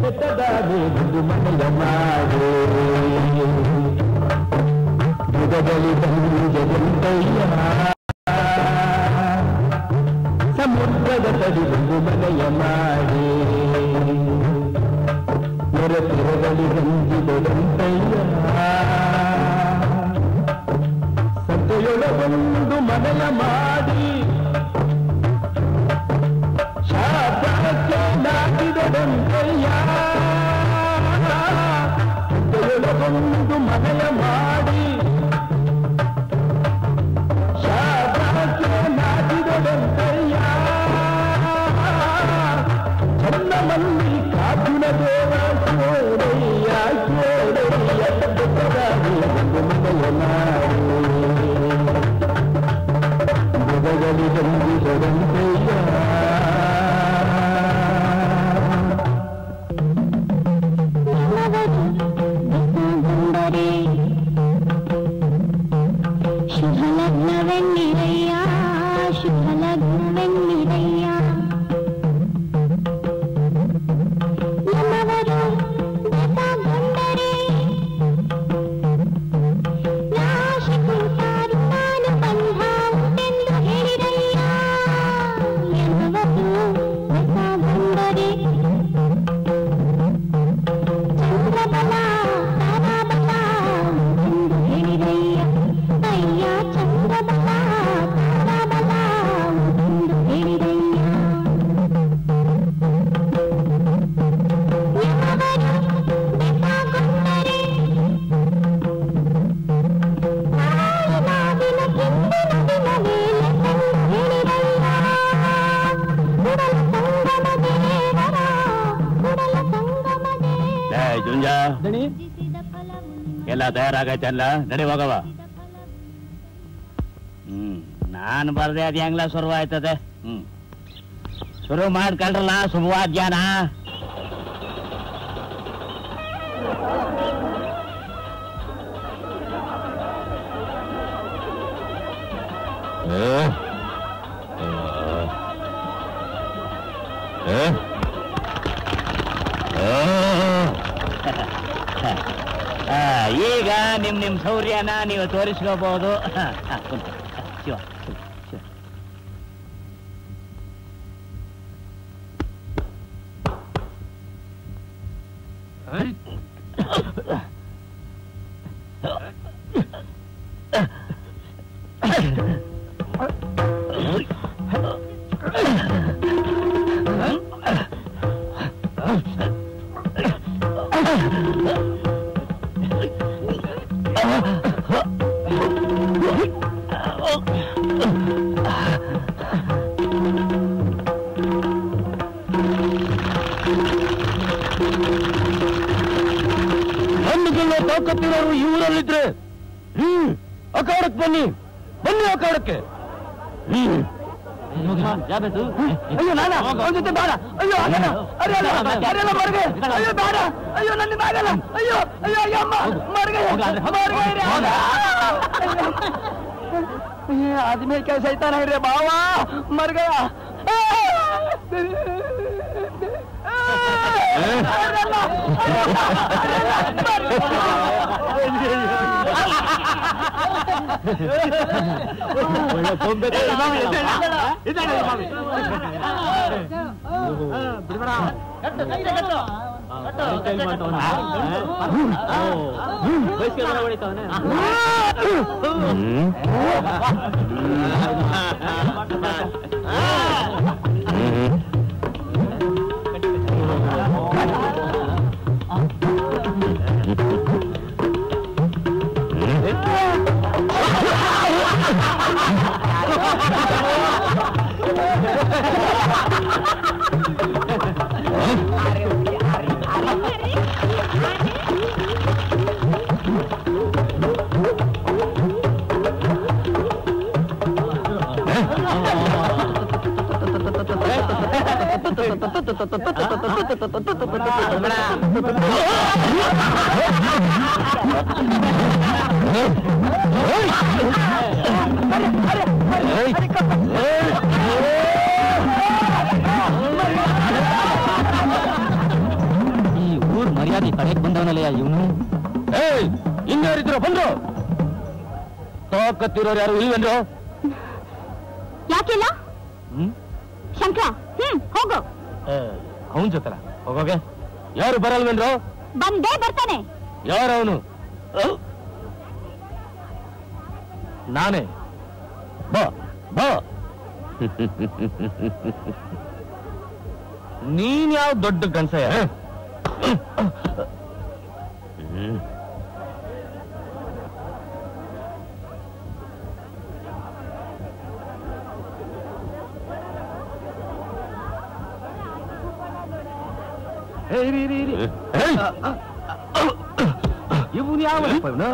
ಪುಟ್ಟದಾಗಿ ಒಂದು ಮನೆಯ ಮಾಡಿ ಯುಗದಲ್ಲಿ ಬಂದಿದೆಂತಯ್ಯ ಸಮುದ್ರದ ತಡಿ ಒಂದು ಮನೆಯ ಮಾಡಿ ನೆರೆತಿರಗಲಿ ಬಂದಿದೆಂತಯ್ಯ ಸಂತೆಯೊಳಗೊಂದು ಮನೆಯ ಮಾಡಿ ಶಾಸ್ತ್ರಕ್ಕೆ ನಾಟಿದೆಂತಯ್ಯ ಸಂತೆಯೊಳಗೊಂದು ಮನೆಯ ಮಾಡಿ ಶಾಸ್ತ್ರಕ್ಕೆ ನಾಟಿದೆಂತಯ್ಯ ಚನ್ನ ಮಂದಿ ಕಾಪಿನ ದೇವ ಚೋರಯ್ಯ ಚೋರಯ್ಯ ಪುಟ್ಟದಾಗಿ ಒಂದು ಮನೆಯ ಮಾಡಿ ಜಗದಲ್ಲಿ ಬಂದಿದರಂತೆಯ ಶುಭಲಗ್ನವೆನ್ನಿರಯ್ಯ ಶುಭಲಗ್ನವೆನ್ನಿರಯ್ಯ ನಮ್ಮವರು ಬೆಸಗೊಂಡರೆ ನಾಶಿಕುಂಟಾರು ನಾನು ಬಂಧ ಉಂಟೆಂದು ಹೇಳಿರಯ್ಯ ಎನ್ನುವರು ಬೆಸಗೊಂಡರೆ ಚಂದ್ರಬಲ ತಾರಾಬಲ ಎಂದು ಹೇಳಿರಯ್ಯ ಅಯ್ಯ ಚಂದ್ರಬಲ ತಾರಾಬಲ ಎಂದು ಹೇಳಿರಯ್ಯ ಯಮವರು ಬೆಸಗೊಂಡರೆ ನಾಯಿನಾಗಿನ ಕೆಂದಿನ ದಿನವೇಲೆ ಎಂದು ಹೇಳಿರಯ್ಯ ಕುಡಲ ಸಂಗಮ ದೇವರ ಕುಡಲ ಸಂಗಮ ದೇವರ ಏ ಜುಂಜ ಎಲ್ಲ ತಯಾರಾಗೈತೆ ಅಲ್ಲ ನಡಿ ಹೋಗವ ಹ್ಮ್ ನಾನು ಬರ್ದೆ ಅದ್ ಹೆಂಗ್ಲ ಶುರು ಆಯ್ತದೆ ಹ್ಮ್ ಶುರು ಮಾಡ್ಕೊಳ್ರಲ್ಲ ಶುಭವಾದ್ಯಾನ ಆ, ಈಗ ನಿಮ್ ನಿಮ್ ಶೌರ್ಯನ ನೀವು ತೋರಿಸ್ಕೋಬಹುದು ಶಿವ ಶಿವ ಹಣ್ಣುಗಳನ್ನ ತಾಕತ್ತಿರೋರು ಈ ಊರಲ್ಲಿದ್ರೆ ಹ್ಮ್ ಅಖಾಡಕ್ಕೆ ಬನ್ನಿ ಬನ್ನಿ ಅಖಾಡಕ್ಕೆ ಹ್ಮ್ ಅಯ್ಯೋ ನಾನ ಅವನ ಜೊತೆ ಬೇಡ ಅಯ್ಯೋ ಅಣ್ಣ, ಅರೆಯಲ್ಲ, ಅರೆಯಲ್ಲ ಮರ್ಗೆ ಅಯ್ಯೋ ಬೇಡ ಅಯ್ಯೋ ನನ್ನ ಆಗಲ್ಲ ಅಯ್ಯೋ ಅಯ್ಯೋ ಅಯ್ಯೋ ಅಮ್ಮ ಮರ್ಗೆ ಮರ್ಗೆ ಇರಿ. ಅಯ್ಯೋ, ಆದ್ಮೇಲೆ ಕೆಲಸ ಐತಾನ ಇರ್ರಿ ಬಾವ ಮರ್ಗಯ ಮರ್ಯಾದೆ ಕಡೆಗೆ ಬಂದವನಲ್ಲ ಇವನು ಏಯ್ ಇನ್ಯಾರಿದ್ರು ಬಂದ್ರು ತಾಕತ್ತಿರೋರು ಯಾರು ಇಲ್ವೇನ್ರು ಯಾಕಿಲ್ಲ ಹ್ಮ್ ಶಂಕರ ಹ್ಮ್ ಹೋಗು ಅವನ್ ಜೊತೆಲ ಹೋಗೋಗೆ ಯಾರು ಬರಲ್ವೇನ್ರು ಬಂದೇ ಬರ್ತಾನೆ ಯಾರು ಅವನು ನಾನೇ ಬಾ ಬಾ ನೀನ್ ಯಾವ ದೊಡ್ಡ ಗನ್ಸಯ್ಯ ಇವನು ಯಾವನಪ್ಪ ಇವನು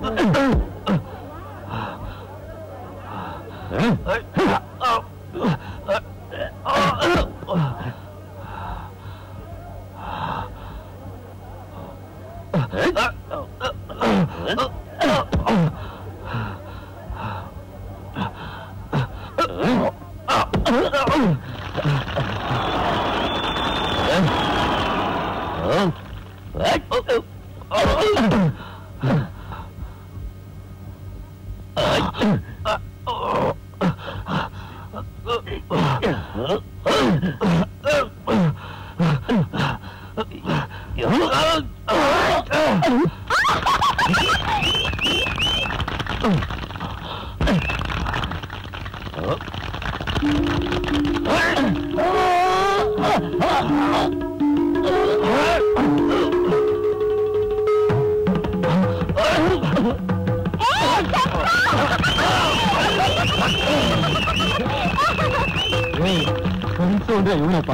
ಕನ್ಸು ಅಂದ್ರೆ ಇವನಪ್ಪ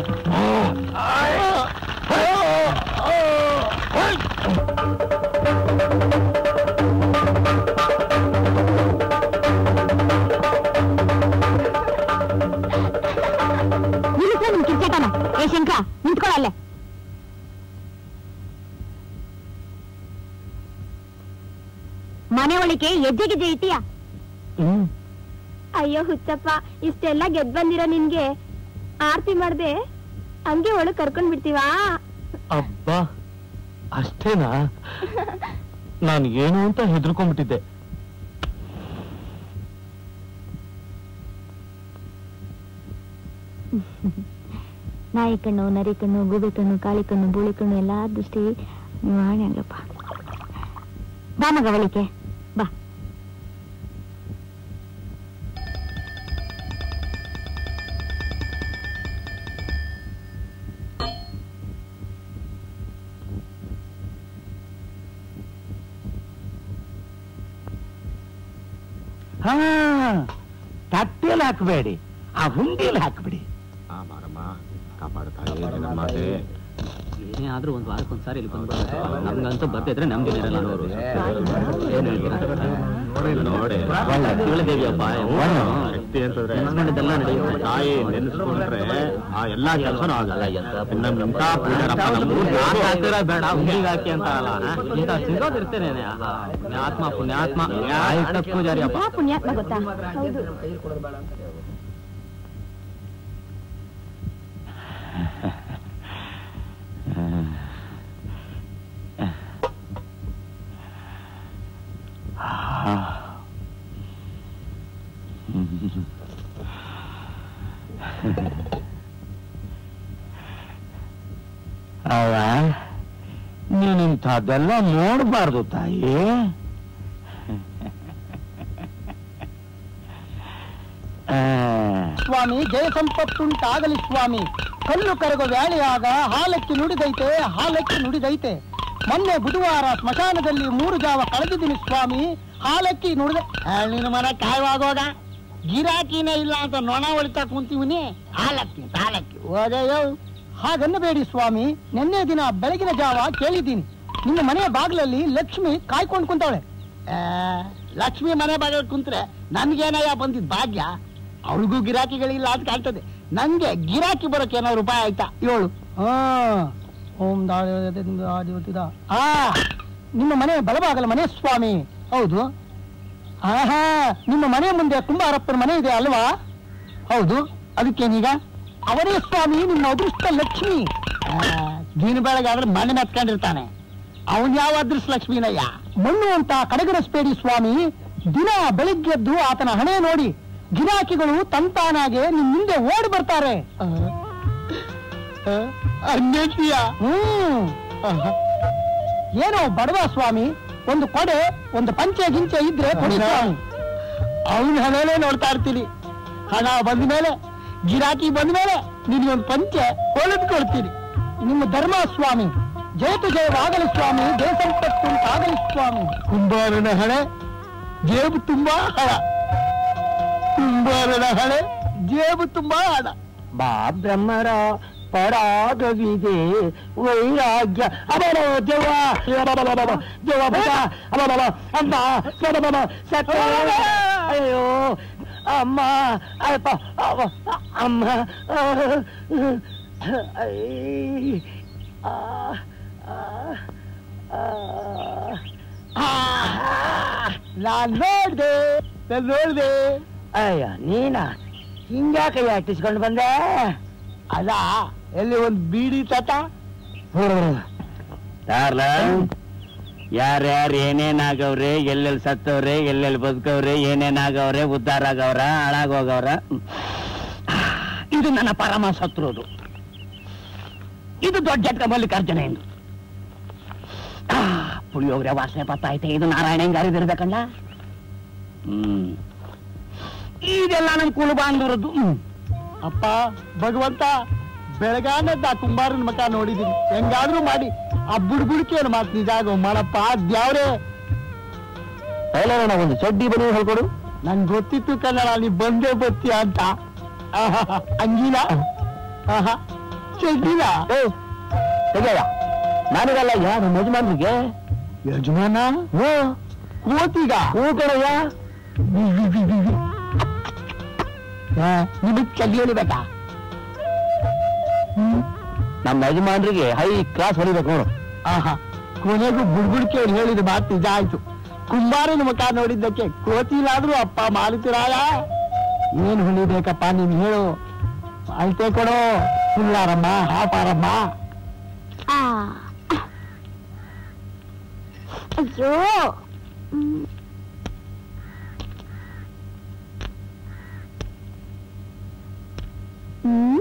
ನಿಲ್ಲಿಸ ನಿಮ್ ಕಿರ್ಚಾಟನ ಏ ಶಂಕರ ನಿಂತ್ಕೊಳ್ಳಲ್ಲೇ ಮನೆ ಒಳಗೆ ಹೆಜ್ಜೆ ಗೆಜ್ಜೆ ಇಟ್ಟಿಯ ಅಯ್ಯೋ ಹುಚ್ಚಪ್ಪ ಇಷ್ಟೆಲ್ಲ ಗೆದ್ ಬಂದಿರೋ ನಿನ್ಗೆ ಆರ್ತಿ ಮಾಡ್ದೆ ಹಂಗೆ ಒಳಗ್ ಕರ್ಕೊಂಡ್ ಬಿಡ್ತೀವಾ ಅಬ್ಬಾ ಅಷ್ಟೇನಾ ನಾನು ಏನು ಅಂತ ಹೆದರ್ಕೊಂಡ್ಬಿಟ್ಟಿದ್ದೆ ನಾಯಿ ಕಣ್ಣು ನರಿ ಕಣ್ಣು ಗೂಬೆ ಕಣ್ಣು ಕಾಳಿ ಕಣ್ಣು ಬೂಳಿ ಕಣ್ಣು ಎಲ್ಲಾ ದೃಷ್ಟಿ ನೀವು ಹಂಗಪ್ಪ ಬಾ ಮಗ ಒಳಿಕೆ ಬಾ ಹಾ ತಟ್ಟೆಯಲ್ಲಿ ಹಾಕಬೇಡಿ ಆ ಹುಂಡಿಯಲ್ಲಿ ಹಾಕ್ಬಿಡಿ ಏನೇ ಆದ್ರೂ ಒಂದು ವಾರಕ್ಕೊಂದ್ಸಾರಿ ಇಲ್ಲಿ ಬಂದು ನಮ್ಗಂತೂ ಬರ್ತಿದ್ರೆ ನಮ್ಗೆ ಇರಲ್ಲ ಅನ್ನೋರು ಏನ್ ಹೇಳ್ತೀರಾ ನೋಡಿ ಒಳ್ಳೆ ಶಿವಳ ದೇವಿ ಹಬ್ಬ ಶಕ್ತಿ ಅಂತಂದ್ರೆ ನೆನ್ಸ್ಕೊಂಡಿದ್ದೆಲ್ಲ ನಡೆಯುತ್ತೆ ತಾಯಿ ನೆನೆಸ್ಕೊಂಡ್ರೆ ಆ ಎಲ್ಲಾ ಕೆಲಸನೂ ಆಗಲ್ಲ ಎಂತ ನಮ್ಮ ಇಂಥ ಪುಣ್ಯರಪ್ಪ ನಮ್ಮ ಊರ್ಗೆ ಯಾಕ್ ಹಾಕ್ತೀರಾ ಬೇಡ ಹುಂಡಿಗೆ ಹಾಕಿ ಅಂತ ಅಲ್ಲ ಇಂಥ ಸಿಗೋದಿರ್ತೇನೆ ಪುಣ್ಯಾತ್ಮ ಪುಣ್ಯಾತ್ಮ ಆಯ್ತ ಪೂಜಾರಿ ಅಪ್ಪ ಯಾ ಪುಣ್ಯಾತ್ಮ ಗೊತ್ತಾ ಹೌದು ಅವ ನೀನಿಂಥದ್ದೆಲ್ಲ ನೋಡಬಾರ್ದು ತಾಯಿ ಆ, ಸ್ವಾಮಿ ಜಯ ಸಂಪತ್ತುಂಟಾಗಲಿ ಸ್ವಾಮಿ ಕಲ್ಲು ಕರಗೋ ವ್ಯಾಳಿಯಾಗ ಹಾಲಕ್ಕಿ ನುಡಿದೈತೆ ಹಾಲಕ್ಕಿ ನುಡಿದೈತೆ ಮೊನ್ನೆ ಬುಧವಾರ ಸ್ಮಶಾನದಲ್ಲಿ ಮೂರು ಜಾವ ಕಳೆದಿದ್ದೀನಿ ಸ್ವಾಮಿ ಹಾಲಕ್ಕಿ ನುಡಿದ ನಿನ್ನ ಮನ ಕಾಯವಾಗೋಗ ಗಿರಾಕಿನೇ ಇಲ್ಲ ಅಂತ ನೊಣ ಹೊಳಿತಾ ಕುಂತೀವಿನಿ ಹಾಲಕ್ಕಿ ಹಾಲಕ್ಕಿ ಓದಯ್ಯೋ ಹಾಗನ್ನಬೇಡಿ ಸ್ವಾಮಿ ನಿನ್ನೆ ದಿನ ಬೆಳಗಿನ ಜಾವ ಕೇಳಿದ್ದೀನಿ ನಿಮ್ಮ ಮನೆಯ ಬಾಗಿಲಲ್ಲಿ ಲಕ್ಷ್ಮಿ ಕಾಯ್ಕೊಂಡು ಕುಂತವಳೆ ಲಕ್ಷ್ಮಿ ಮನೆ ಬಾಗಿಲು ಕುಂತ್ರೆ ನನ್ಗೇನಯ್ಯ ಬಂದಿದ್ ಭಾಗ್ಯ ಅವಳಿಗೂ ಗಿರಾಕಿಗಳಿಲ್ಲ ಅಂತ ಕಾಣ್ತದೆ ನಂಗೆ ಗಿರಾಕಿ ಬರೋಕೆ ಏನೋ ರೂಪಾಯಿ ಆಯ್ತಾ ಏಳು ಓಂ ದಾಳಿದ ಆ ನಿಮ್ಮ ಮನೆ ಬಲಭಾಗಲ ಮನೆ ಸ್ವಾಮಿ ಹೌದು ಆಹಾ ನಿಮ್ಮ ಮನೆ ಮುಂದೆ ಕುಂಬಾರಪ್ಪನ ಮನೆ ಇದೆ ಅಲ್ವಾ ಹೌದು ಅದಕ್ಕೇನೀಗ ಅವರೇ ಸ್ವಾಮಿ ನಿಮ್ಮ ಅದೃಷ್ಟ ಲಕ್ಷ್ಮಿ ಆ, ದಿನ ಬೆಳಗಾದ್ರೆ ಮಣ್ಣು ಮೆತ್ಕೊಂಡಿರ್ತಾನೆ ಅವನ್ ಯಾವ ಅದೃಷ್ಟ ಲಕ್ಷ್ಮೀನಯ್ಯ ಮಣ್ಣು ಅಂತ ಕಡಗರಸ್ಬೇಡಿ ಸ್ವಾಮಿ ದಿನ ಬೆಳಿಗ್ಗೆದ್ದು ಆತನ ಹಣೆ ನೋಡಿ ಗಿರಾಕಿಗಳು ತಂತಾನಾಗೆ ನಿಮ್ ಮುಂದೆ ಓಡಿ ಬರ್ತಾರೆ ಹ್ಮ್ ಏನೋ ಬಡವ ಸ್ವಾಮಿ ಒಂದು ಕೊಡೆ ಒಂದು ಪಂಚೆ ಗಿಂಚೆ ಇದ್ರೆ ಕೊಡಿ ಸ್ವಾಮಿ ಅವನ ಹಣನೇ ನೋಡ್ತಾ ಇರ್ತೀನಿ ಹಣ ಬಂದ ಮೇಲೆ ಗಿರಾಕಿ ಬಂದ ಮೇಲೆ ನಿನಗೊಂದು ಪಂಚೆ ಹೊಲಿದ್ಕೊಳ್ತೀನಿ ನಿಮ್ಮ ಧರ್ಮ ಸ್ವಾಮಿ ಜಯತು ಜಯವಾಗಲಿ ಸ್ವಾಮಿ ಜಯ ಸಂಪತ್ತು ಆಗಲಿ ಸ್ವಾಮಿ ಕುಂಬಾರನ ಹಣೆ ಜೇಬು ತುಂಬಾ ಹಣ ಕುಂಬಾರನ ಹಣೆ ಜೇಬು ತುಂಬಾ ಹಣ ಬಾ ಬ್ರಹ್ಮರ ಪರಾಗವಿದೆ ವೈರಾಗ್ಯ ಅಬರ ದೇವ ದೇವ ಭಟ ಅಬರ ಅಮ್ಮ ಸಬಬ ಸತ್ತ ಅಯ್ಯೋ ಅಮ್ಮ ಅಪ್ಪ ಅವ ಅಮ್ಮ ಐ, ಆ, ಆ, ಆ, ಆ. ನಾನ್ ನೋಡ್ದೆ ನಾನ್ ನೋಡ್ದೆ ಅಯ್ಯ ನೀನಾ ಹಿಂಗ್ಯಾಕಯ್ಯ ಅಟ್ಟಿಸ್ಕೊಂಡು ಬಂದೆ ಅಲ್ಲ ಎಲ್ಲಿ ಒಂದ್ ಬೀಡಿ ತಟ ಯಾರ್ಲ ಯಾರ್ಯಾರು ಏನೇನಾಗವ್ರೆ ಎಲ್ಲೆಲ್ಲಿ ಸತ್ತವ್ರೆ ಎಲ್ಲೆಲ್ಲಿ ಬದುಕವ್ರೆ ಏನೇನಾಗವ್ರೆ ಉದ್ಧಾರ ಆಗವ್ರ ಹಾಳಾಗೋಗವ್ರ ಇದು ನನ್ನ ಪರಮ ಶತ್ರುದು ಇದು ದೊಡ್ಡ ಜಟ್ಕ ಮಲ್ಲಿಕಾರ್ಜುನ ಎಂದು ಆ, ಪುಳಿಯೋಗರೆ ವಾಸನೆ ಬರ್ತೈತೆ ಇದು ನಾರಾಯಣ ಹೆಂಗಾರಿದಿರ್ಬೇಕಲ್ಲ ಹ್ಮ್ ಇದೆಲ್ಲ ನಮ್ ಕುಲು ಬಾಂಧವರದ್ದು ಹ್ಮ್ ಅಪ್ಪ ಭಗವಂತ ಬೆಳಗಾನದ ಆ ಕುಂಬಾರನ ಮಕ ನೋಡಿದೀನಿ ಹೆಂಗಾದ್ರೂ ಮಾಡಿ ಆ ಬುಡ್ಬುಡ್ಕೇನು ಮಾತು ನಿಜ ಆಗೋ ಮಾಡಪ್ಪ ದ್ಯಾವ್ರೆ ಒಂದು ಚಡ್ಡಿ ಬನ್ನಿ ಹೇಳ್ಕೊಡು ನಂಗ್ ಗೊತ್ತಿತ್ತು ಕನ್ನಡ ನೀ ಬಂದೇ ಬತ್ತೀಯ ಅಂತ ಆಹಾ, ಅಂಗಿಲ ಆಹಾ ಚಡ್ಡಿಲ ತೆಗೆಯ ನನಗಲ್ಲ ಯಾರು ಯಜಮಾನ್ರಿಗೆ ಯಜಮಾನ ಹ್ಞೂ ಕೋತಿಗ ಹ್ಞೂ ಕಣಯ್ಯ ನಿಮಗ್ ಚಡ್ಡಿ ಹೇಳಿಬೇಕಾ ನಮ್ಮ ಯಜಮಾನ್ರಿಗೆ ಹೈ ಕ್ಲಾಸ್ ಹೊಡಿಬೇಕು ನೋಡು ಆಹಾ ಕೊನೆಗೂ ಬುಡ್ಬುಡ್ಕೆ ಅವ್ರು ಹೇಳಿದ ಮಾತು ನಿಜ ಆಯ್ತು ಕುಂಬಾರನ ಮುಖ ನೋಡಿದ್ದಕ್ಕೆ ಕೋತಿಲಾದ್ರೂ ಅಪ್ಪ ಮಾರುತಿರಾಯ ಏನ್ ಹೊಳಿಬೇಕಪ್ಪ ನೀನ್ ಹೇಳು ಅಳ್ತೆ ಕೊಡು ಫುಲ್ಲಾರಮ್ಮ ಹಾಪಾರಮ್ಮ ಆ. ಅಯ್ಯೋ ಹ್ಮ್. ಹ್ಮ್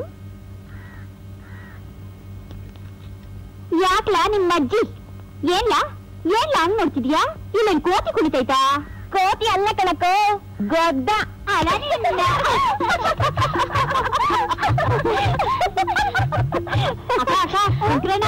ಯಾಕ್ಲಾ ನಿಮ್ಮ ಅಜ್ಜಿ ಏನ್ಲ ಏನ್ಲ ಹಂಗ್ ನೋಡ್ತಿದ್ಯಾ ಇಲ್ಲೇನ್ ಕೋತಿ ಕುಳಿತೈತಾ ಕೋತಿ ಅಲ್ಲ ಕಣಕೋ ಗೊದ್ದ ಅಲ್ಲ ನಿನ್ನ. ಅಕ್ಕ ಅಕ್ಕ ಶಂಕ್ರಣ್ಣ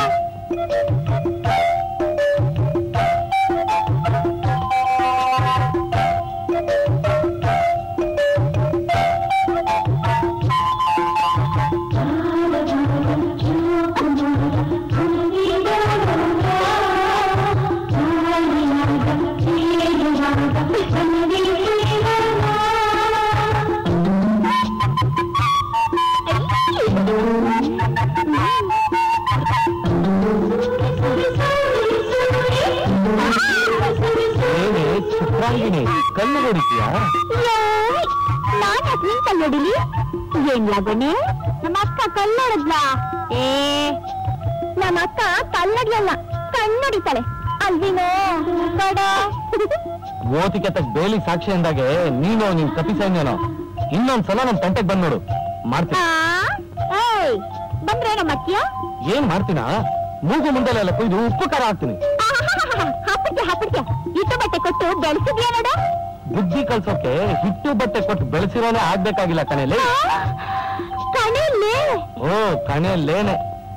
ಚಿತ್ರಾಂಗಿನಿ ಕಣ್ಣು ಹೊಡಿತೀಯಾ ನಾನ್ ಯಾಕೆ ನಿನ್ ಕಲ್ಲೊಡಿಲಿ ಏನ್ ಲಾಗಣೆ ನಮ್ಮ ಅಕ್ಕ ಕಲ್ಲೊಡದ್ಲ ಏ ನಮ್ಮ ಅಕ್ಕ ಕಲ್ಲೊಡಿಯಲ್ಲ ಕಣ್ಣೊಡಿತಾಳೆ ಅಲ್ವಿನೋ ಕಡ ಮೋತಿಗೆ ತಕ್ಕ ಬೇಲಿ ಸಾಕ್ಷಿ ಅಂದಾಗೆ ನೀನು ನಿನ್ ಕಪಿ ಸೈನ್ಯನೋ ಇನ್ನೊಂದ್ಸಲ ನಮ್ ತಂಟೆಗ್ ಬಂದ್ ನೋಡು ಮಾಡ್ತೀನಿ ಏಯ್ ಬಂದ್ರೆ ನಮ್ಮ ಅತ್ತಿಯ ಏನ್ ಮಾಡ್ತೀನಾ ಮೂಗು ಮುಂದೆಲ್ಲ ಕೊಯ್ದು ಉಪ್ಪು ಖಾರ ಹಾಕ್ತೀನಿ ಹಾಪಿಡ್ಕೆ ಹಾಪಿಡ್ಕೆ ಇಟ್ಟು ಬಟ್ಟೆ ಕೊಟ್ಟು ಬೆಳೆಸಿದ್ಯಾ ನೋಡ ಬುದ್ಧಿ ಕಲ್ಸೋಕೆ ಹಿಟ್ಟು ಬಟ್ಟೆ ಕೊಟ್ಟು ಬೆಳೆಸಿರೋನೇ ಆಗ್ಬೇಕಾಗಿಲ್ಲ ಕಣೆಯಲ್ಲಿ ಕಣೆಯಲ್ಲಿ ಓ ಕಣೆಯಲ್ಲೇನೆ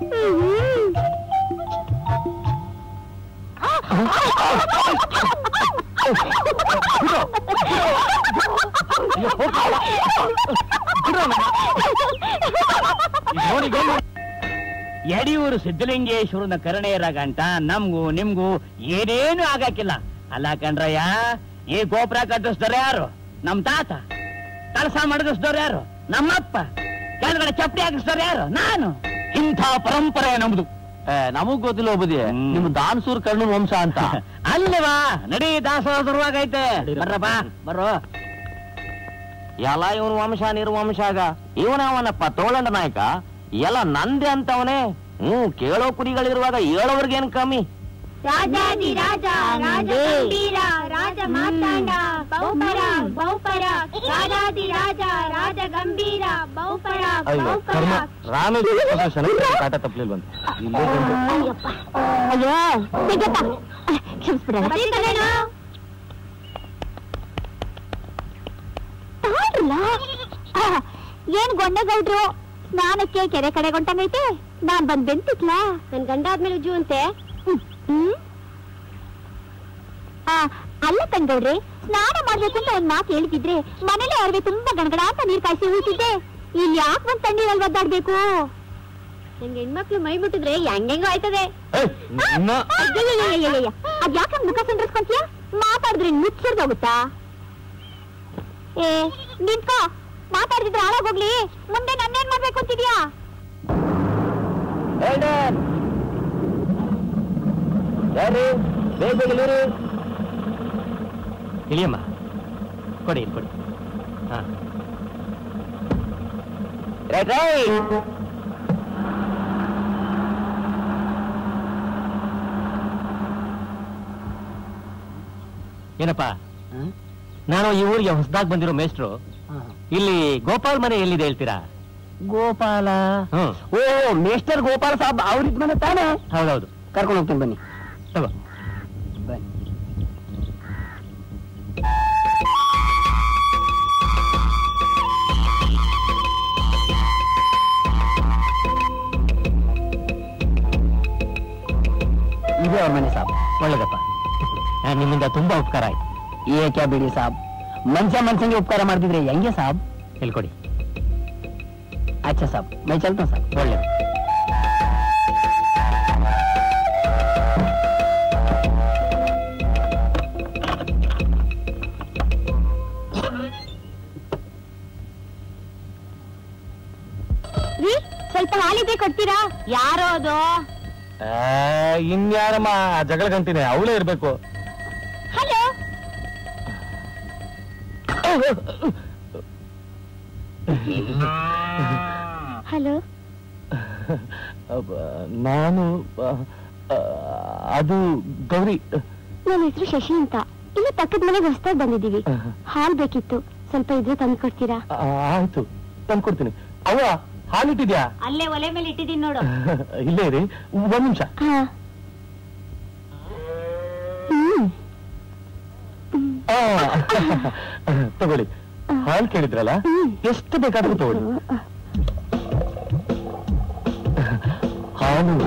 ಯಡಿಯೂರು ಸಿದ್ದಲಿಂಗೇಶ್ವರನ ಕರುಣೆಯರ ಗಂಟ ನಮ್ಗೂ ನಿಮ್ಗೂ ಏನೇನು ಆಗಕ್ಕಿಲ್ಲ ಅಲ್ಲ ಕಣ್ರಯ್ಯ ಈ ಗೋಪುರ ಕಟ್ಟಿಸ್ದವ್ರು ಯಾರು ನಮ್ ತಾತ ಕಳಸ ಮಡಗಿಸ್ದವ್ರು ಯಾರು ನಮ್ಮಪ್ಪ ಕೆಳಗಡೆ ಚಪ್ಪಡಿ ಹಾಕಿಸ್ದವ್ರು ಯಾರು ನಾನು ಇಂಥ ಪರಂಪರೆ ನಮ್ದು ನಮಗ್ ಗೊತ್ತಿಲ್ಲ ಒಬ್ಬದಿ ನಿಮ್ ದಾನ್ಸೂರ್ ಕರ್ಣ ವಂಶ ಅಂತ ಅಲ್ವಾ ನಡಿ ದಾಸೋಹ ಶುರುವಾಗೈತೆ ಬರ್ರಪ್ಪ ಬರ್ರೋ ಎಲ್ಲ ಇವನು ವಂಶ ನಿರ್ವಂಶಾಗ ಇವನವನಪ್ಪ ತೋಳಂಡ ನಾಯಕ ಎಲ್ಲ ನಂದೆ ಅಂತವನೇ ಹ್ಮ್ ಕೇಳೋ ಕುರಿಗಳಿರುವಾಗ ಹೇಳೋರ್ಗೇನ್ ಕಮ್ಮಿ ರಾಜಾದಿ ರಾಜ ರಾಜ ಗಂಭೀರ ರಾಜ ಮಾತಾಂಡ ಬಹುಪರ ಬಹುಪರ ರಾಜಾದಿ ರಾಜ ರಾಜ ಗಂಭೀರ ಬಹುಪರ ಅಯ್ಯೋ ಕರ್ಮ ರಾಮೇಶ್ವರ ಕಾಟ ತಪ್ಪಲಿಲ್ವಂತೆ ಇಲ್ಲೇ ಬಂದು ಅಯ್ಯೋ ಸಿಗಪ್ಪ ಕ್ಷಮಿಸ್ಬಿಡ ಏನ್ ಗೊಂಡಗೌಡ್ರು ಸ್ನಾನಕ್ಕೆ ಕೆರೆ ಕಡೆ ಗೊಂಟಂಗೈತೆ ನಾನ್ ಬಂದ್ ಬೆಂತಿತ್ಲಾ ನನ್ ಗಂಡ ಆದ್ಮೇಲೆ ಉಜ್ಜು ಅಂತೆ ಹ್ಮ್ ಆ, ಅಲ್ಲ ಕಣ್ಗೌಡ್ರೆ ಸ್ನಾನ ಮಾಡ್ಬೇಕು ಅಂತ ಒಂದ್ ಮಾತು ಹೇಳಿದ್ರೆ ಮನೇಲೆ ಅವ್ರಿಗೆ ತುಂಬಾ ಗಣಗಡ ಅಂತ ನೀರ್ ಕಾಯಿಸಿ ಉಳಿತಿದ್ದೆ ಇಲ್ಲಿ ಯಾಕೆ ಬಂದ್ ತಣ್ಣೀರಲ್ಲಿ ಒದ್ದಾಡ್ಬೇಕು ನಂಗೆ ಹೆಣ್ಮಕ್ಳು ಮೈ ಮುಟ್ಟಿದ್ರೆ ಹೆಂಗೆಂಗೋ ಆಯ್ತದೆ ಅದ್ ಯಾಕೆ ಮುಖ ಸಂಡ್ರಸ್ಕೊಂತೀಯ ಮಾತಾಡಿದ್ರೆ ಮುಚ್ಚರ್ದೋಗುತ್ತಾ ಏ ನಿಂತ್ಕೋ ಮಾತಾಡಿದ್ರೆ ಹಾಳಾಗೋಗ್ಲಿ ಮುಂದೆ ನನ್ನೇನ್ ಮಾಡ್ಬೇಕು ಅಂತಿದ್ಯಾ ಯಾರು ಬೇಗ ಬೇಗ ಇಳಿರಿ. ಇಳಿಯಮ್ಮ ಕೊಡಿ ಇಲ್ಲಿ ಕೊಡಿ ಹಾ ರೈಟ್ ರೈಟ್ ಏನಪ್ಪ ನಾನು ಈ ಊರಿಗೆ ಹೊಸದಾಗಿ ಬಂದಿರೋ ಮೇಷ್ಟ್ರು ಇಲ್ಲಿ ಗೋಪಾಲ್ ಮನೆ ಎಲ್ಲಿದೆ ಹೇಳ್ತೀರಾ ಗೋಪಾಲ ಹ್ಮ್ ಓ ಮೇಸ್ಟರ್ ಗೋಪಾಲ ಸಾಬ್ ಅವ್ರಿದ್ ಮನೆ ತಾನೇ ಹೌದೌದು ಕರ್ಕೊಂಡು ಹೋಗ್ತೀನಿ ಬನ್ನಿ ತಗೋ ಬನ್ನಿ ಇದೇ ಅವ್ರ ಮನೆ ಸಾಬ್ ಒಳ್ಳೇದಪ್ಪ ಆ, ನಿಮ್ಮಿಂದ ತುಂಬಾ ಉಪಕಾರ ಆಯ್ತು ಏಕೆ ಬಿಡಿ ಸಾಬ್ ಮನುಷ್ಯ ಮನುಷ್ಯಂಗೆ ಉಪಕಾರ ಮಾಡ್ತಿದ್ರೆ ಹೆಂಗೆ ಸಾಬ್ ಇಲ್ಲಿ ಕೊಡಿ ಅಚ್ಚಾ ಸಾಬ್ ಮೈ ಚಲ್ತಾ ಸಾಬ್ ಒಳ್ಳೇದು ರೀ ಸ್ವಲ್ಪ ಹಾಲಿದೆ ಕೊಡ್ತೀರಾ ಯಾರೋ ಅದು ಇನ್ಯಾರಮ್ಮ ಜಗಳ ಗಂಟಿನೇ ಅವಳೇ ಇರ್ಬೇಕು ಹಲೋ ಹಲೋ ಅಬ್ಬ, ನಾನು ಆ, ಆ, ಅದು ಗೌರಿ ನನ್ನ ಹೆಸರು ಶಶಿ ಅಂತ ಇಲ್ಲಿ ಪಕ್ಕದ ಮನೆಗೆ ಹೊಸ್ದಾಗಿ ಬಂದಿದ್ದೀವಿ ಹಾಲ್ ಬೇಕಿತ್ತು ಸ್ವಲ್ಪ ಇದ್ರೆ ತಂದು ಕೊಡ್ತೀರಾ ಆ, ಆಯ್ತು ತಂದ್ಕೊಡ್ತೀನಿ ಅವ್ವ ಹಾಲಿಟ್ಟಿದ್ಯಾ ಅಲ್ಲೇ ಒಲೆ ಮೇಲೆ ಇಟ್ಟಿದ್ದೀನಿ ನೋಡು ಇಲ್ಲೇ ಇರಿ ಒಂದ್ ನಿಮಿಷ ಹಾ ಹ್ಮ್ ಆ, ತಗೊಳ್ಳಿ ಹಾಲು ಕೇಳಿದ್ರಲ್ಲ ಎಷ್ಟು ಬೇಕಾದ್ರೂ ತಗೊಳ್ಳಿ ಹಾಲು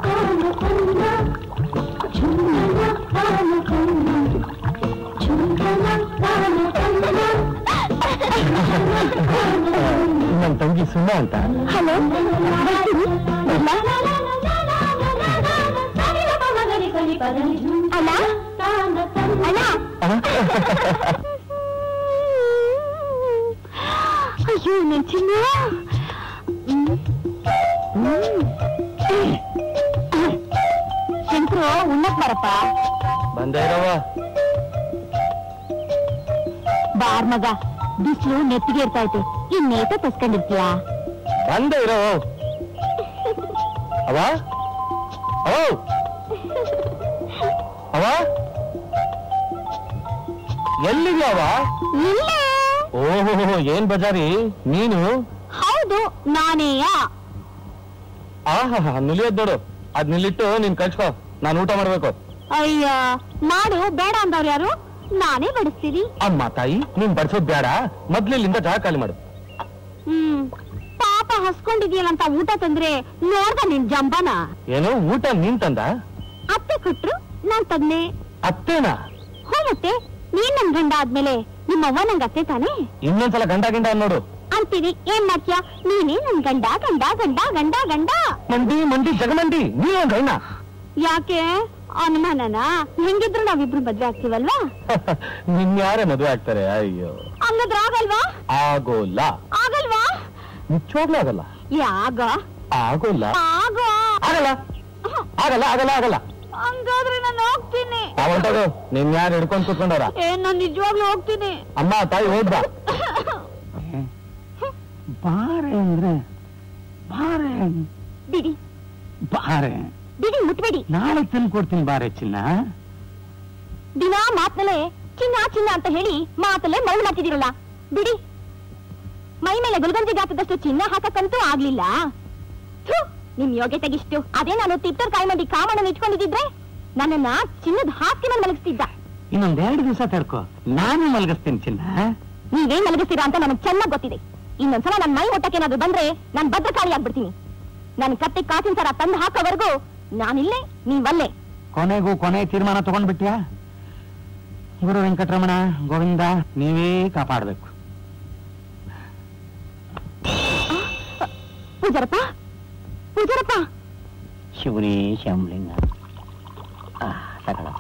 ನನ್ನ ತಂಗಿ ಸುಮ್ಮ ಅಂತ ಹಲೋ ಅಲ್ಲ ಅಲ್ಲ ಅಯ್ಯೋ ನನ್ ಚಿನ್ನ ಶಂಕರು ಉಣ್ಣಕ್ ಬರಪ್ಪ ಬಂದೇ ಇರವ ಬಾರ್ ಮಗ ಬಿಸಿಲು ನೆತ್ತಿಗೆ ಇರ್ತಾ ಐತೆ ಇನ್ನೇತ ತಸ್ಕೊಂಡಿರ್ತೀಯ ಬಂದೇ ಇರೋ ಅವ ಅವೋ ಅವ ಎಲ್ಲಿದ್ಯಾವ ಇಲ್ಲೇ ಓಹೋ ಏನ್ ಬಜಾರಿ ನೀನು ಹೌದು ನಾನೇಯ ಆಹಾ ನಿಲಿಯೋದ್ ನೋಡು ಅದ್ ನಿಲ್ಲಿಟ್ಟು ನೀನ್ ಕಳ್ಸ್ಕೊ ನಾನು ಊಟ ಮಾಡ್ಬೇಕು ಅಯ್ಯ ಮಾಡು ಬೇಡ ಅಂದವ್ರು ಯಾರು ನಾನೇ ಬಡಿಸ್ತೀನಿ ಅಮ್ಮ ತಾಯಿ ನೀನ್ ಬಡ್ಸೋದ್ ಬೇಡ ಮೊದ್ಲಿಲ್ಲಿಂದ ಜಾಗ ಖಾಲಿ ಮಾಡು ಹ್ಮ್ ಪಾಪ ಹಸ್ಕೊಂಡಿದ್ಯಲ್ಲ ಅಂತ ಊಟ ತಂದ್ರೆ ನೋಡ್ದ ನಿನ್ ಜಂಬನ ಏನು ಊಟ ನೀನ್ ತಂದ ಅತ್ತೆ ಕೊಟ್ರು ನಾನ್ ತಂದೆ ಅತ್ತೇನಾ ಹೋ ಮತ್ತೆ ನೀನ್ ನನ್ ಗಂಡ ಆದ್ಮೇಲೆ ನಿಮ್ಮವ್ವ ನಂಗ್ ಅತ್ತೆ ತಾನೇ ಇನ್ನೊಂದ್ಸಲ ಗಂಡ ಗಿಂಡ ನೋಡು ಅಂತೀರಿ ಏನ್ ಮಾಡ್ತೀಯ ನೀನೇ ನನ್ ಗಂಡ ಗಂಡ ಗಂಡ ಗಂಡ ಗಂಡ ಮಂಡಿ ಮಂಡಿ ಜಗಮಂಡಿ ನೀನು ಗಂಡ ಯಾಕೆ ಅನುಮಾನನ ಹೆಂಗಿದ್ರು ನಾವಿಬ್ರು ಮದ್ವೆ ಆಗ್ತೀವಲ್ವಾ ನಿನ್ಯಾರೇ ಮದುವೆ ಆಗ್ತಾರೆ ಅಯ್ಯೋ ಹಂಗದ್ರ ಆಗಲ್ವಾ ಆಗೋಲ್ಲ ಆಗಲ್ವಾ ನಿಜವಾಗ್ಲೂ ಆಗಲ್ಲ ಯಾಗ ಆಗೋಲ್ಲ ಆಗ ಆಗಲ್ಲ ಆಗಲ್ಲ ಆಗಲ್ಲ ಆಗಲ್ಲ ಹಂಗಾದ್ರೆ ನಾನು ಹೋಗ್ತೀನಿ ಹೊಂಟೋದು ನಿನ್ ಯಾರು ಹಿಡ್ಕೊಂಡ್ ಕೂತ್ಕೊಂಡವ್ರ ಏ ನಾನ್ ನಿಜವಾಗ್ಲೂ ಹೋಗ್ತೀನಿ ಅಮ್ಮ ತಾಯಿ ಹೋದ್ದ ಬಾರೆ ಅಂದ್ರೆ ಬಾರೆ ಬಿಡಿ ಬಾರೆ ಬಿಡಿ ಮುಟ್ಬೇಡಿ ನಾಳೆ ತಂದು ಕೊಡ್ತೀನಿ ಬಾರೆ ಚಿನ್ನ ದಿನಾ ಮಾತ್ನಲ್ಲೇ ಚಿನ್ನ ಚಿನ್ನ ಅಂತ ಹೇಳಿ ಮಾತಲ್ಲೇ ಮರಳು ಮಾಡ್ತಿದ್ದೀರಲ್ಲ ಬಿಡಿ ಮೈ ಮೇಲೆ ಗುಲ್ಗಂಜಿಗೆ ಹಾಕಿದಷ್ಟು ಚಿನ್ನ ಹಾಕಕ್ಕಂತೂ ಆಗ್ಲಿಲ್ಲ ಥು, ನಿಮ್ ಯೋಗ್ಯತೆಗಿಷ್ಟು ಅದೇ ನಾನು ತಿಪ್ಪರ್ ಕಾಯಿ ಮಂದಿ ಕಾಮಣ್ಣನ ಇಟ್ಕೊಂಡಿದ್ರೆ ನನ್ನನ್ನ ಚಿನ್ನದ ಹಾಕಿ ಮೇಲೆ ಮಲಗಿಸ್ತಿದ್ದ ಇನ್ನೊಂದೆರಡು ದಿವಸ ತಡ್ಕೋ ನಾನು ಮಲಗಿಸ್ತೀನಿ ಚಿನ್ನ ನೀವೇನ್ ಮಲಗಿಸ್ತೀರಾ ಅಂತ ನನಗೆ ಚೆನ್ನಾಗ್ ಗೊತ್ತಿದೆ ಇನ್ನೊಂದ್ಸಲ ನನ್ ಮೈ ಮುಟ್ಟಕ್ಕೆ ಏನಾದ್ರು ಬಂದ್ರೆ ನಾನ್ ಭದ್ರಕಾಳಿ ಆಗ್ಬಿಡ್ತೀನಿ ನನ್ ಕತ್ತೆ ಕಾಸಿನ ಸರ ತಂದು ಹಾಕೋವರೆಗೂ ನಾನಿಲ್ಲೇ ನೀವಲ್ಲೇ ಕೊನೆಗೂ ಕೊನೆ ತೀರ್ಮಾನ ತಗೊಂಡ್ಬಿಟ್ಯಾ ಗುರು ವೆಂಕಟರಮಣ ಗೋವಿಂದ ನೀವೇ ಕಾಪಾಡ್ಬೇಕು ಪೂಜಾರಪ್ಪ ಪೂಜಾರಪ್ಪ ಶಿವನೇ ಶಂಬಲಿಂಗ ಆ ತಗೊಳಪ್ಪ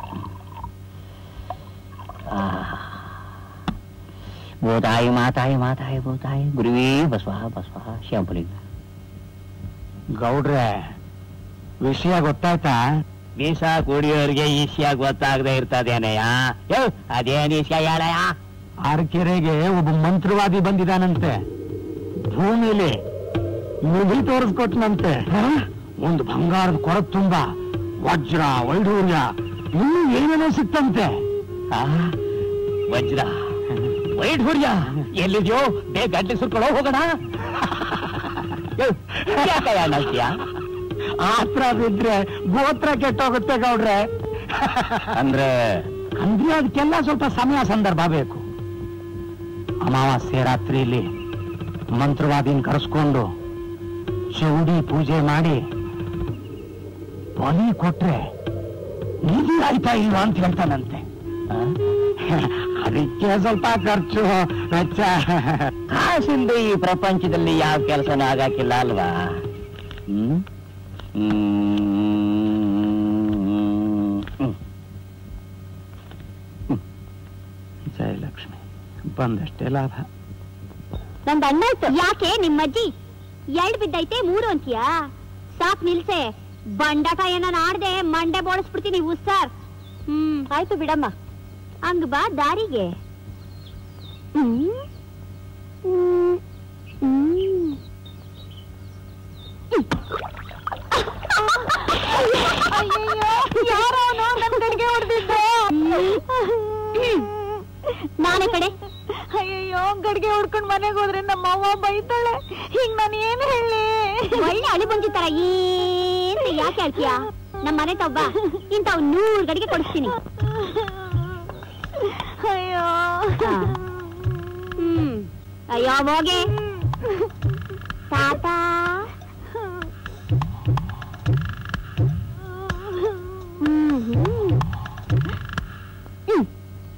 ಆ. ಭೂತಾಯಿ ಮಾತಾಯಿ ಮಾತಾಯಿ ಭೂತಾಯಿ ಗುರುವೇ ಬಸವ ಬಸವ ಶಂಭಲಿಂಗ ಗೌಡ್ರೆ ವಿಷಯ ಗೊತ್ತಾಯ್ತಾ ಮೀಸ ಕುಡಿಯೋರಿಗೆ ಈಸಿಯ ಗೊತ್ತಾಗದೆ ಇರ್ತದೇನೆಯ ಯೋ ಅದೇನ್ ಈಸ್ಯ ಹೇಳಯ್ಯ ಆರ್ಕೆರೆಗೆ ಒಬ್ಬ ಮಂತ್ರವಾದಿ ಬಂದಿದಾನಂತೆ ಭೂಮಿಲಿ ನಿಧಿ ತೋರಿಸ್ಕೊಟ್ನಂತೆ ಒಂದು ಬಂಗಾರದ ಕೊರತ್ ತುಂಬ ವಜ್ರ ವೈಢೂರ್ಯ ಇನ್ನೂ ಏನೇನೋ ಸಿಕ್ತಂತೆ ಆ, ವಜ್ರ ವೈಢೂರ್ಯ ಎಲ್ಲಿದ್ಯೋ ಬೇಗ ಗಡ್ಡೆ ಸುರ್ಕೊಳ್ಳೋ ಹೋಗೋಣ ಯೋ, ಯಾಕಯ್ಯ ನಗ್ತೀಯ? ಆತ್ರ ಬಿದ್ರೆ ಗೋತ್ರ ಕೆಟ್ಟೋಗುತ್ತೆ ಗೌಡ್ರೆ ಅಂದ್ರೆ ಅಂದ್ರೆ ಅದಕ್ಕೆಲ್ಲ ಸ್ವಲ್ಪ ಸಮಯ ಸಂದರ್ಭ ಬೇಕು ಅಮಾವಾಸ್ಯೆ ರಾತ್ರಿಯಲ್ಲಿ ಮಂತ್ರವಾದಿನ ಕರೆಸ್ಕೊಂಡು ಚೌಡಿ ಪೂಜೆ ಮಾಡಿ ಬಲಿ ಕೊಟ್ರೆ ನಿಧಿ ಆಯ್ತಾ ಇಲ್ವಾ ಅಂತ ಹೇಳ್ತಾನಂತೆ ಆ? ಅದಕ್ಕೆ ಸ್ವಲ್ಪ ಖರ್ಚು ವೆಚ್ಚ ಕಾಸಿಂದ ಈ ಪ್ರಪಂಚದಲ್ಲಿ ಯಾವ ಕೆಲಸನೂ ಆಗಾಕಿಲ್ಲ ಅಲ್ವಾ ಹ್ಮ್ ಹ್ಮ್. ಜಯಲಕ್ಷ್ಮಿ ಬಂದಷ್ಟೇ ಲಾಭ ನಂದ್ ಅಣ್ಣ ಇತ್ತು ಯಾಕೆ ನಿಮ್ಮಜ್ಜಿ ಎರಡ್ ಬಿದ್ದೈತೆ ಮೂರು ಅಂತೀಯಾ ಸಾಕ್ ನಿಲ್ಸೆ ಬಂಡಾಟ ಏನಾನ ಆಡ್ದೆ ಮಂಡೆ ಬೋಳಿಸ್ಬಿಡ್ತೀನಿ ಉಸ್ಸಾರ್ ಹ್ಮ್ ಆಯ್ತು ಬಿಡಮ್ಮ ಹಂಗ್ ಬಾ ದಾರಿಗೆ ಹ್ಮ್ ಹ್ಮ್. ಹ್ಮ್. ನಾನೇ ಕಡೆ ಅಯ್ಯಯ್ಯೋ ಗಡಿಗೆ ಹೊಡ್ಕೊಂಡ್ ಮನೆಗೆ ಹೋದ್ರೆ ನಮ್ಮ ಅವ್ವ ಬೈತಾಳೆ ಹಿಂಗ್ ನಾನು ಏನ್ ಹೇಳಿ ಒಳ್ಳೆ ಅಳಿ ಬಂಜಿ ತರ ಏನ್ ಯಾಕೆ ಹೇಳ್ತೀಯ ನಮ್ಮ ಮನೆ ತವ್ವ ಇಂಥವ್ ನೂರ್ ಗಡಿಗೆ ಕೊಡಿಸ್ತೀನಿ ಅಯ್ಯೋ ಹ್ಮ್ ಅಯ್ಯೋ ಹೋಗೆ ತಾತ ಹ್ಮ್ ಹ್ಮ್. ಹ್ಮ್.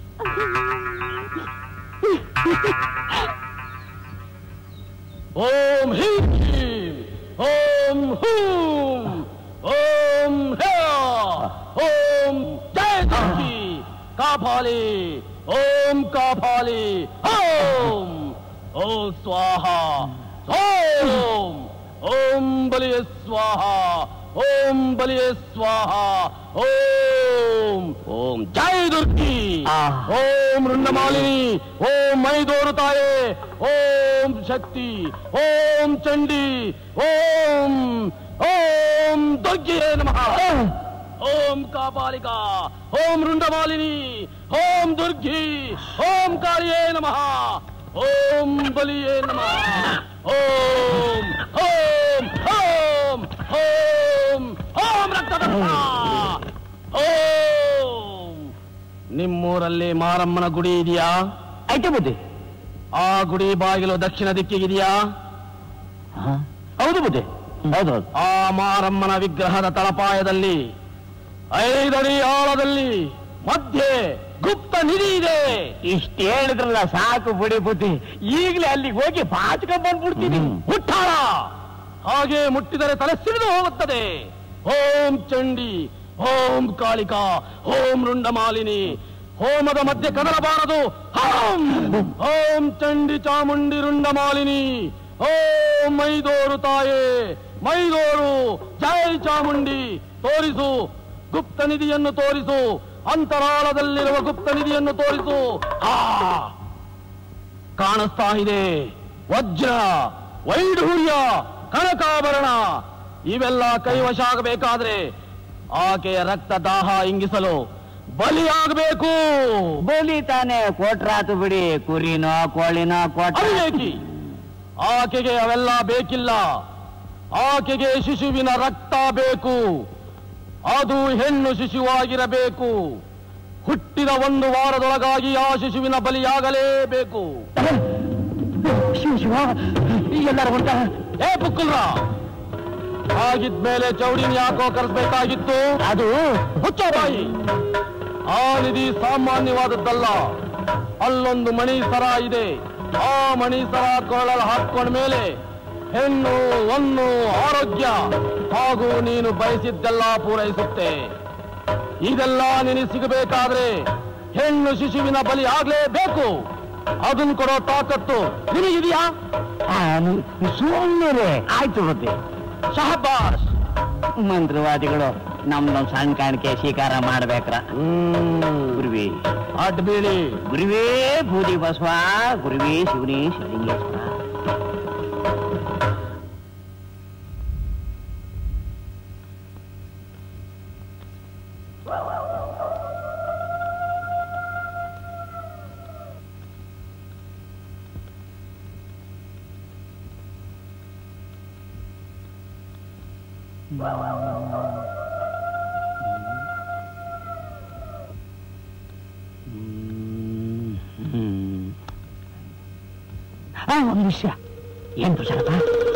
ಓಂ ಹೀಂ ಓಂ ಹೂಂ ಓಂ ಹೇ ಓಂ ಜಯ ದುರ್ಗಿ ಕಾಪಾಲಿ ಓಂ ಕಾಪಾಲಿ ಓಂ ಓಂ ಸ್ವಾಹ ಓಂ ಓಂ ಬಲಿಯ ಸ್ವಾಹ ಓಂ ಬಲಿಯ ಸ್ವಾಹ ಓಂ ಓಂ ಜಯ ದುರ್ಗಿ ಓಂ ರುಂಡಮಾಲಿನಿ ಓಂ ಮೈದೋರು ತಾಯೇ ಓಂ ಶಕ್ತಿ ಓಂ ಚಂಡಿ ಓಂ ಓಂ ದುರ್ಗಿಯೇ ನಮಃ ಓಂ ಕಾಪಾಲಿಕಾ ಓಂ ರುಂಡಮಾಲಿನಿ ಓಂ ದುರ್ಗಿ ಓಂ ಕಾಳಿಯೇ ನಮಃ ಓಂ ಬಲಿಯೇ ನಮಃ ಓಂ ಓಂ ಓಂ ಓಂ ಓಂ ರಕ್ತದಂತ ಓಂ ನಿಮ್ಮೂರಲ್ಲಿ ಮಾರಮ್ಮನ ಗುಡಿ ಇದೆಯಾ ಐತೆ ಬುದ್ಧಿ ಆ ಗುಡಿ ಬಾಗಿಲು ದಕ್ಷಿಣ ದಿಕ್ಕಿಗಿದೆಯಾ ಹೌದು ಬುದ್ಧಿ ಹೌದು ಆ ಮಾರಮ್ಮನ ವಿಗ್ರಹದ ತಳಪಾಯದಲ್ಲಿ ಐದಡಿ ಆಳದಲ್ಲಿ ಮಧ್ಯೆ ಗುಪ್ತ ನಿಧಿ ಇದೆ ಇಷ್ಟ ಹೇಳಿದ್ರಲ್ಲ ಸಾಕು ಬುಡಿ ಬುದ್ಧಿ ಈಗಲೇ ಅಲ್ಲಿಗೆ ಹೋಗಿ ಬಾಚ್ಕೊಂಡ್ ಬಂದ್ಬಿಡ್ತೀನಿ ಹುಟ್ಟಾಳ ಹಾಗೆ ಮುಟ್ಟಿದರೆ ತಲೆ ಸಿಡಿದು ಹೋಗುತ್ತದೆ ಓಂ ಚಂಡಿ ಓಂ ಕಾಳಿಕಾ ಓಂ ರುಂಡಮಾಲಿನಿ ಹೋಮದ ಮಧ್ಯೆ ಕದಲಬಾರದು ಓಂ ಓಂ ಚಂಡಿ ಚಾಮುಂಡಿ ರುಂಡಮಾಲಿನಿ ಓಂ ಮೈದೋರು ತಾಯೇ ಮೈದೋರು ಜೈ ಚಾಮುಂಡಿ ತೋರಿಸು ಗುಪ್ತ ನಿಧಿಯನ್ನು ತೋರಿಸು ಅಂತರಾಳದಲ್ಲಿರುವ ಗುಪ್ತ ನಿಧಿಯನ್ನು ತೋರಿಸು ಆ ಕಾಣಿಸ್ತಾ ಇದೆ ವಜ್ರ ವೈಢೂರ್ಯ ಕನಕಾಭರಣ ಇವೆಲ್ಲ ಕೈವಶ ಆಗಬೇಕಾದ್ರೆ ಆಕೆಯ ರಕ್ತ ದಾಹ ಇಂಗಿಸಲು ಬಲಿಯಾಗಬೇಕು ಬೋಲಿ ತಾನೆ ಕೊಟ್ರಾತು ಬಿಡಿ ಕುರಿನೋ ಕೋಳಿನೋ ಕೊಟ್ಟ ಅವಿವೇಕಿ ಆಕೆಗೆ ಅವೆಲ್ಲ ಬೇಕಿಲ್ಲ ಆಕೆಗೆ ಶಿಶುವಿನ ರಕ್ತ ಬೇಕು ಅದು ಹೆಣ್ಣು ಶಿಶುವಾಗಿರಬೇಕು ಹುಟ್ಟಿದ ಒಂದು ವಾರದೊಳಗಾಗಿ ಆ ಶಿಶುವಿನ ಬಲಿಯಾಗಲೇಬೇಕು ಶಿವ ಶಿವ ಎಲ್ಲರ ಹೊಂಟ ಏ ಪುಕ್ಕಲ್ರ ಹಾಗಿದ್ಮೇಲೆ ಚೌಡಿನ ಯಾಕೋ ಕರೆಸ್ಬೇಕಾಗಿತ್ತು ಅದು ಹುಚ್ಚರಾಯಿ ಆ ನಿಧಿ ಸಾಮಾನ್ಯವಾದದ್ದಲ್ಲ ಅಲ್ಲೊಂದು ಮಣಿ ಸರ ಇದೆ ಆ ಮಣಿ ಸರ ಕೊಳ್ಳಲು ಹಾಕೊಂಡ ಮೇಲೆ ಹೆಣ್ಣು ಒಂದು ಆರೋಗ್ಯ ಹಾಗೂ ನೀನು ಬಯಸಿದ್ದೆಲ್ಲ ಪೂರೈಸುತ್ತೆ ಇದೆಲ್ಲ ನಿನಗೆ ಸಿಗಬೇಕಾದ್ರೆ ಹೆಣ್ಣು ಶಿಶುವಿನ ಬಲಿ ಆಗ್ಲೇಬೇಕು ಅದನ್ನು ಕೊಡೋ ತಾಕತ್ತು ನಿನಗಿದೆಯಾ ಸುಮ್ಮನೆ ಆಯ್ತು ಮತ್ತೆ ಶಹಬಾಸ್ ಮಂತ್ರವಾದಿಗಳು ನಮ್ದೊಂದ್ ಸಣ್ಣ ಕಾಣಿಕೆ ಸ್ವೀಕಾರ ಮಾಡ್ಬೇಕ್ರ ಗುರುವಿ ಅಡ್ಡ ಬೀಳಿ ಗುರುವೇ ಬೂದಿ ಬಸವ ಗುರುವೇ ಶಿವನೇ ಶಿವಲಿಂಗೇಶ್ವರ ಆ, ಒಂದು ವಿಷಯ ಏನ್ ಪುರುಷರಪ್ಪ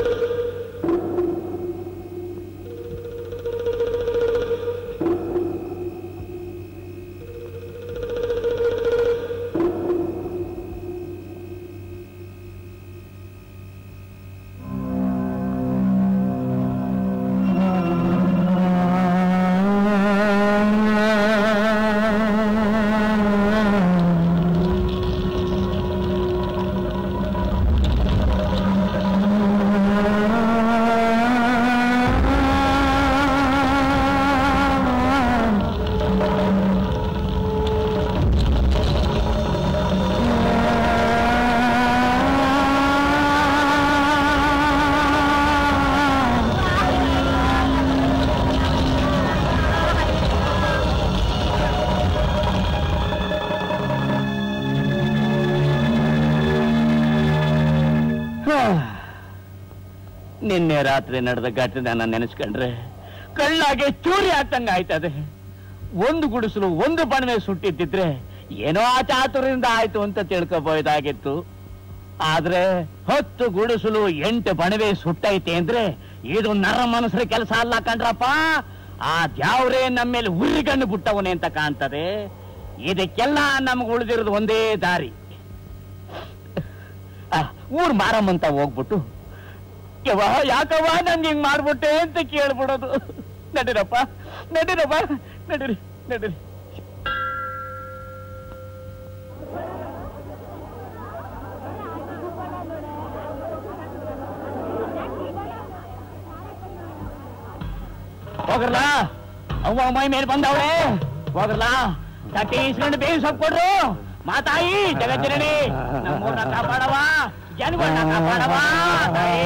ನಿನ್ನೆ ರಾತ್ರಿ ನಡೆದ ಘಟನೆನ ನೆನೆಸ್ಕೊಂಡ್ರೆ ಕಳ್ಳಾಗೆ ಚೂರಿ ಆಗ್ತಂಗ ಆಯ್ತದೆ ಒಂದು ಗುಡಿಸಲು ಒಂದು ಬಣವೆ ಸುಟ್ಟಿದ್ದಿದ್ರೆ ಏನೋ ಆ ಚಾತುರ್ಯದಿಂದ ಆಯ್ತು ಅಂತ ತಿಳ್ಕೊಬೋದಾಗಿತ್ತು ಆದ್ರೆ ಹತ್ತು ಗುಡಿಸಲು ಎಂಟು ಬಣವೆ ಸುಟ್ಟೈತೆ ಅಂದ್ರೆ ಇದು ನರ ಮನಸ್ಸರ ಕೆಲಸ ಅಲ್ಲ ಕಂಡ್ರಪ್ಪ ಆ ದ್ಯಾವ್ರೇ ನಮ್ಮ ಮೇಲೆ ಉರಿಗಣ್ಣು ಬಿಟ್ಟವನೇ ಅಂತ ಕಾಣ್ತದೆ ಇದಕ್ಕೆಲ್ಲ ನಮ್ಗೆ ಉಳಿದಿರೋದು ಒಂದೇ ದಾರಿ ಆ, ಊರ್ ಮಾರಮ್ಮಂತ ಹೋಗ್ಬಿಟ್ಟು ಯವ್ವ ಯಾಕವ್ವ ನಂಗೆ ಹಿಂಗ್ ಮಾಡ್ಬಿಟ್ಟೆ ಅಂತ ಕೇಳ್ಬಿಡೋದು ನಡೀರಪ್ಪ ನಡೀರಪ್ಪ ನಡೀರಿ ನಡೀರಿ ಹೋಗ್ರಲ್ಲ ಅವ್ವ ಮೈ ಮೇಲೆ ಬಂದವ್ರೆ ಹೋಗ್ರಲ್ಲ ತಟ್ಟಿ ಇಸ್ಕೊಂಡು ಬೇಗ ಸೊಪ್ಪು ಕೊಡ್ರು ಮಾತಾಯಿ ಜಗತ್ತಿರಣಿ ನಮ್ಮೂರ್ನ ಕಾಪಾಡವ ಜನಗಳನ್ನ ಕಾಪಾಡವ ತಾಯಿ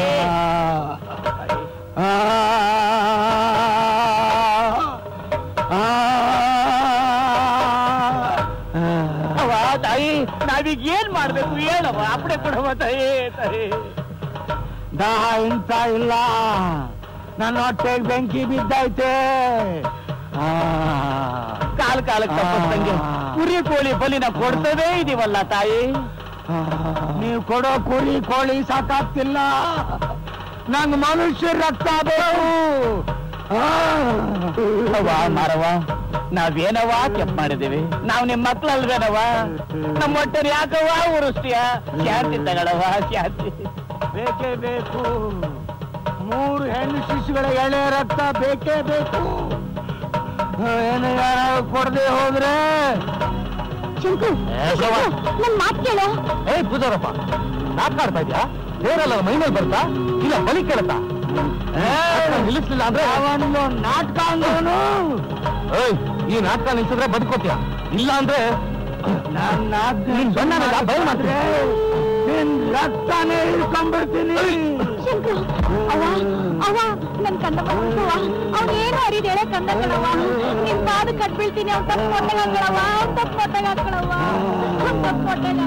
ಅವ್ವ ತಾಯಿ ನಾವೀಗ ಏನ್ ಮಾಡ್ಬೇಕು ಹೇಳವ ಅಪ್ಪಡೆ ಕೊಡವ ತಾಯಿ ತಾಯಿ ದಾಹ ಇಂತ ಇಲ್ಲ ನನ್ನ ಹೊಟ್ಟೆಗೆ ಬೆಂಕಿ ಬಿದ್ದೈತೆ ಆ, ಕಾಲ ಕಾಲಕ್ಕೆ ತಪ್ಪಿಸ್ದಂಗೆ ಕುರಿ ಕೋಳಿ ಬಲಿನ ಕೊಡ್ತದೇ ಇದೀವಲ್ಲ ತಾಯಿ ಆ, ನೀವು ಕೊಡೋ ಕುರಿ ಕೋಳಿ ಸಾಕಾಗ್ತಿಲ್ಲ ನಂಗ್ ಮನುಷ್ಯ ರಕ್ತ ಬೇಕು ಆ. ಅವ್ವ ಮಾರವ ನಾವೇನವ ಕೆಪ್ ಮಾಡಿದೀವಿ ನಾವ್ ನಿಮ್ ಮಕ್ಳಲ್ವೇನವ ನಮ್ಮ ಹೊಟ್ಟೆ ಯಾಕವ್ವ ಉರಿಸ್ತೀಯ ಶಾಂತಿ ತಗೊಳವ ಶಾಂತಿ ಬೇಕೇ ಬೇಕು ಮೂರು ಹೆಣ್ಣು ಶಿಶುಗಳ ಎಳೆ ರಕ್ತ ಬೇಕೇ ಬೇಕು ಏನು ಯಾರ ಕೊಡದೆ ಹೋದ್ರೆ ಶಂಕು ಏ, ಶವ. ನನ್ ಮಾತ್ ಕೇಳು ಏ ಪೂಜಾರಪ್ಪ ನಾಟಕ ಆಡ್ತಾ ಇದ್ಯಾ ಬೇರೆಲ್ಲ ಮೈ ಮೇಲೆ ಬರ್ತಾ ಇಲ್ಲ ಬಲಿ ಕೇಳತ್ತಾ ನಿಲ್ಲಿಸ್ಲಿಲ್ಲ ಅಂದ್ರೆ ಅವನು ನಾಟಕ ಅಂದವನು ಏಯ್ ಈ ನಾಟಕ ನಿಲ್ಸಿದ್ರೆ ಬದುಕೋತ್ಯ ಇಲ್ಲ ಅಂದ್ರೆ ನನ್ನ ನಿನ್ ಗಂಡನೆಲ್ಲ ಬಯಲು ಮಾಡ್ತೀನಿ. ನಿನ್ ರಕ್ತನೇ ಇಳ್ಕೊಂಡ್ಬಿಡ್ತೀನಿ ಶಂಕರ ಅವ ಅವ ನನ್ ಕಂದ ಬಂದವ ಅವ್ನ ಏನು ಅರಿದ ಹೇಳ ಕಂದ ಕಣವ ನಿನ್ ಪಾದ ಕಟ್ ಬೀಳ್ತೀನಿ ಅವ್ನ ತಪ್ಪು ಮೊಟ್ಟೆಗೆ ಹಾಕಳವ ಅವ್ನ ತಪ್ಪು ಮೊಟ್ಟೆಗೆ ಹಾಕಳವ ಅವ್ನ ತಪ್ಪು ಮೊಟ್ಟೆಗೆ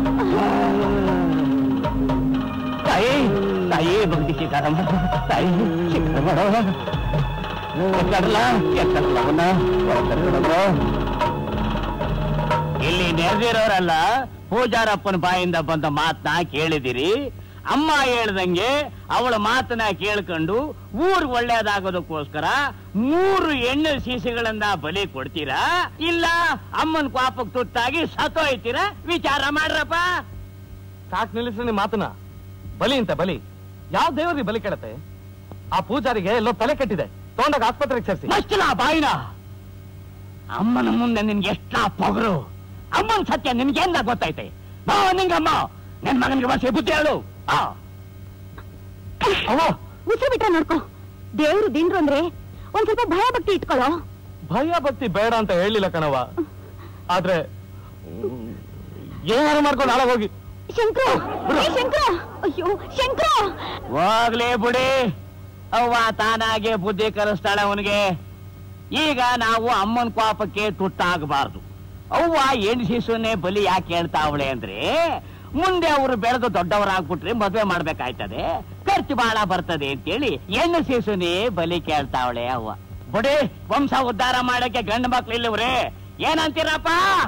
ತಾಯಿ ತಾಯಿ ಭಕ್ತಿ ಶಿಕಾರಮ್ಮ ತಾಯಿ ಶಿಕಾರ ಮಾಡೋ ಎಕ್ಕಡ್ಲ ಎಕ್ಕಡ್ಲ ಅವನ್ನ ಹೊರಗಡೆ ಇಲ್ಲಿ ನೆರೆದಿರೋರಲ್ಲ ಪೂಜಾರಪ್ಪನ ಬಾಯಿಂದ ಬಂದ ಮಾತನ್ನ ಕೇಳಿದಿರಿ ಅಮ್ಮ ಹೇಳ್ದಂಗೆ ಅವಳ ಮಾತನ್ನ ಕೇಳ್ಕೊಂಡು ಊರ್ ಒಳ್ಳೇದಾಗೋದಕ್ಕೋಸ್ಕರ ಮೂರು ಎಣ್ಣೆ ಸೀಸೆಗಳನ್ನ ಬಲಿ ಕೊಡ್ತೀರಾ ಇಲ್ಲ ಅಮ್ಮನ ಪಾಪಕ್ಕೆ ತುತ್ತಾಗಿ ಸತ್ತೋಯ್ತೀರಾ ವಿಚಾರ ಮಾಡ್ರಪ್ಪ ಸಾಕ್ ನಿಲ್ಲಿಸ್ರಿ ನಿಮ್ ಮಾತನ್ನ ಬಲಿ ಅಂತ ಬಲಿ ಯಾವ ದೇವರಿಗೆ ಬಲಿ ಕೇಳತ್ತೆ ಆ ಪೂಜಾರಿಗೆ ಎಲ್ಲೋ ತಲೆ ಕೆಟ್ಟಿದೆ ತಗೊಂಡಾಗ ಆಸ್ಪತ್ರೆಗೆ ಸೇರಿಸಿ ಮಚ್ಚಲ ಬಾಯಿನ ಅಮ್ಮನ ಮುಂದೆ ನಿನ್ಗೆ ಎಷ್ಟ ಪೊಗರು ಅಮ್ಮನ ಸತ್ಯ ನಿನ್ಗೇನ ಗೊತ್ತೈತೆ ಬಾ ನಿಂಗಮ್ಮ ನನ್ ಮಗನಿಗೆ ಬಸ್ ಬುದ್ಧಿ ಹೇಳು ಆ ಅವ್ವ ಉಸಿರು ಬಿಟ್ರೆ ನೋಡ್ಕೊ ದೇವ್ರು ದಿನ್ರು ಅಂದ್ರೆ ಒಂದ್ ಸ್ವಲ್ಪ ಭಯ ಭಕ್ತಿ ಇಟ್ಕೊಳ್ಳೋ ಭಯ ಭಕ್ತಿ ಬೇಡ ಅಂತ ಹೇಳಿಲ್ಲ ಕಣವ ಆದ್ರೆ ಹ್ಮ್, ಏನಾರು ಮಾಡ್ಕೊಂಡು ಹಾಳಾಗ್ ಹೋಗಿ ಶಂಕರ ಏ ಶಂಕರ ಅಯ್ಯೋ ಶಂಕರ ಹೋಗ್ಲಿ ಬಿಡಿ ಅವ್ವ ತಾನಾಗೆ ಬುದ್ಧಿ ಕಲಿಸ್ತಾಳೆ ಅವನಿಗೆ ಈಗ ನಾವು ಅಮ್ಮನ ಪಾಪಕ್ಕೆ ತುತ್ತಾಗಬಾರ್ದು ಅವ್ವ ಹೆಣ್ಣು ಶಿಶುನೇ ಬಲಿ ಯಾಕೆ ಹೇಳ್ತಾವಳೆ ಅಂದ್ರೆ ಮುಂದೆ ಅವರು ಬೆಳೆದು ದೊಡ್ಡವರಾಗ್ಬಿಟ್ರೆ ಮದ್ವೆ ಮಾಡ್ಬೇಕಾಯ್ತದೆ ಖರ್ಚು ಬಹಳ ಬರ್ತದೆ ಅಂತೇಳಿ ಹೆಣ್ಣು ಶಿಶುನೇ ಬಲಿ ಕೇಳ್ತಾವಳೆ ಅವ್ವ ಬಿಡಿ ವಂಶ ಉದ್ಧಾರ ಮಾಡಕ್ಕೆ ಗಂಡು ಮಕ್ಳು ಇಲ್ಲವ್ರೆ ಏನಂತೀರಪ್ಪ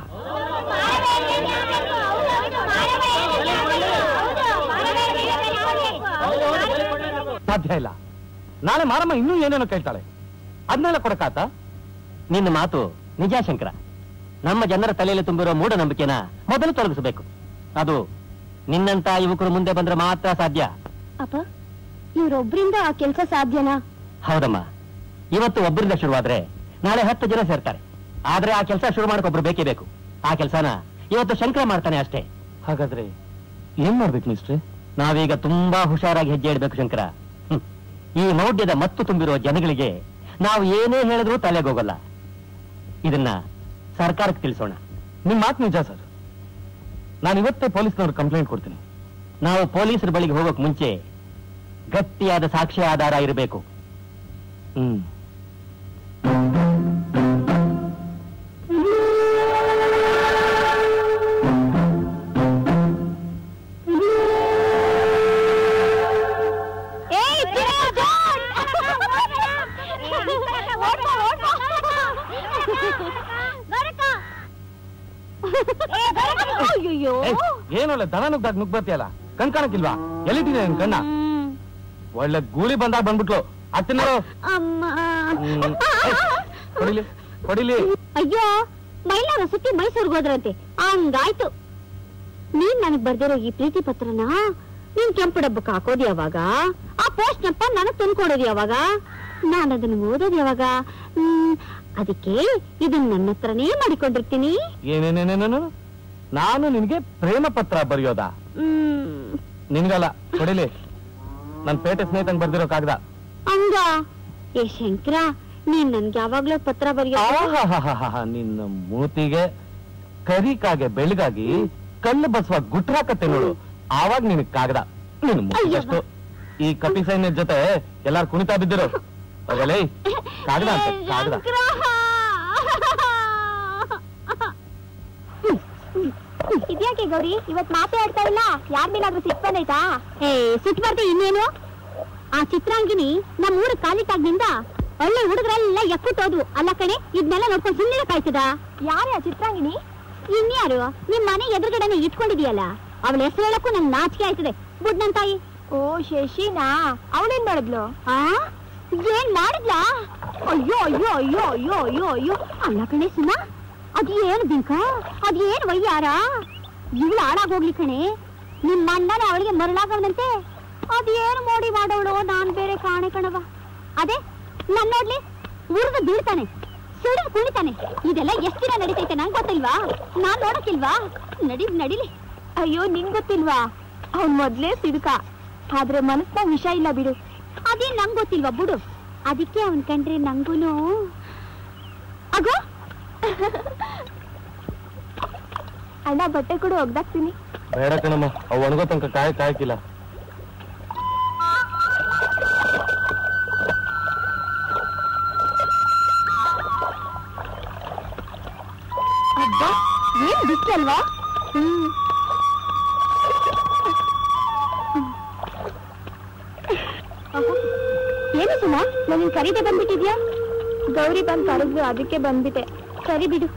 ಸಾಧ್ಯ ಇಲ್ಲ ನಾಳೆ ಮಾರಮ್ಮ ಇನ್ನೂ ಏನೇನೋ ಕೇಳ್ತಾಳೆ ಅದನ್ನೆಲ್ಲ ಕೊಡಕಾತ ನಿನ್ನ ಮಾತು ನಿಜ ಶಂಕರ ನಮ್ಮ ಜನರ ತಲೆಯಲ್ಲಿ ತುಂಬಿರೋ ಮೂಢನಂಬಿಕೆನ ಮೊದಲು ತೊಲಗಿಸಬೇಕು ಅದು ನಿನ್ನಂತ ಯುವಕರು ಮುಂದೆ ಬಂದ್ರೆ ಮಾತ್ರ ಸಾಧ್ಯ ಅಪ್ಪ ಇವ್ರೊಬ್ರಿಂದ ಆ ಕೆಲ್ಸ ಸಾಧ್ಯನಾ ಹೌದಮ್ಮ ಇವತ್ತು ಒಬ್ಬರಿಂದ ಶುರುವಾದ್ರೆ ನಾಳೆ ಹತ್ತು ಜನ ಸೇರ್ತಾರೆ ಆದ್ರೆ ಆ ಕೆಲಸ ಶುರು ಮಾಡಕ್ ಒಬ್ರು ಬೇಕೇ ಬೇಕು ಆ ಕೆಲಸನ ಇವತ್ತು ಶಂಕರ ಮಾಡ್ತಾನೆ ಅಷ್ಟೇ ಹಾಗಾದ್ರೆ ಏನ್ ಮಾಡ್ಬೇಕು ಮಿಸ್ಟ್ರೆ ನಾವೀಗ ತುಂಬಾ ಹುಷಾರಾಗಿ ಹೆಜ್ಜೆ ಇಡಬೇಕು ಶಂಕರ ಹ್ಮ್. ಈ ಮೌಢ್ಯದ ಮತ್ತು ತುಂಬಿರೋ ಜನಗಳಿಗೆ ನಾವು ಏನೇ ಹೇಳಿದ್ರೂ ತಲೆಗೋಗಲ್ಲ ಇದನ್ನ ಸರ್ಕಾರಕ್ಕೆ ತಿಳಿಸೋಣ ನಿಮ್ ಮಾತು ನಿಜ ಸರ್ ನಾನು ಇವತ್ತೇ ಪೊಲೀಸ್ನವ್ರು ಕಂಪ್ಲೇಂಟ್ ಕೊಡ್ತೀನಿ ನಾವು ಪೊಲೀಸರ ಬಳಿಗೆ ಹೋಗೋಕ್ ಮುಂಚೆ ಗಟ್ಟಿಯಾದ ಸಾಕ್ಷ್ಯ ಆಧಾರ ಇರಬೇಕು ಹ್ಮ್ ಏಯ್ ಅಯ್ಯೋ ಏಯ್, ಏನೊಳ್ಳೆ ದನ ನುಗ್ದಾಗ ನುಗ್ ಬರ್ತೀಯಲ್ಲ ಕಣ್ ಕಾಣಕ್ಕಿಲ್ವಾ ಎಲ್ಲಿಟ್ಟಿದೆ ನಿನ್ ಕಣ್ಣ ಒಳ್ಳೆ ಗೂಳಿ ಬಂದಾಗ ಬಂದ್ಬಿಟ್ಲು ಅತ್ತಿನ ಅಮ್ಮ ಹೊಡಿಲಿ ಹೊಡಿಲಿ ಅಯ್ಯೋ ಮೈಲಾರ ಸುತ್ತಿ ಮೈಸೂರ್ಗೆ ಹೋದ್ರಂತೆ ಹಂಗಾಯ್ತು ನೀನ್ ನನಗ್ ಬರ್ದಿರೋ ಈ ಪ್ರೀತಿ ಪತ್ರನ ನೀನ್ ಕೆಂಪು ಡಬ್ಬಕ್ಕೆ ಹಾಕೋದು ಯಾವಾಗ ಆ ಪೋಸ್ಟ್ ನಪ್ಪ ನನಗ್ ತಂದ್ಕೊಡೋದು ಯಾವಾಗ ನಾನು ಅದನ್ನ ಓದೋದು ಯಾವಾಗ ಹ್ಮ್, ಅದಕ್ಕೆ ಇದನ್ನ ನನ್ನ ಹತ್ರನೇ ಮಾಡಿಕೊಂಡಿರ್ತೀನಿ ಏನೇನೇನೇನೇನು ನಾನು ನಿನ್ಗೆ ಪ್ರೇಮ ಪತ್ರ ಬರೆಯೋದಾ ಹ್ಮ್ ನಿನ್ಗಲ್ಲ ಹೊಡಿಲಿ ನನ್ ಪೇಟೆ ಸ್ನೇಹಿತಂಗ್ ಬರ್ದಿರೋ ಕಾಗದ ಹಂಗ ಏ ಶಂಕರ ನೀನ್ ನನ್ಗೆ ಯಾವಾಗ್ಲೂ ಪತ್ರ ಬರೆಯೋ ಆಹಾಹಾಹಾಹಾ, ನಿನ್ನ ಮೂತಿಗೆ ಕರಿಕಾಗೆ ಬೆಳಗಾಗಿ ಕಲ್ಲು ಬಸವ ಗುಟ್ರಾಕತ್ತೆ ನೋಡು ಆವಾಗ ನಿನ್ ಕಾಗದ ನಿನ್ ಮೂತಿಗಷ್ಟು ಈ ಕಪಿ ಸೈನ್ಯದ ಜೊತೆ ಎಲ್ಲಾರು ಕುಣಿತಾ ಬಿದ್ದಿರೋ ಹೋಗಲೇ ಕಾಗದ ಅಂತ ಕಾಗದ ಇದ್ಯಾಕೆ ಗೌರಿ ಇವತ್ ಮಾತೇ ಆಡ್ತಾ ಇಲ್ಲ ಯಾರ ಮೇಲಾದ್ರೂ ಸಿಟ್ ಬಂದೈತಾ ಏ ಸಿಟ್ ಬರ್ದೆ ಇನ್ನೇನು ಆ ಚಿತ್ರಾಂಗಿನಿ ನಮ್ಮ ಊರ ಕಾಲಿಟ್ಟಾಗ್ನಿಂದ ಒಳ್ಳೆ ಹುಡುಗರೆಲ್ಲ ಎಕ್ಕುಟ್ಟೋದ್ವು ಅಲ್ಲ ಕಣೆ ಇದನ್ನೆಲ್ಲ ನೋಡ್ಕೊಂಡು ಸುಮ್ಮನೆ ಕಾಯ್ತದ ಯಾರೇ ಆ ಚಿತ್ರಾಂಗಿನಿ ಇನ್ಯಾರು ನಿಮ್ ಮನೆ ಎದುರುಗಡೆನೆ ಇಟ್ಕೊಂಡಿದ್ಯಲ್ಲ ಅವಳ ಹೆಸರು ಹೇಳಕ್ಕೂ ನಂಗೆ ನಾಚಿಕೆ ಆಯ್ತದೆ ಬುಡ್ ನನ್ ತಾಯಿ ಓ ಶಶಿನಾ ಅವಳೇನ್ ಮಾಡಿದ್ಲು ಆ ಏನ್ ಮಾಡಿದ್ಲಾ ಅಯ್ಯೋ ಅಯ್ಯೋ ಅಯ್ಯೋ ಅಯ್ಯೋ ಅಯ್ಯೋ ಅಯ್ಯೋ ಅಲ್ಲ ಕಣೆ ಸುಮಾ ಅದೇನು ಬಿಂಕ ಅದೇನು ವಯ್ಯಾರ ಇವಳು ಹಾಳಾಗೋಗ್ಲಿ ಕಣೆ ನಿಮ್ಮ ಅಣ್ಣನ ಅವಳಿಗೆ ಮರಳಾಗವನಂತೆ ಅದೇನು ಮೋಡಿ ಮಾಡೋಳು ನಾನ್ ಬೇರೆ ಕಾಣೆ ಕಣವ ಅದೇ ನನ್ ನೋಡ್ಲಿ ಉರ್ದು ಬೀಳ್ತಾನೆ ಸಿಡಿದು ಕುಣಿತಾನೆ ಇದೆಲ್ಲ ಎಷ್ಟ್ ದಿನ ನಡೀತೈತೆ ನಂಗ್ ಗೊತ್ತಿಲ್ವಾ ನಾನ್ ನೋಡಕ್ಕಿಲ್ವಾ ನಡಿ ನಡಿಲಿ ಅಯ್ಯೋ ನಿಂಗ್ ಗೊತ್ತಿಲ್ವಾ ಅವ್ನ್ ಮೊದ್ಲೇ ಸಿಡುಕ ಆದ್ರೆ ಮನಸ್ನಾಗ ವಿಷ ಇಲ್ಲ ಬಿಡು ಅದೇ ನಂಗ್ ಗೊತ್ತಿಲ್ವಾ ಬಿಡು ಅದಕ್ಕೆ ಅವನ್ ಕಂಡ್ರೆ ನಂಗೂನು ಅಗೋ ಅಣ್ಣ ಬಟ್ಟೆ ಕೂಡ ಒಗ್ದಾಕ್ತೀನಿ ಬೇಡ ಕಣಮ್ಮ ಅವು ಒಣಗೋ ತನಕ ಕಾಯ ಕಾಯಕಿಲ್ಲ ಅಬ್ಬಾ ಏನ್ ಬಿಸ್ಲಲ್ವಾ ಹ್ಮ್ ಅಹೋ, ಏನು ಸುಮಾ ನನ್ನ ಕರೀದೆ ಬಂದ್ಬಿಟ್ಟಿದ್ಯಾ ಗೌರಿ ಬಂದ್ ಕರೆದ್ರು ಅದಕ್ಕೆ ಬಂದ್ಬಿಟ್ಟೆ ಸರಿ ಬಿಡು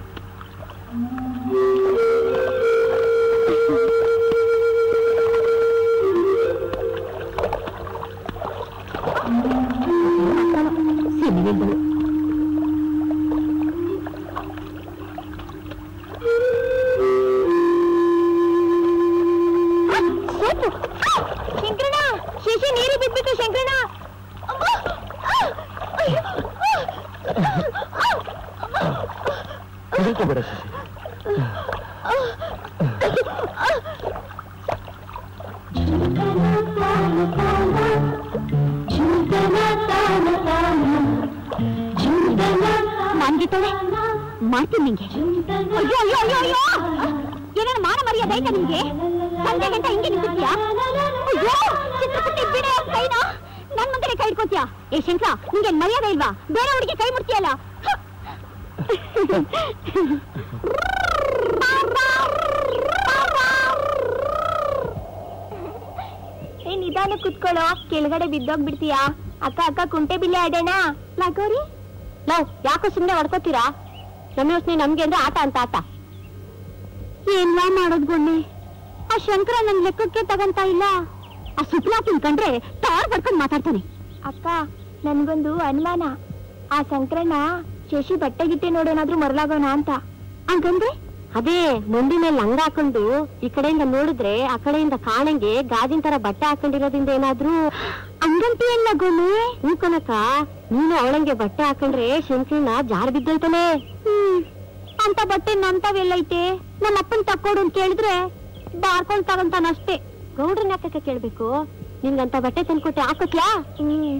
ಸೋಪು. ಶಂಕರಣ್ಣ ಶಶಿ ನೀರು ಬಿದ್ಬಿಟ್ಟು ಶಂಕರಣ್ಣ ಅಬ್ಬಾ! ಅಯ್ಯೋ! ಹೆದರ್ಕೋಬೇಡ ಶಶಿ ಮಾನ್ಗಿಟ್ಟಳೆ ಮಾಡ್ತೀನಿ ನಿಂಗೆ ಅಯ್ಯೋ ಅಯ್ಯೋ ಅಯ್ಯೋ ಅಯ್ಯೋ ಏನೇನು ಮಾನ ಮರ್ಯಾದೆ ಆಯ್ತಾ ನಿಮ್ಗೆ ಸಂಜೆ ಗಂಟ ಹಿಂಗೆ ನಿಂತಿದ್ಯಾ ಅಯ್ಯೋ ಚಿತ್ರಪುಟ್ಟಿ ಬಿಡೆ ಕೈನ ನನ್ ಮುಂದೆ ಕೈ ಇಟ್ಕೋತೀಯಾ ಏ ಶಂಕರ ನಿಂಗೆ ಮರ್ಯಾದೆ ಇಲ್ವಾ ಬೇರೆ ಹುಡುಗಿ ಕೈ ಮುಟ್ತೀಯಲ್ಲ ಹ! ಏ ನಿಧಾನ ಕುತ್ಕೊಳ್ಳೋ ಕೆಳಗಡೆ ಬಿದ್ದೋಗ್ಬಿಡ್ತೀಯಾ ಅಕ್ಕ ಅಕ್ಕ ಕುಂಟೆ ಬಿಲ್ಲೆ ಆಡೋಣ ಲಗೋರಿ ಲವ್ ಯಾಕೋ ಸುಮ್ನೆ ಹೊಡ್ಕೋತೀರಾ ನಮ್ಮ ಯೋಚನೆ ನಮ್ಗೆ ಅಂದ್ರೆ ಆಟ ಅಂತ ಆಟ ಏನ್ವಾ ಮಾಡೋದ್ ಗೊಣ್ಣೆ ಆ ಶಂಕರ ನನ್ ಲೆಕ್ಕಕ್ಕೆ ತಗಂತ ಇಲ್ಲ ಆ ಸುಪ್ಲಾ ತಿನ್ಕಂಡ್ರೆ ತಾರ್ ಬಡ್ಕೊಂಡ್ ಮಾತಾಡ್ತಾನೆ ಅಕ್ಕ ನನ್ಗೊಂದು ಅನುಮಾನ ಆ ಶಂಕರಣ್ಣ ಶಶಿ ಬಟ್ಟೆ ಗಿಟ್ಟೆ ನೋಡೋನಾದ್ರೂ ಮರಲಾಗೋಣ ಅಂತ ಹಂಗಂದ್ರೆ ಅದೇ ಮುಂಡಿ ಮೇಲೆ ಲಂಗ ಹಾಕೊಂಡು ಈ ಕಡೆಯಿಂದ ನೋಡಿದ್ರೆ ಆ ಕಡೆಯಿಂದ ಕಾಣಂಗೆ ಗಾಜಿನ ತರ ಬಟ್ಟೆ ಹಾಕೊಂಡಿರೋದ್ರಿಂದ ಏನಾದ್ರೂ ಹಂಗಂತಿ ಎಲ್ಲ ಗೊಮ್ಮೆ ಹ್ಞೂ ಕನಕ ನೀನು ಅವಳಂಗೆ ಬಟ್ಟೆ ಹಾಕೊಂಡ್ರೆ ಶಂಕರಣ್ಣ ಜಾರ್ ಬಿದ್ದೋಯ್ತಾನೆ ಹ್ಮ್ ಅಂತ ಬಟ್ಟೆ ನಂತವೆಲ್ಲೈತೆ ನಮ್ಮ ಅಪ್ಪನ್ ತಕ್ಕೊಡು ಅಂತ ಕೇಳಿದ್ರೆ ಬಾರ್ಕೊಂಡ್ ತಗೊಂತಾನಷ್ಟೇ ಗೌಡ್ರನ್ನ ಯಾಕೆ ಕೇಳ್ಬೇಕು ನಿನ್ಗಂತ ಬಟ್ಟೆ ತಂದ್ಕೊಟ್ಟೆ ಹಾಕೋತ್ಯಾ ಹ್ಮ್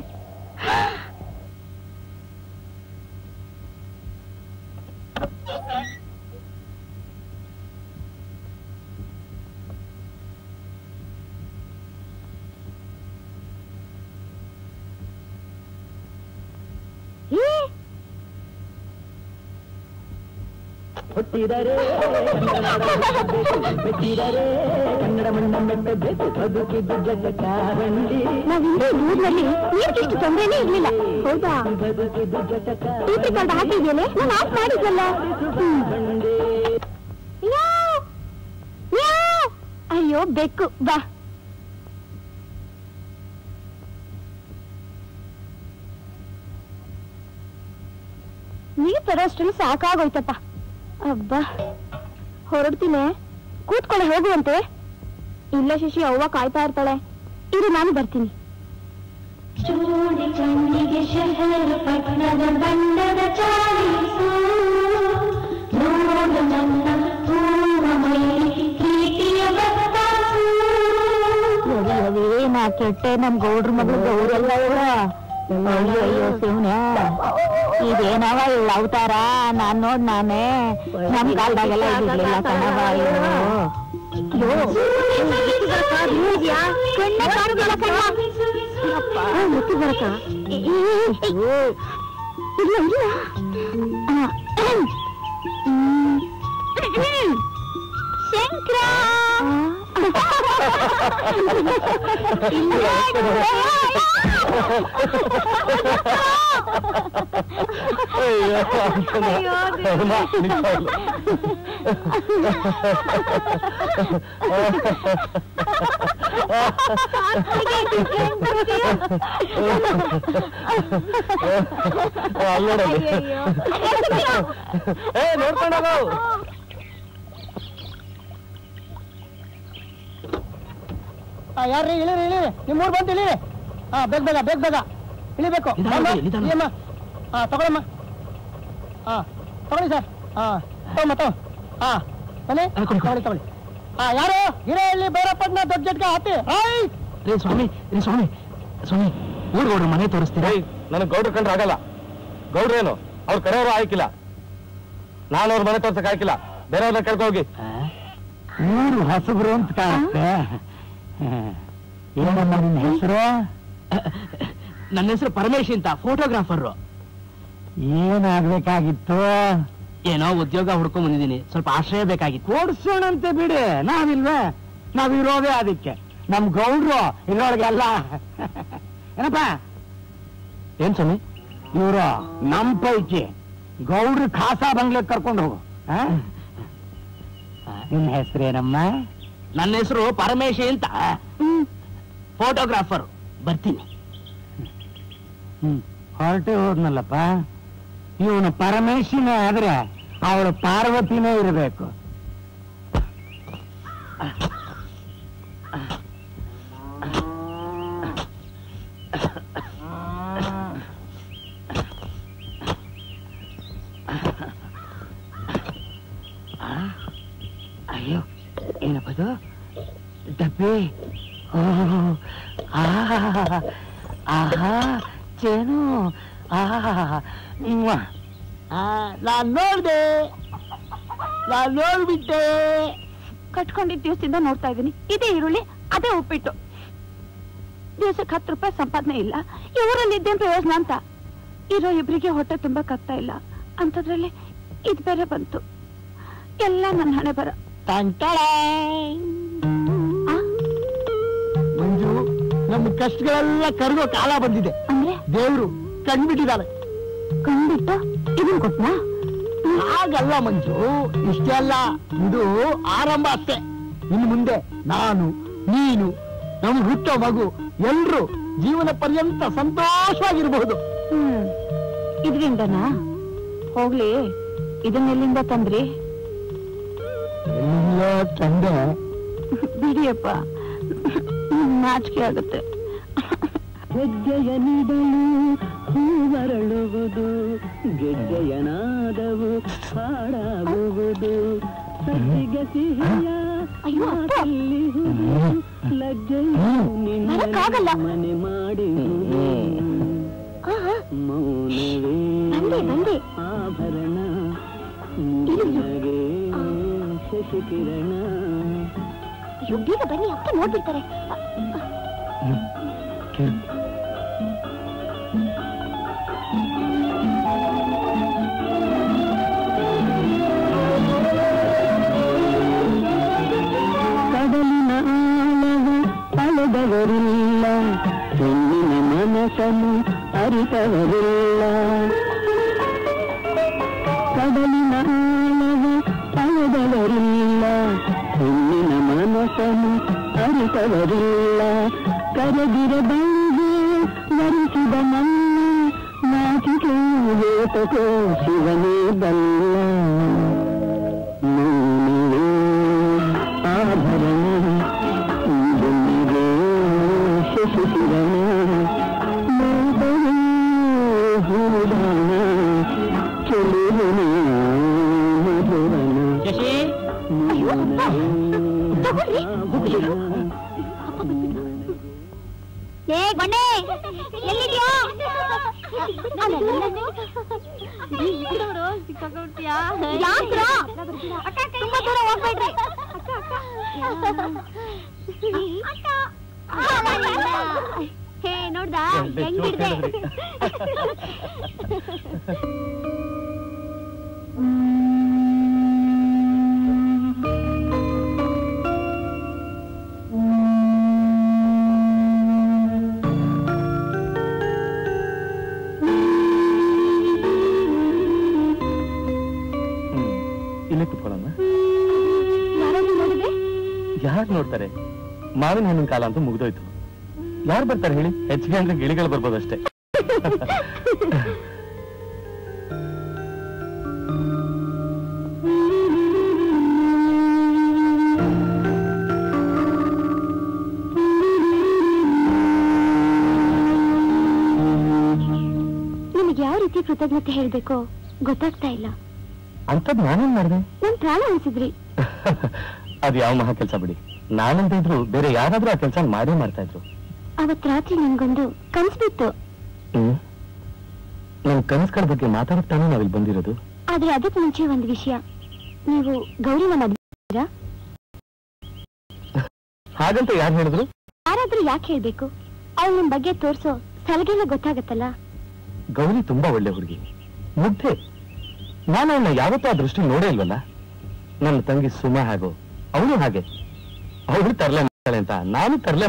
ಏ ಹುಟ್ಟಿದರೆ ಮೆಚ್ಚಿದರೆ ಕನ್ನಡ ಮಣ್ಣ ಮೆಟ್ಟಬೇಕು ಬದುಕಿದ್ದು ಜಗತ್ತ ಬಂಡಿ ನಾವಿಂದ ಊರ್ನಲ್ಲಿ ನೀರ್ಗಿಷ್ಟು ತೊಂದ್ರೆನೇ ಇರ್ಲಿಲ್ಲ ಹೌದಾ ಬದುಕಿದ್ದು ಜಗತ್ತ ಟೀಪಿ ಕಾರ್ಡ್ ಹಾಕಿದ್ಯೇನೆ ನಾನು ಆಫ್ ಮಾಡಿದ್ವಲ್ಲ ಹ್ಮ್. ಮ್ಯಾವ್. ಮ್ಯಾವ್. ಅಯ್ಯೋ ಬೆಕ್ಕು ಬಾ ನೀರ್ ತರೋಷ್ಟ್ರಲ್ಲಿ ಸಾಕಾಗೋಯ್ತಪ್ಪ ಅಬ್ಬಾ ಹೊರಡ್ತೀನಿ ಕೂತ್ಕೊಳ್ಳೆ ಹೋಗುವಂತೆ ಇಲ್ಲ ಶಶಿ ಅವ್ವ ಕಾಯ್ತಾ ಇರ್ತಾಳೆ ಇರು ನಾನು ಬರ್ತೀನಿ ಚೂಡಿ ಚಂಡಿಗೆ ಶಹರ ಪಟ್ಟಣದ ಬಣ್ಣದ ಚಾಳಿಸು ನೋಡು ನನ್ನ ಪೂರ್ಣ ಮೈಲಿ ಪ್ರೀತಿಯ ಬತ್ತಾಸು ನಾ ಕೆಟ್ಟೆ ನಮ್ ಗೌಡ್ರ ಮಗಳು ಗೌರಲ್ಲ ಅಯ್ಯೋ ಅಯ್ಯೋ ಶಿವನೇ ಇದೇನವ ಇವಳು ಅವತಾರ ನಾನ್ ನೋಡ್ ನಾನೇ ನಮ್ ಕಾಲ್ದಾಗೆಲ್ಲ ಇದಿರ್ಲಿಲ್ಲ ಕಣವ ಅಯ್ಯೋ ಮುತ್ತು ಬರಕ ಇಲ್ಲ ಇಲ್ಲ ಶಂಕರ ಅಯ್ಯೋ ಅಯ್ಯೋ, ಅಮ್ಮ, ನಿಜವಾಗ್ಲೂ. ಅಲ್ಲ್ ನೋಡಲ್ಲಿ. ಏ ನೋಡ್ಕೊಂಡೋಗು ಯಾರ್ರಿ ಇಳಿರಿ ಇಳಿರಿ ನಿಮ್ಮ ಊರ್ ಬಂತು ಇಳಿರಿ ಹಾ ಬೇಗ ಬೇಗ ಬೇಗ ಬೇಗ ಇಳಿಬೇಕು ನಿಧಾನ ಅಮ್ಮ, ಇಳಿ, ನಿಧಾನ. ಇಳಿಯಮ್ಮ. ಹಾ ತಗೊಳಮ್ಮ ಹಾ ತಗೊಳ್ಳಿ ಸರ್ ಹಾ ತಗೊಮ್ಮ ತಗೋ ಹಾ ಬನ್ನಿ ಹಾ, ಕೊಡಿ, ಕೊಡಿ. ತಗೊಳ್ಳಿ ತಗೊಳ್ಳಿ ಹಾ ಯಾರು ಹಿರೇಹಳ್ಳಿ ಭೈರಪ್ಪನ ದೊಡ್ಡ ಜಟ್ಕ ಹತ್ತಿ ಹಾಯ್ ರೇ ಸ್ವಾಮಿ ರೇ ಸ್ವಾಮಿ ಸ್ವಾಮಿ ಊರ್ಗೌಡ್ರ ಮನೆ ತೋರಿಸ್ತೀರಾ ಏಯ್ ನನಗೆ ಗೌಡ್ರ ಕಂಡ್ರೆ ಆಗಲ್ಲ ಗೌಡ್ರೇನು ಅವ್ರು ಕರೆಯವರು ಆಯ್ಕಿಲ್ಲ ನಾನು ಅವ್ರ ಮನೆ ತೋರ್ಸಕ್ ಆಯ್ಕಿಲ್ಲ ಬೇರೆಯವ್ರನ್ನ ಕೇಳ್ಕೊ ಹೋಗಿ ಊರು ಹೊಸಬ್ರು ಅಂತ ಕಾಣುತ್ತೆ ಏನಮ್ಮ ನಿನ್ನ ಹೆಸರು ನನ್ನ ಹೆಸರು ಪರಮೇಶ್ ಅಂತ ಫೋಟೋಗ್ರಾಫರ್ ಏನಾಗ್ಬೇಕಾಗಿತ್ತು ಏನೋ ಉದ್ಯೋಗ ಹುಡ್ಕೊಂಡ್ ಬಂದಿದ್ದೀನಿ ಸ್ವಲ್ಪ ಆಶ್ರಯ ಬೇಕಾಗಿತ್ತು ಕೊಡ್ಸೋಣಂತೆ ಬಿಡಿ ನಾವಿಲ್ವೇ ನಾವಿರೋದೇ ಅದಕ್ಕೆ ನಮ್ ಗೌಡ್ರು ಇದ್ರೊಳಗೆಲ್ಲ ಏನಪ್ಪ ಏನ್ ಸ್ವಾಮಿ ಇವರು ನಮ್ ಪೈಕಿ ಗೌಡ್ರು ಖಾಸಾ ಬಂಗ್ಲೆ ಕರ್ಕೊಂಡು ಹೋಗು ಆ? ನಿನ್ನ ಹೆಸರೇನಮ್ಮ ನನ್ನ ಹೆಸರು ಪರಮೇಶ್ ಅಂತ ಫೋಟೋಗ್ರಾಫರ್ ಬರ್ತೀನಿ ಹ್ಮ್ ಹೊರಟೆ ಹೋದ್ನಲ್ಲಪ್ಪ ಇವನು ಪರಮೇಶಿನೇ ಆದ್ರೆ ಅವಳು ಪಾರ್ವತಿನೇ ಇರಬೇಕು ಅಯ್ಯೋ ಏನಪ್ಪದು ಡಬ್ಬಿ ಓ ಆಹಾ ಆಹಾ ಚೇನು ಆಹಾ ಮ್ವಾ. ಆ, ನಾನ್ ನೋಡ್ದೆ ನಾನ್ ನೋಡ್ಬಿಟ್ಟೆ ಕಟ್ಕೊಂಡಿದ್ದ ದಿವಸದಿಂದ ನೋಡ್ತಾ ಇದ್ದೀನಿ ಇದೇ ಈರುಳ್ಳಿ ಅದೇ ಉಪ್ಪಿಟ್ಟು ದಿವಸಕ್ಕೆ ಹತ್ತು ರೂಪಾಯಿ ಸಂಪಾದನೆ ಇಲ್ಲ ಈ ಊರಲ್ಲಿ ಇದ್ದೇನ್ ಪ್ರಯೋಜನ ಅಂತ ಇರೋ ಇಬ್ರಿಗೆ ಹೊಟ್ಟೆ ತುಂಬಾ ಕತ್ತಾ ಇಲ್ಲ ಅಂತದ್ರಲ್ಲಿ ಇದ್ ಬೇರೆ ಬಂತು ಎಲ್ಲ ನನ್ನ ಹಣೆ ಬರ ತಂಟಳೆ ಆ? ಮಂಜು ನಮ್ಮ ಕಷ್ಟಗಳೆಲ್ಲ ಕರಗೋ ಕಾಲ ಬಂದಿದೆ ಅಂದ್ರೆ ದೇವ್ರು ಕಣ್ಬಿಟ್ಟಿದ್ದಾರೆ ಕಂಡ್ಬಿಟ್ಟು ಇದನ್ ಕೊಟ್ನಾ ಹಾಗಲ್ಲ ಮಂಜು ಇಷ್ಟೇ ಅಲ್ಲ ಇದು ಆರಂಭ ಅಷ್ಟೇ ಇನ್ನು ಮುಂದೆ ನಾನು ನೀನು ನಮ್ಗೆ ಹುಟ್ಟೋ ಮಗು ಎಲ್ರು ಜೀವನ ಪರ್ಯಂತ ಸಂತೋಷವಾಗಿರಬಹುದು ಹ್ಮ್ ಇದ್ರಿಂದನಾ ಹೋಗ್ಲಿ ಇದನ್ನೆಲ್ಲಿಂದ ತಂದ್ರಿ ಎಲ್ಲೋ ತಂದೆ ಬಿಡಿಯಪ್ಪ ನಾಚಿಕೆ ಆಗುತ್ತೆ ಹೆಜ್ಜೆಯ ನೀಡಲು ಹೂವರಳುವುದು ಗೆಜ್ಜೆಯ ನಾದವು ಹಾಡಾಗುವುದು ಸಸಿಗೆ ಸಿಹಿಯ ಅಯ್ಯೋ, ಅಪ್ಪ. ಮಾತಲ್ಲಿಹುದು ಲಜ್ಜೆಯು ಬರಕ್ಕಾಗಲ್ಲ. ನಿನ್ನ ಮನೆ ಮಾಡಿರುವುದು ಆಹಾ, ಮೌನವೇ ಬಂದೆ ಬಂದೆ ಆಭರಣ ನಿನಗೆ ಶಶಿಕಿರಣ ಅಯ್ಯೋ ಬೇಗ ಬನ್ನಿ ಅಪ್ಪ ನೋಡ್ಬಿಡ್ತಾರೆ ಕಡಲಿನ ಆಳವು ಅಳೆದವರಿಲ್ಲ ಹೆಣ್ಣಿನ ಮನಸ್ಸನ್ನು ಅರಿತವರಿಲ್ಲ ಕಡಲಿನ ಆಳವು ಅಳೆದವರಿಲ್ಲ ಹೆಣ್ಣಿನ ಮನಸ್ಸನ್ನು ಅರಿತವರಿಲ್ಲ ಕರಗಿರ ಬಳಿಗೆ ವರಿಸಿದ ಮಣ್ಣು ನಾಚಿಕೆ ಏತಕೋ ಶಿವನೇ ಬಲ್ಲ ಮೌನವೇ ಆಭರಣ ಬೆನ್ನಿಗೆ ಶಶಿಕಿರಣ ಮೋದವೇ ಹೂದಾನ ಚೆಲುವಿನ ಮಧುರನ ಶಶಿ ಅಯ್ಯೋ ಅಪ್ಪ ತಗೊಳ್ಳಿ ಅಯ್ಯೋ, ಏ ಗೊಣ್ಣೆ ಎಲ್ಲಿದ್ಯೋ ಯಾಕ್ರೋ? ತುಂಬಾ ದೂರ ಹೋಗ್ಬೇಡ್ರಿ ಹೇ ನೋಡ್ದಾ ಹೆಂಗ್ ಹಿಡ್ದೆ ಇಲ್ಲೇ ಕುತ್ಕೊಳ್ಳೋಣ ಯಾರಾದ್ರೂ ನೋಡಿದ್ರೆ ಯಾರು ನೋಡ್ತಾರೆ ಮಾವಿನ ಹಣ್ಣಿನ ಕಾಲ ಅಂತೂ ಮುಗ್ದೋಯ್ತು ಯಾರು ಬರ್ತಾರೆ ಹೇಳಿ ಹೆಚ್ಚಿಗೆ ಅಂದ್ರೆ ಗಿಳಿಗಳು ಬರ್ಬೋದಷ್ಟೇ ನಿಮಗೆ ಯಾವ ರೀತಿ ಕೃತಜ್ಞತೆ ಹೇಳ್ಬೇಕೋ ಗೊತ್ತಾಗ್ತಾ ಇಲ್ಲ ಅಂತದ್ ನಾನೇನ್ ಮಾಡಿದೆ ನನ್ ಪ್ರಾಣ ಉಳಿಸಿದ್ರಿ ಅದು ಯಾವ ಮಹಾ ಕೆಲಸ ಬಿಡಿ ನಾನಂತ ಇದ್ರು ಬೇರೆ ಯಾರಾದ್ರೂ ಆ ಕೆಲಸ ಮಾಡೇ ಮಾಡ್ತಾ ಇದ್ರು ಅವತ್ ರಾತ್ರಿ ನನ್ಗೊಂದು ಕನ್ಸ್ ಬಿತ್ತು ಹ್ಮ್ ನನ್ ಕನಸುಗಳ ಬಗ್ಗೆ ಮಾತಾಡುತ್ತಾನೆ ನಾವಿಲ್ಲಿ ಬಂದಿರೋದು ಆದ್ರೆ ಅದಕ್ ಮುಂಚೆ ಒಂದ್ ವಿಷಯ ನೀವು ಗೌರಿನ ಮದ್ವೆ ಹಾಗಂತ ಯಾರು ಹೇಳಿದ್ರು ಯಾರಾದ್ರೂ ಯಾಕೆ ಹೇಳ್ಬೇಕು ಅವ್ಳು ನಿಮ್ ಬಗ್ಗೆ ತೋರ್ಸೋ ಸಲಗೆಲ್ಲ ಗೊತ್ತಾಗತ್ತಲ್ಲ ಗೌರಿ ತುಂಬಾ ಒಳ್ಳೆ ಹುಡುಗಿ ಮುಗ್ಧೆ ನಾನು ಅವನ್ನ ಯಾವತ್ತೂ ಆ ದೃಷ್ಟಿ ನೋಡೇ ಇಲ್ವಲ್ಲ ನನ್ನ ತಂಗಿ ಸುಮಾ ಹಾಗೋ ಅವಳು ಹಾಗೆ ಅವಳು ತರಲೆ ಮಾಡ್ತಾಳೆ ಅಂತ ನಾನು ತರಲೆ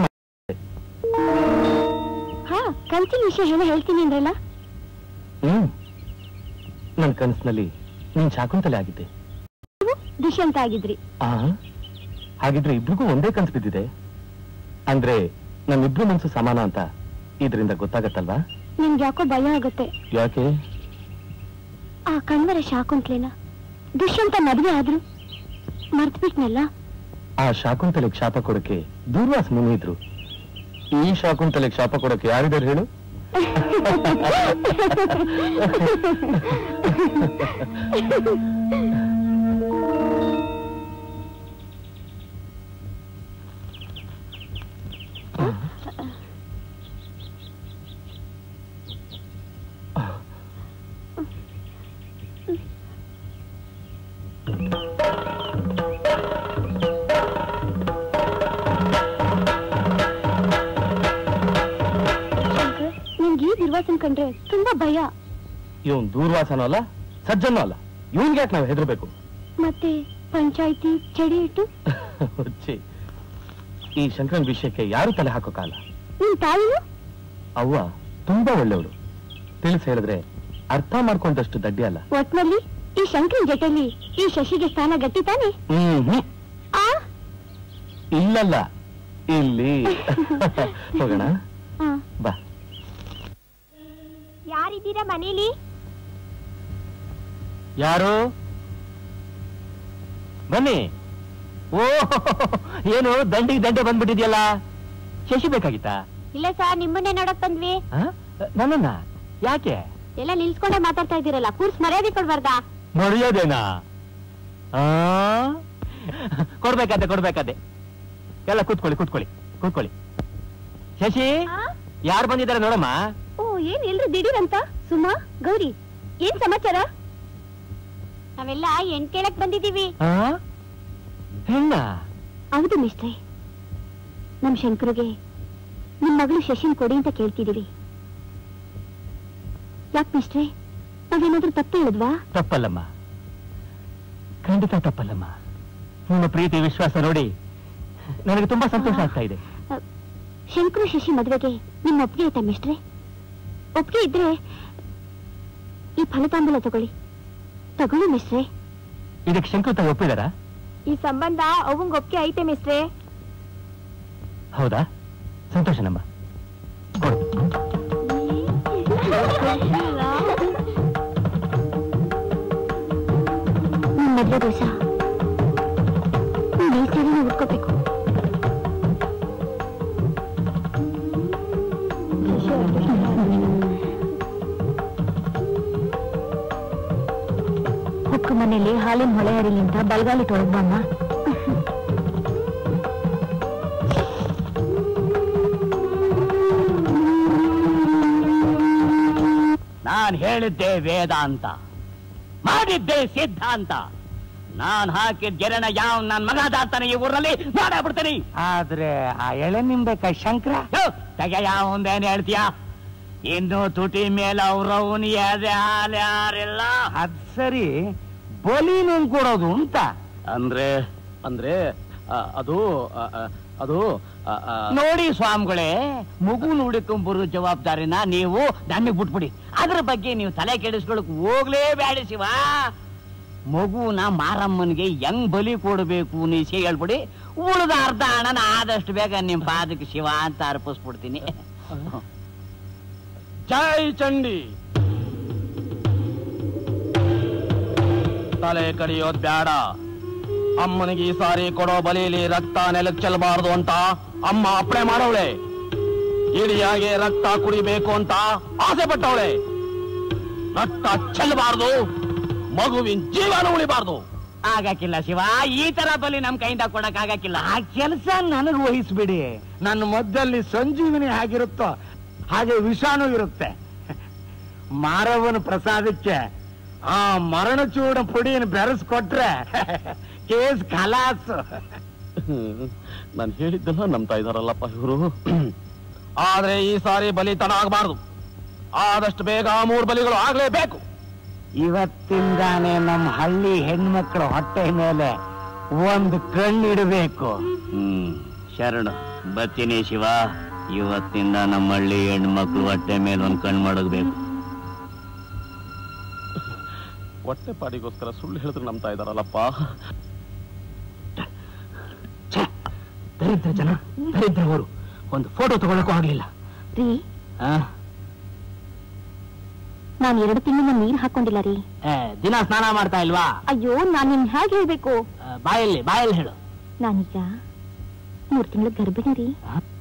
ಹಾ ಕಂಚಿನ ವಿಷಯ ಏನೋ ಹೇಳ್ತೀನಿ ಅಂದ್ರಲ್ಲ ಹ್ಮ್ ನನ್ ಕನಸಿನಲ್ಲಿ ನೀನ್ ಶಾಕುಂತಲೆ ಆಗಿದ್ದೆ ನೀವು ದುಷ್ಯಂತ ಆಗಿದ್ರಿ ಆ ಹಾಗಿದ್ರೆ ಇಬ್ರಿಗೂ ಒಂದೇ ಕನ್ಸು ಬಿದ್ದಿದೆ ಅಂದ್ರೆ ನಮ್ಮಿಬ್ರು ಮನ್ಸು ಸಮಾನ ಅಂತ ಇದರಿಂದ ಗೊತ್ತಾಗತ್ತಲ್ವಾ ನಿಮ್ಗೆ ಯಾಕೋ ಭಯ ಆಗುತ್ತೆ ಯಾಕೆ ಆ ಕಣ್ವರ ಶಾಕುಂತ್ಲೇನ ದುಷ್ಯಂತ ಮದ್ವೆ ಆದ್ರು ಮರ್ತ್ಬಿಟ್ನಲ್ಲ ಆ ಶಾಕುಂತಲೆಗೆ ಶಾಪ ಕೊಡಕ್ಕೆ ದೂರ್ವಾಸ ಮುನಿ ಇದ್ರು ಈ ಶಾಕುಂತಲೆಗೆ ಶಾಪ ಕೊಡಕ್ಕೆ ಯಾರಿದ್ದಾರೆ ಹೇಳು ಶಂಕರ್ ನಿಮ್ಗೆ ಈ ದುರ್ವಾಸನ್ ಕಂಡ್ರೆ ತುಂಬಾ ಭಯ ಇವನ್ ದೂರ್ವಾಸನೂ ಅಲ್ಲ ಸಜ್ಜನೂ ಅಲ್ಲ ಇವನ್ಗೆ ಯಾಕೆ ನಾವು ಹೆದರ್ಬೇಕು ಮತ್ತೆ ಪಂಚಾಯ್ತಿ ಚಡಿ ಇಟ್ಟು ಹುಚ್ಚಿ ಈ ಶಂಕರನ್ ವಿಷಯಕ್ಕೆ ಯಾರು ತಲೆ ಹಾಕೋಕಾಲ ನಿಮ್ ತಾಯಿನು ಅವ್ವ ತುಂಬಾ ಒಳ್ಳೆಯವಳು ತಿಳಿಸಿ ಹೇಳಿದ್ರೆ ಅರ್ಥ ಮಾಡ್ಕೊಂಡಷ್ಟು ದಡ್ಡಿ ಅಲ್ಲ ಒಟ್ನಲ್ಲಿ ಈ ಶಂಕರನ್ ಜೊತೆಲಿ ಈ ಶಶಿಗೆ ಸ್ಥಾನ ಗಟ್ಟಿ ತಾನೆ ಹ್ಮ್ ಹ್ಮ್ ಆ ಇಲ್ಲಲ್ಲ ಇಲ್ಲಿ ಹೋಗೋಣ ಆ. ಬಾ ಯಾರಿದ್ದೀರಾ ಮನೇಲಿ ಯಾರು ಬನ್ನಿ ಓ ಏನು ದಂಡಿಗೆ ದಂಡೆ ಬಂದ್ಬಿಟ್ಟಿದ್ಯಲ್ಲ ಶಶಿ ಬೇಕಾಗಿತ್ತಾ ಇಲ್ಲ ಸರ್ ನಿಮ್ಮನ್ನೇ ನೋಡಕ್ ಬಂದ್ವಿ ಆ? ನನ್ನನ್ನ ಯಾಕೆ ಎಲ್ಲ ನಿಲ್ಸ್ಕೊಂಡೆ ಮಾತಾಡ್ತಾ ಇದ್ದೀರಲ್ಲ ಕೂರ್ಸ್ ಮರ್ಯಾದೆ ಕೊಡ್ಬಾರ್ದಾ ಮರೆಯೋದೇನಾ ಆ? ಕೊಡ್ಬೇಕಾದೆ ಕೊಡ್ಬೇಕಾದೆ ಎಲ್ಲ ಕೂತ್ಕೊಳ್ಳಿ ಕೂತ್ಕೊಳ್ಳಿ ಕೂತ್ಕೊಳ್ಳಿ ಶಶಿ ಯಾರು ಬಂದಿದ್ದಾರೆ ನೋಡಮ್ಮ ಓ ಏನ್ ಎಲ್ರು ದಿಢೀರಂತ ಸುಮಾ ಗೌರಿ ಏನ್ ಸಮಾಚಾರ ನಾವೆಲ್ಲ ಹೆಣ್ ಕೇಳಕ್ ಬಂದಿದೀವಿ ಆ? ಹೆಣ್ಣ ಹೌದು ಮಿಸ್ಟ್ರೆ ನಮ್ ಶಂಕರುಗೆ ನಿಮ್ ಮಗಳು ಶಶಿನ್ ಕೊಡಿ ಅಂತ ಕೇಳ್ತಿದೀವಿ ಯಾಕ್ ಮಿಸ್ಟ್ರೆ ನಾವೇನಾದ್ರೂ ತಪ್ಪು ಹೇಳಿದ್ವಾ ತಪ್ಪಲ್ಲಮ್ಮ ಖಂಡಿತ ತಪ್ಪಲ್ಲಮ್ಮ ನಿಮ್ಮ ಪ್ರೀತಿ ವಿಶ್ವಾಸ ನೋಡಿ ನನಗೆ ತುಂಬಾ ಸಂತೋಷ ಆಗ್ತಾ ಇದೆ ಅ, ಶಂಕರು ಶಶಿ ಮದುವೆಗೆ ನಿಮ್ಮ ಒಪ್ಪಿಗೆ ಆಯ್ತಾ ಮಿಸ್ಟ್ರೆ ಒಪ್ಪಿಗೆ ಇದ್ರೆ ಈ ಫಲತಾಂಬೂಲ ತಗೊಳ್ಳಿ ತಗೊಳ್ಳಿ ಮಿಸ್ಟ್ರೆ ಇದಕ್ಕೆ ಶಂಕರ್ ತಾಯಿ ಒಪ್ಪಿದಾರಾ ಈ ಸಂಬಂಧ ಅವಂಗ್ ಒಪ್ಪಿಗೆ ಐತೆ ಮಿಸ್ಟ್ರೆ ಹೌದಾ ಸಂತೋಷನಮ್ಮ ಕೊಡು ನಿಮ್ ಮದ್ವೆ ದಿವಸ ನೀವ್ ಈ ಸೀರೆನ ಉಟ್ಕೋಬೇಕು ಹೊಕ್ಕು ಮನೇಲಿ ಹಾಲಿನ ಹೊಳೆ ಹರಿಲಿಂದ ಬಲಗಾಲಿ ತೊಳಗ್ಬಮ್ಮ ನಾನ್ ಹೇಳಿದ್ದೆ ವೇದಾಂತ ಮಾಡಿದ್ದೆ ಸಿದ್ಧಾಂತ ನಾನ್ ಹಾಕಿದ ಗೆರೆನ ಯಾವ ನನ್ ಮಗ ದಾತಾನೆ ಈ ಊರಲ್ಲಿ ಮಾಡಾಬಿಡ್ತೀನಿ ಆದ್ರೆ ಆ ಎಳೆ ನಿಂಬೇಕಾ ಶಂಕರ ತಗ ಯಾವ ಒಂದೇನು ಹೇಳ್ತೀಯ ಇನ್ನು ತುಟಿ ಮೇಲೆ ಅವ್ರವ್ನ ಎದೆ ಹಾಲು ಯಾರಿಲ್ಲ ಅದ್ ಸರಿ ಬಲಿನು ಕೊಡೋದು ಅಂತ ಅಂದ್ರೆ ಅಂದ್ರೆ ಆ, ಅದು ಆ, ಆ, ಅದು ಆ, ಆ, ನೋಡಿ ಸ್ವಾಮಿಗಳೇ ಮಗು ನೋಡಿಕೊಂಬರು ಜವಾಬ್ದಾರಿನ ನೀವು ನನಗೆ ಬಿಟ್ಬಿಡಿ ಅದ್ರ ಬಗ್ಗೆ ನೀವು ತಲೆ ಕೆಡಿಸ್ಕೊಳಕ್ ಹೋಗ್ಲೇಬೇಡ ಶಿವ ಮಗುನ ಮಾರಮ್ಮನಿಗೆ ಹೆಂಗ್ ಬಲಿ ಕೊಡಬೇಕು ನೀಸೆ ಹೇಳ್ಬಿಡಿ ಉಳಿದ ಅರ್ಧ ಹಣನ ಆದಷ್ಟು ಬೇಗ ನಿಮ್ ಪಾದಕ್ಕೆ ಶಿವ ಅಂತ ಅರ್ಪಿಸ್ಬಿಡ್ತೀನಿ ಜೈ ಚಂಡಿ ತಲೆ ಕಡಿಯೋದ್ ಬ್ಯಾಡ ಅಮ್ಮನಿಗೆ ಈ ಸಾರಿ ಕೊಡೋ ಬಲಿಲಿ ರಕ್ತ ನೆಲಕ್ ಚೆಲ್ಲಬಾರ್ದು ಅಂತ ಅಮ್ಮ ಅಪ್ಪಣೆ ಮಾಡವಳೆ ಇಡಿಯಾಗೆ ರಕ್ತ ಕುಡಿಬೇಕು ಅಂತ ಆಸೆ ಪಟ್ಟವಳೆ ರಕ್ತ ಚೆಲ್ಲಬಾರ್ದು ಮಗುವಿನ ಜೀವನ ಉಳಿಬಾರ್ದು ಆಗಕ್ಕಿಲ್ಲ ಶಿವ ಈ ತರ ಬಲಿ ನಮ್ ಕೈಯಿಂದ ಕೊಡಕ್ ಆಗಕ್ಕಿಲ್ಲ ಆ ಕೆಲಸ ನನಗೆ ವಹಿಸ್ಬಿಡಿ ನನ್ನ ಮಧ್ಯದಲ್ಲಿ ಸಂಜೀವಿನಿ ಹೇಗಿರುತ್ತೋ ಹಾಗೆ ವಿಷಾಣು ಇರುತ್ತೆ ಮಾರವನ ಪ್ರಸಾದಕ್ಕೆ ಆ ಮರಣಚೂಡ ಪುಡಿಯನ್ನು ಬೆರೆಸ್ಕೊಟ್ರೆ ಕೇಸ್ ಖಲಾಸ್ ನಾನು ಹೇಳಿದ್ದೆಲ್ಲ ನಂಬ್ತಾ ಇದಾರಲ್ಲಪ್ಪ ಇವರು ಆದ್ರೆ ಈ ಸಾರಿ ಬಲಿತನ ಆಗಬಾರದು ಆದಷ್ಟು ಬೇಗ ಆ ಮೂರು ಬಲಿಗಳು ಆಗ್ಲೇಬೇಕು ಇವತ್ತಿಂದಾನೆ ನಮ್ಮ ಹಳ್ಳಿ ಹೆಣ್ಮಕ್ಳ ಹೊಟ್ಟೆ ಮೇಲೆ ಒಂದು ಕಣ್ಣಿಡಬೇಕು ಹ್ಮ್ ಶರಣು ಬತ್ತೀನಿ ಶಿವ ಇವತ್ತಿಂದ ನಮ್ಮ ಹಳ್ಳಿ ಹೆಣ್ಮಕ್ಳು ಹೊಟ್ಟೆ ಮೇಲೆ ಒಂದ್ ಕಣ್ ಮಾಡಬೇಕು ಹೊಟ್ಟೆ ಪಾಡಿಗೋಸ್ಕರ ಸುಳ್ಳು ಹೇಳಿದ್ರೆ ನಂಬ್ತಾ ಇದಾರಲ್ಲಪ್ಪ ದರಿದ್ರ ಜನ ದರಿದ್ರವರು ಒಂದು ಫೋಟೋ ತಗೊಳಕ್ಕೂ ಆಗ್ಲಿಲ್ಲ ರೀ ಆ, ನಾನ್ ಎರಡು ತಿಂಗಳಿಂದ ನೀರ್ ಹಾಕೊಂಡಿಲ್ಲ ರೀ ಏ, ದಿನ ಸ್ನಾನ ಮಾಡ್ತಾ ಇಲ್ವಾ ಅಯ್ಯೋ ನಾನ್ ನಿಮ್ ಹೇಗೆ ಹೇಳ್ಬೇಕು ಆ, ಬಾಯಲ್ಲಿ ಬಾಯಲ್ಲಿ ಹೇಳು ನಾನೀಗ ಮೂರ್ ತಿಂಗಳ ಗರ್ಭಿಣಿ ರೀ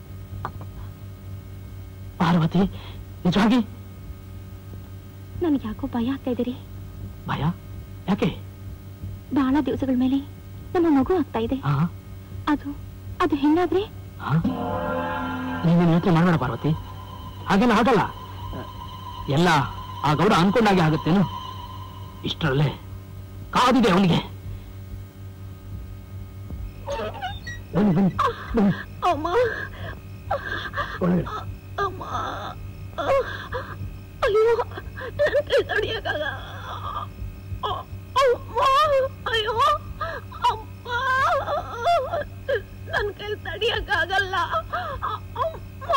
ಪಾರ್ವತಿ ನಿಜವಾಗಿ ನನ್ಗೆ ಯಾಕೋ ಭಯ ಆಗ್ತಾ ಇದೆ ರೀ ಭಯ ಯಾಕೆ ಬಹಳ ದಿವಸಗಳ ಮೇಲೆ ನಮ್ಮ ಮಗು ಆಗ್ತಾ ಇದೆ ಆ, ಅದು ಅದು ಹೆಣ್ಣಾದ್ರೆ ಆ? ನೀನೇನು ಯೋಚನೆ ಮಾಡಬೇಡ ಪಾರ್ವತಿ ಹಾಗೇನು ಆಗಲ್ಲ ಎಲ್ಲ ಆ ಗೌಡ ಅನ್ಕೊಂಡಾಗೆ ಆಗುತ್ತೇನು ಇಷ್ಟರಲ್ಲೇ ಕಾದಿದೆ ಅವನಿಗೆ ಬನ್ನಿ ಬನ್ನಿ ಬನ್ನಿ ಅಮ್ಮ ಒಳಗಡೆ. ಅಮ್ಮ ಅಯ್ಯೋ ನನ್ ಕೈ ತಡಿಯಕ್ಕಾಗ ಅಮ್ಮ ಅಯ್ಯೋ ಅಮ್ಮ ನನ್ ಕೈ ತಡಿಯಕ್ಕಾಗಲ್ಲ ಅಮ್ಮ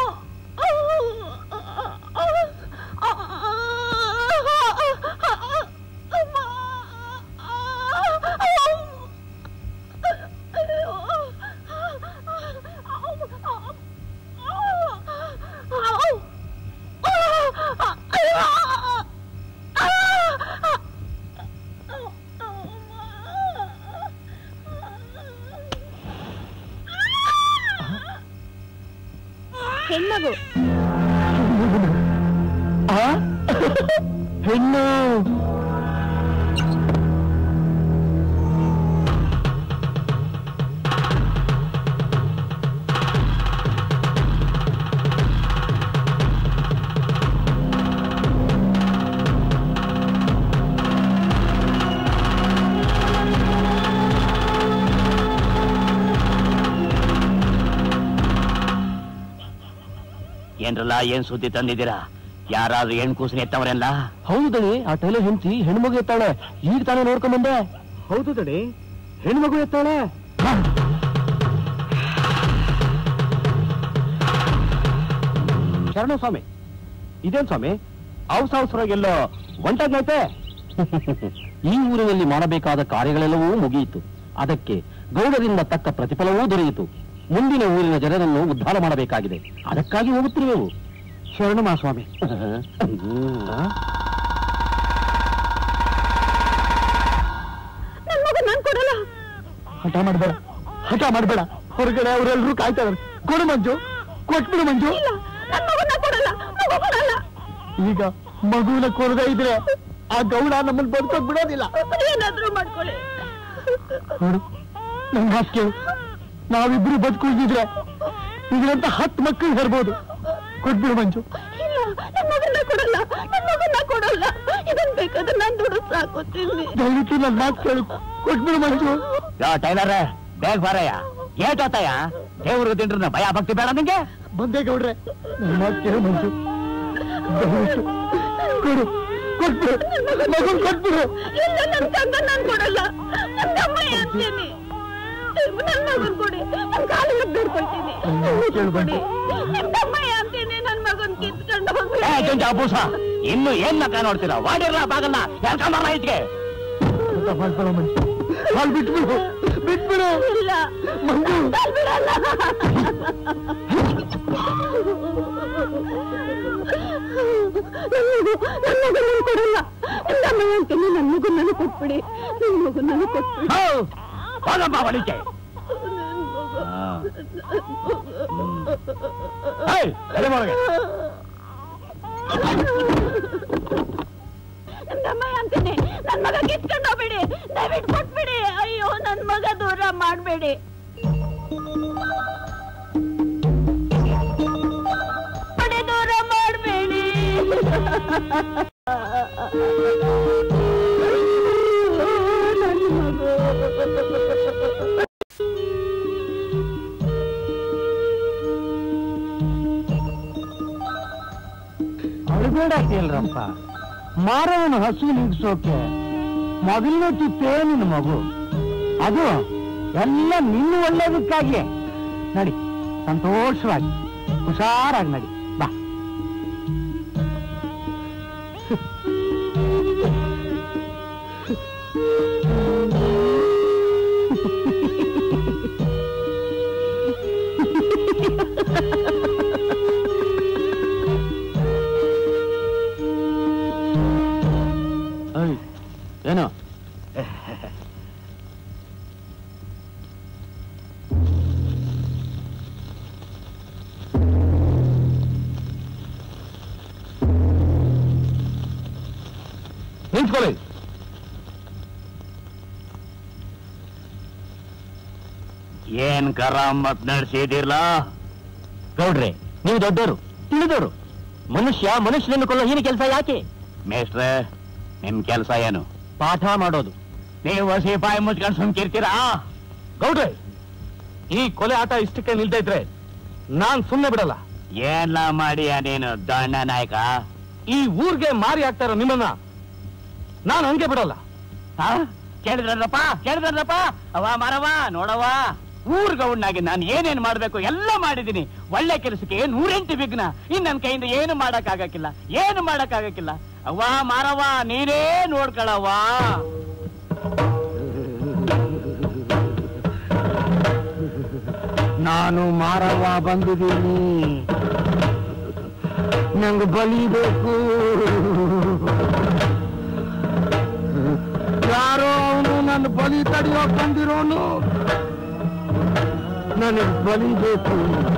ಹೆಣ್ಮಗು ಆ? ಹೆಣ್ಣು ಏನ್ರಲ್ಲ ಏನ್ ಸುದ್ದಿ ತಂದಿದ್ದೀರಾ ಯಾರಾದ್ರೂ ಹೆಣ್ ಕೂಸಿನ ಎತ್ತವರೆಲ್ಲ ಹೌದು ದಣಿ ಆ ಟೈಲರ್ ಹೆಂಡತಿ ಹೆಣ್ಮಗು ಎತ್ತಾಳೆ ಈಗ ತಾನೇ ನೋಡ್ಕೊಂಡ್ ಬಂದೆ ಹೌದು ದಣಿ ಹೆಣ್ಮಗು ಎತ್ತಾಳೆ ಶರಣ ಸ್ವಾಮಿ ಇದೇನ್ ಸ್ವಾಮಿ ಔಸ್ ಅವಸರಾಗೆಲ್ಲೋ ಒಂಟಾಗ್ಲೈತೆ ಈ ಊರಿನಲ್ಲಿ ಮಾಡಬೇಕಾದ ಕಾರ್ಯಗಳೆಲ್ಲವೂ ಮುಗಿಯಿತು ಅದಕ್ಕೆ ಗೌಡರಿಂದ ತಕ್ಕ ಪ್ರತಿಫಲವೂ ದೊರೆಯಿತು ಮುಂದಿನ ಊರಿನ ಜನರನ್ನು ಉದ್ಧಾರ ಮಾಡಬೇಕಾಗಿದೆ ಅದಕ್ಕಾಗಿ ಹೋಗುತ್ತಿರುವೆವು ಶರಣ ಮಹಾಸ್ವಾಮಿ ನನ್ ಮಗು ನಾನ್ ಕೊಡಲ್ಲ ಹಠ ಮಾಡಬೇಡ ಹಠ ಮಾಡಬೇಡ ಹೊರಗಡೆ ಅವರೆಲ್ಲರೂ ಕಾಯ್ತಾ ಇದಾರೆ ಕೊಡು ಮಂಜು ಕೊಟ್ಬಿಡು ಮಂಜು ಇಲ್ಲ ನನ್ ಮಗು ನಾನ್ ಕೊಡಲ್ಲ ಮಗು ಕೊಡಲ್ಲ ಈಗ ಮಗುವಿನ ಕೊರದೇ ಇದ್ರೆ ಆ ಗೌಡ ನಮ್ಮನ್ನ ಬದುಕೋದ್ ಬಿಡೋದಿಲ್ಲ ಏನಾದ್ರೂ ಮಾಡ್ಕೊಳ್ಳಿ ನೋಡು ನನ್ ಮಾತು ಕೇಳು ನಾವಿಬ್ರು ಬದುಕುಳಿದಿದ್ರೆ ಇದರಂತ ಹತ್ತು ಮಕ್ಕಳು ಹೆರ್ಬೋದು ಕೊಟ್ಬಿಡು ಮಂಜು ಇಲ್ಲ ನನ್ ಮಗನ್ನ ಕೊಡಲ್ಲ ನನ್ ಮಗನ್ನ ಕೊಡಲ್ಲ ಇದನ್ ಬೇಕಾದ್ರೆ ನಾನ್ ದುಡ್ಡು ಸಾಕೋತೀನಿ ದಯವಿಟ್ಟು ನನ್ ಮಾತು ಕೇಳು ಕೊಟ್ಬಿಡು ಮಂಜು ಯಾ ಟೈಲರ್ ಬೇಗ ಬಾರಯ್ಯ ಏಟೋತಯ್ಯ ದೇವ್ರಿಗೆ ತಿಂಡ್ರನ್ನ ಭಯ ಭಕ್ತಿ ಬೇಡ ನಿಂಗೆ ಬಂದೆ ಗೌಡ್ರೆ ನನ್ ಮಾತು ಕೇಳು ಮಂಜು ದಯವಿಟ್ಟು ಕೊಡು ಕೊಟ್ಬಿಡು ಮಗನ್ ಕೊಟ್ಬಿಡು ಇಲ್ಲ ನನ್ ತಂದ ನಾನ್ ಕೊಡಲ್ಲ ನನ್ ತಮ್ಮ ಅಂತೀನಿ ನನ್ ಮಗನ್ ಕೊಡಿ ನನ್ ಕಾಲಿಗೆ ಬೇಡ್ಕೊಳ್ತೀನಿ ಕೇಳು ಕೊಡಿ ಬಂತು. ನನ್ ತಮ್ಮ ಅಂತೀನಿ ನನ್ ಮಗನ್ ಕಿತ್ಕೊಂಡು ಏ ಹೋಗ್ಬಿಡಿ ಜಂಜ ಅಬ್ಬೂಸ ಇನ್ನು ಏನ್ ಮಕ್ಕ ನೋಡ್ತೀರಾ ವಾಡಿರ್ಲ ಬಾಗಲ್ಲ ಎಲ್ಕೊಂಬರ್ಲ ಇದ್ಕೆ ಅಂತ ಮಾಡ್ಕೊಳ್ಳೋ ಮಂಜು ಹಾಲ್ ಬಿಟ್ಬಿಡು ಬಿಟ್ಬಿಡು ಇಲ್ಲ ಮಂಜು ನಾನ್ ಬಿಡಲ್ಲ ನನ್ ಮಗು ನನ್ ಕೊಡಲ್ಲ ನನ್ ತಮ್ಮ ಅಂತೀನಿ ನನ್ ಮಗು ನನಗೆ ಕೊಟ್ಬಿಡಿ ನನ್ ಮಗು ನನಗೆ ಕೊಟ್ಬಿಡಿ ಹೌ ಹೋಗಪ್ಪ ಹೊಡಿಕೆ ನನ್ ತಮ್ಮ ಅಂತೀನಿ ನನ್ ಮಗ ಕಿತ್ಕೊಂಡು ಹೋಗ್ಬೇಡಿ ದಯವಿಟ್ಟು ಕೊಟ್ಬಿಡಿ ಅಯ್ಯೋ ನನ್ ಮಗ ದೂರ ಮಾಡ್ಬೇಡಿ ಕೊಡಿ, ದೂರ ಮಾಡ್ಬೇಡಿ ನನ್ ಮಗು ಬೇಡ ಕೇಳ್ರಪ್ಪ ಮಾರವನ ಹಸು ನಿಗ್ಸೋಕೆ ಮೊದಲನೇ ಚಿತ್ತೇ ನಿನ್ನ ಮಗು ಅದು ಎಲ್ಲ ನಿನ್ನ ಒಳ್ಳೇದಕ್ಕಾಗಿಯೇ ನಡಿ ಸಂತೋಷವಾಗಿ ಹುಷಾರಾಗಿ ನಡಿ ಬಾ ಏನು ನಿಂತ್ಕೊಳ್ಳಿ ಏನ್ ಕರಾಮತ್ ನಡೆಸಿದಿರ್ಲ ಗೌಡ್ರೆ ನೀವು ದೊಡ್ಡವರು ತಿಳಿದವರು ಮನುಷ್ಯ ಮನುಷ್ಯನನ್ನು ಕೊಲ್ಲೋ ಏನು ಕೆಲಸ ಯಾಕೆ ಮೇಷ್ಟ್ರೆ ನಿಮ್ ಕೆಲ್ಸ ಏನು ಪಾಠ ಮಾಡೋದು ನೀವು ಸಿಪಾಯಿ ಮುಚ್ಕೊಂಡು ಸುಮ್ಕಿರ್ತೀರಾ ಗೌಡ್ರೆ ಈ ಕೊಲೆ ಆಟ ಇಷ್ಟಕ್ಕೆ ನಿಲ್ತಾ ಇದ್ರೆ ನಾನ್ ಸುಮ್ನೆ ಬಿಡಲ್ಲ ಏನ್ಲ ಮಾಡಿಯ ನೀನು ದಂಡ ನಾಯಕ ಈ ಊರ್ಗೆ ಮಾರಿ ಆಗ್ತಾರ ನಿಮ್ಮನ್ನ ನಾನ್ ಹಂಗೆ ಬಿಡಲ್ಲ ಆ? ಕೇಳಿದ್ರಲ್ಲಪ್ಪ ಕೇಳಿದ್ರಲ್ಲಪ್ಪ ಅವ ಮರವ ನೋಡವ ಊರ್ ಗೌಡ್ನಾಗಿ ನಾನು ಏನೇನ್ ಮಾಡ್ಬೇಕು ಎಲ್ಲ ಮಾಡಿದೀನಿ ಒಳ್ಳೆ ಕೆಲಸಕ್ಕೆ ನೂರೆಂಟು ವಿಘ್ನ ಇನ್ ನನ್ ಕೈಯಿಂದ ಏನು ಮಾಡಕ್ ಆಗಕ್ಕಿಲ್ಲ ಏನು ಮಾಡಕ್ ಆಗಕ್ಕಿಲ್ಲ ಅವ್ವ ಮಾರವ ನೀನೇ ನೋಡ್ಕೊಳವ್ವ ನಾನು ಮಾರವ್ವ ಬಂದಿದ್ದೀನಿ ನಂಗೆ ಬಲಿ ಬೇಕು ಯಾರೋ ಅವನು ನನ್ನ ಬಲಿ ತಡೆಯೋಕ್ ಬಂದಿರೋನು ನನಗೆ ಬಲಿ ಬೇಕು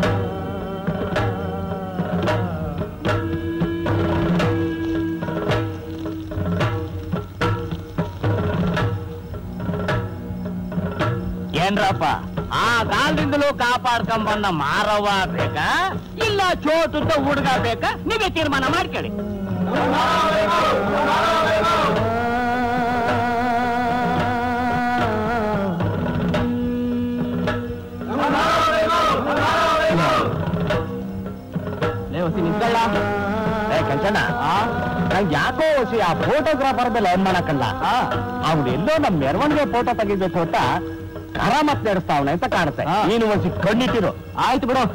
ಏನ್ರಪ್ಪ ಆ ಕಾಲದಿಂದಲೂ ಕಾಪಾಡ್ಕೊಂಡ್ ಬಂದ ಮಾರವ್ವ ಬೇಕಾ ಇಲ್ಲ ಚೋಟುದ್ದ ಹುಡುಗ ಬೇಕಾ ನೀವೇ ತೀರ್ಮಾನ ಮಾಡ್ಕೊಳ್ಳಿ ಏ ಕಂಚಣ್ಣ ನಂಗೆ ಯಾಕೋ ಹೊಸಿ ಆ ಫೋಟೋಗ್ರಾಫರ್ ಮೇಲೆ ಅನುಮಾನ ಕಂಡ ಅವ್ನು ಎಲ್ಲೋ ನಮ್ ಮೆರವಣಿಗೆ ಫೋಟೋ ತೆಗಿಬೇಕು ಅಂತ ಕರಾಮತ್ ನಡೆಸ್ತಾವನೆ ಅಂತ ಕಾಣುತ್ತೆ ನೀನು ಒಂದ್ಸಿ ಕಣ್ಣಿಟ್ಟಿರು ಆಯ್ತು ಬಿಡು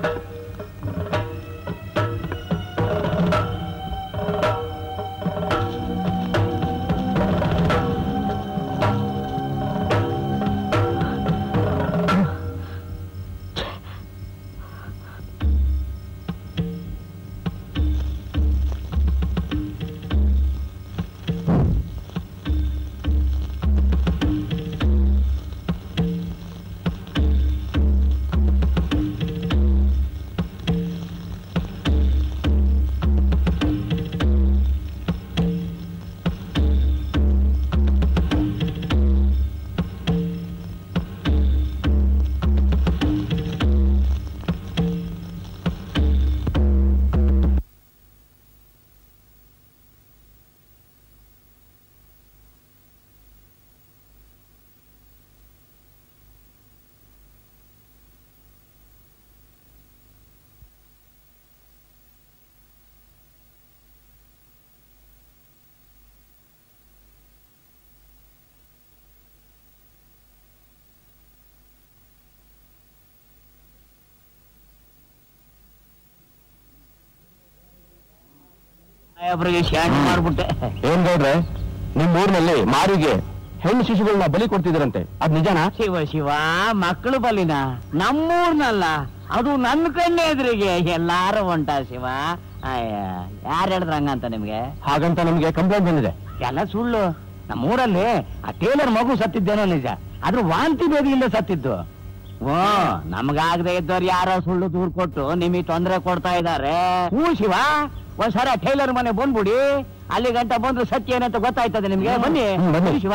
ಸಾಹೇಬ್ರಿಗೆ ಶಾಂತಿ ಮಾಡ್ಬಿಟ್ಟೆ ಏನ್ ಗೌಡ್ರೆ ನಿಮ್ ಊರ್ನಲ್ಲಿ ಮಾರಿಗೆ ಹೆಣ್ಣು ಶಿಶುಗಳನ್ನ ಬಲಿ ಕೊಡ್ತಿದ್ರಂತೆ ಅದ್ ನಿಜನಾ ಶಿವ ಶಿವ ಮಕ್ಕಳು ಬಲಿನ ನಮ್ಮೂರ್ನಲ್ಲ ಅದು ನನ್ನ ಕಣ್ಣೆ ಎದುರಿಗೆ ಎಲ್ಲಾರು ಹೊಂಟ ಶಿವ ಅಯ್ಯ ಯಾರು ಹೇಳಿದ್ರ ಹಂಗಂತ ನಿಮ್ಗೆ ಹಾಗಂತ ನಮ್ಗೆ ಕಂಪ್ಲೇಂಟ್ ಬಂದಿದೆ ಎಲ್ಲ ಸುಳ್ಳು ನಮ್ಮೂರಲ್ಲಿ ಆ ಟೇಲರ್ ಮಗು ಸತ್ತಿದ್ದೇನೋ ನಿಜ ಆದ್ರೂ ವಾಂತಿ ಬೇದಿಯಿಂದ ಸತ್ತಿದ್ದು ಓ ನಮ್ಗಾಗದೆ ಇದ್ದವ್ರು ಯಾರೋ ಸುಳ್ಳು ದೂರ್ ಕೊಟ್ಟು ನಿಮಗೆ ತೊಂದರೆ ಕೊಡ್ತಾ ಇದ್ದಾರೆ ಹ್ಞೂ ಶಿವ ಒಂದ್ಸಲ ಟೈಲರ್ ಮನೆ ಬಂದ್ಬಿಡಿ ಅಲ್ಲಿ ಗಂಟ ಬಂದು ಸತ್ಯ ಏನಂತ ಗೊತ್ತಾಯ್ತದೆ ನಿಮ್ಗೆ ಬನ್ನಿ ಹ್ಮ್, ಬನ್ನಿ. ಶಿವ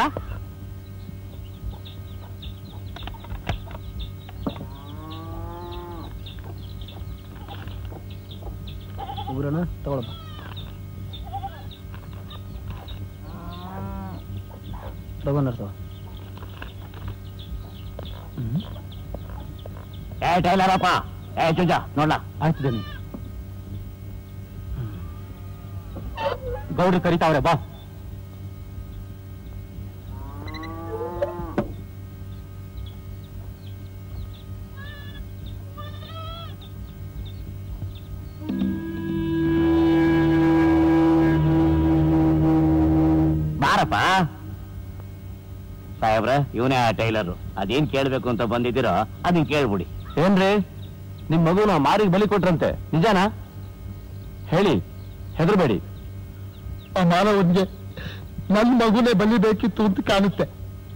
ಊರಣ ತಗೊಳಪ್ಪ ತಗೊಂಡರ್ತಾವ ಏ ಟೈಲರಪ್ಪ ಏ ಚುಂಜ ನೋಡ್ಲಾ ಆಯ್ತು ಬನ್ನಿ ಗೌಡ್ರು ಕರಿತಾವ್ರೆ ಬಾ ಬಾರಪ್ಪ ಸಾಹೇಬ್ರ ಇವನೇ ಆ ಟೈಲರು ಅದೇನ್ ಕೇಳ್ಬೇಕು ಅಂತ ಬಂದಿದ್ದೀರೋ ಅದನ್ನ ಕೇಳ್ಬಿಡಿ ಏನ್ರಿ ನಿಮ್ ಮಗುನ ಮಾರಿಗೆ ಬಲಿ ಕೊಟ್ರಂತೆ ನಿಜಾನಾ ಹೇಳಿ ಹೆದರ್ಬೇಡಿ ಆ ಮಾನವನ್ಗೆ ನನ್ ಮಗುನೇ ಬಲಿಬೇಕಿತ್ತು ಅಂತ ಕಾಣುತ್ತೆ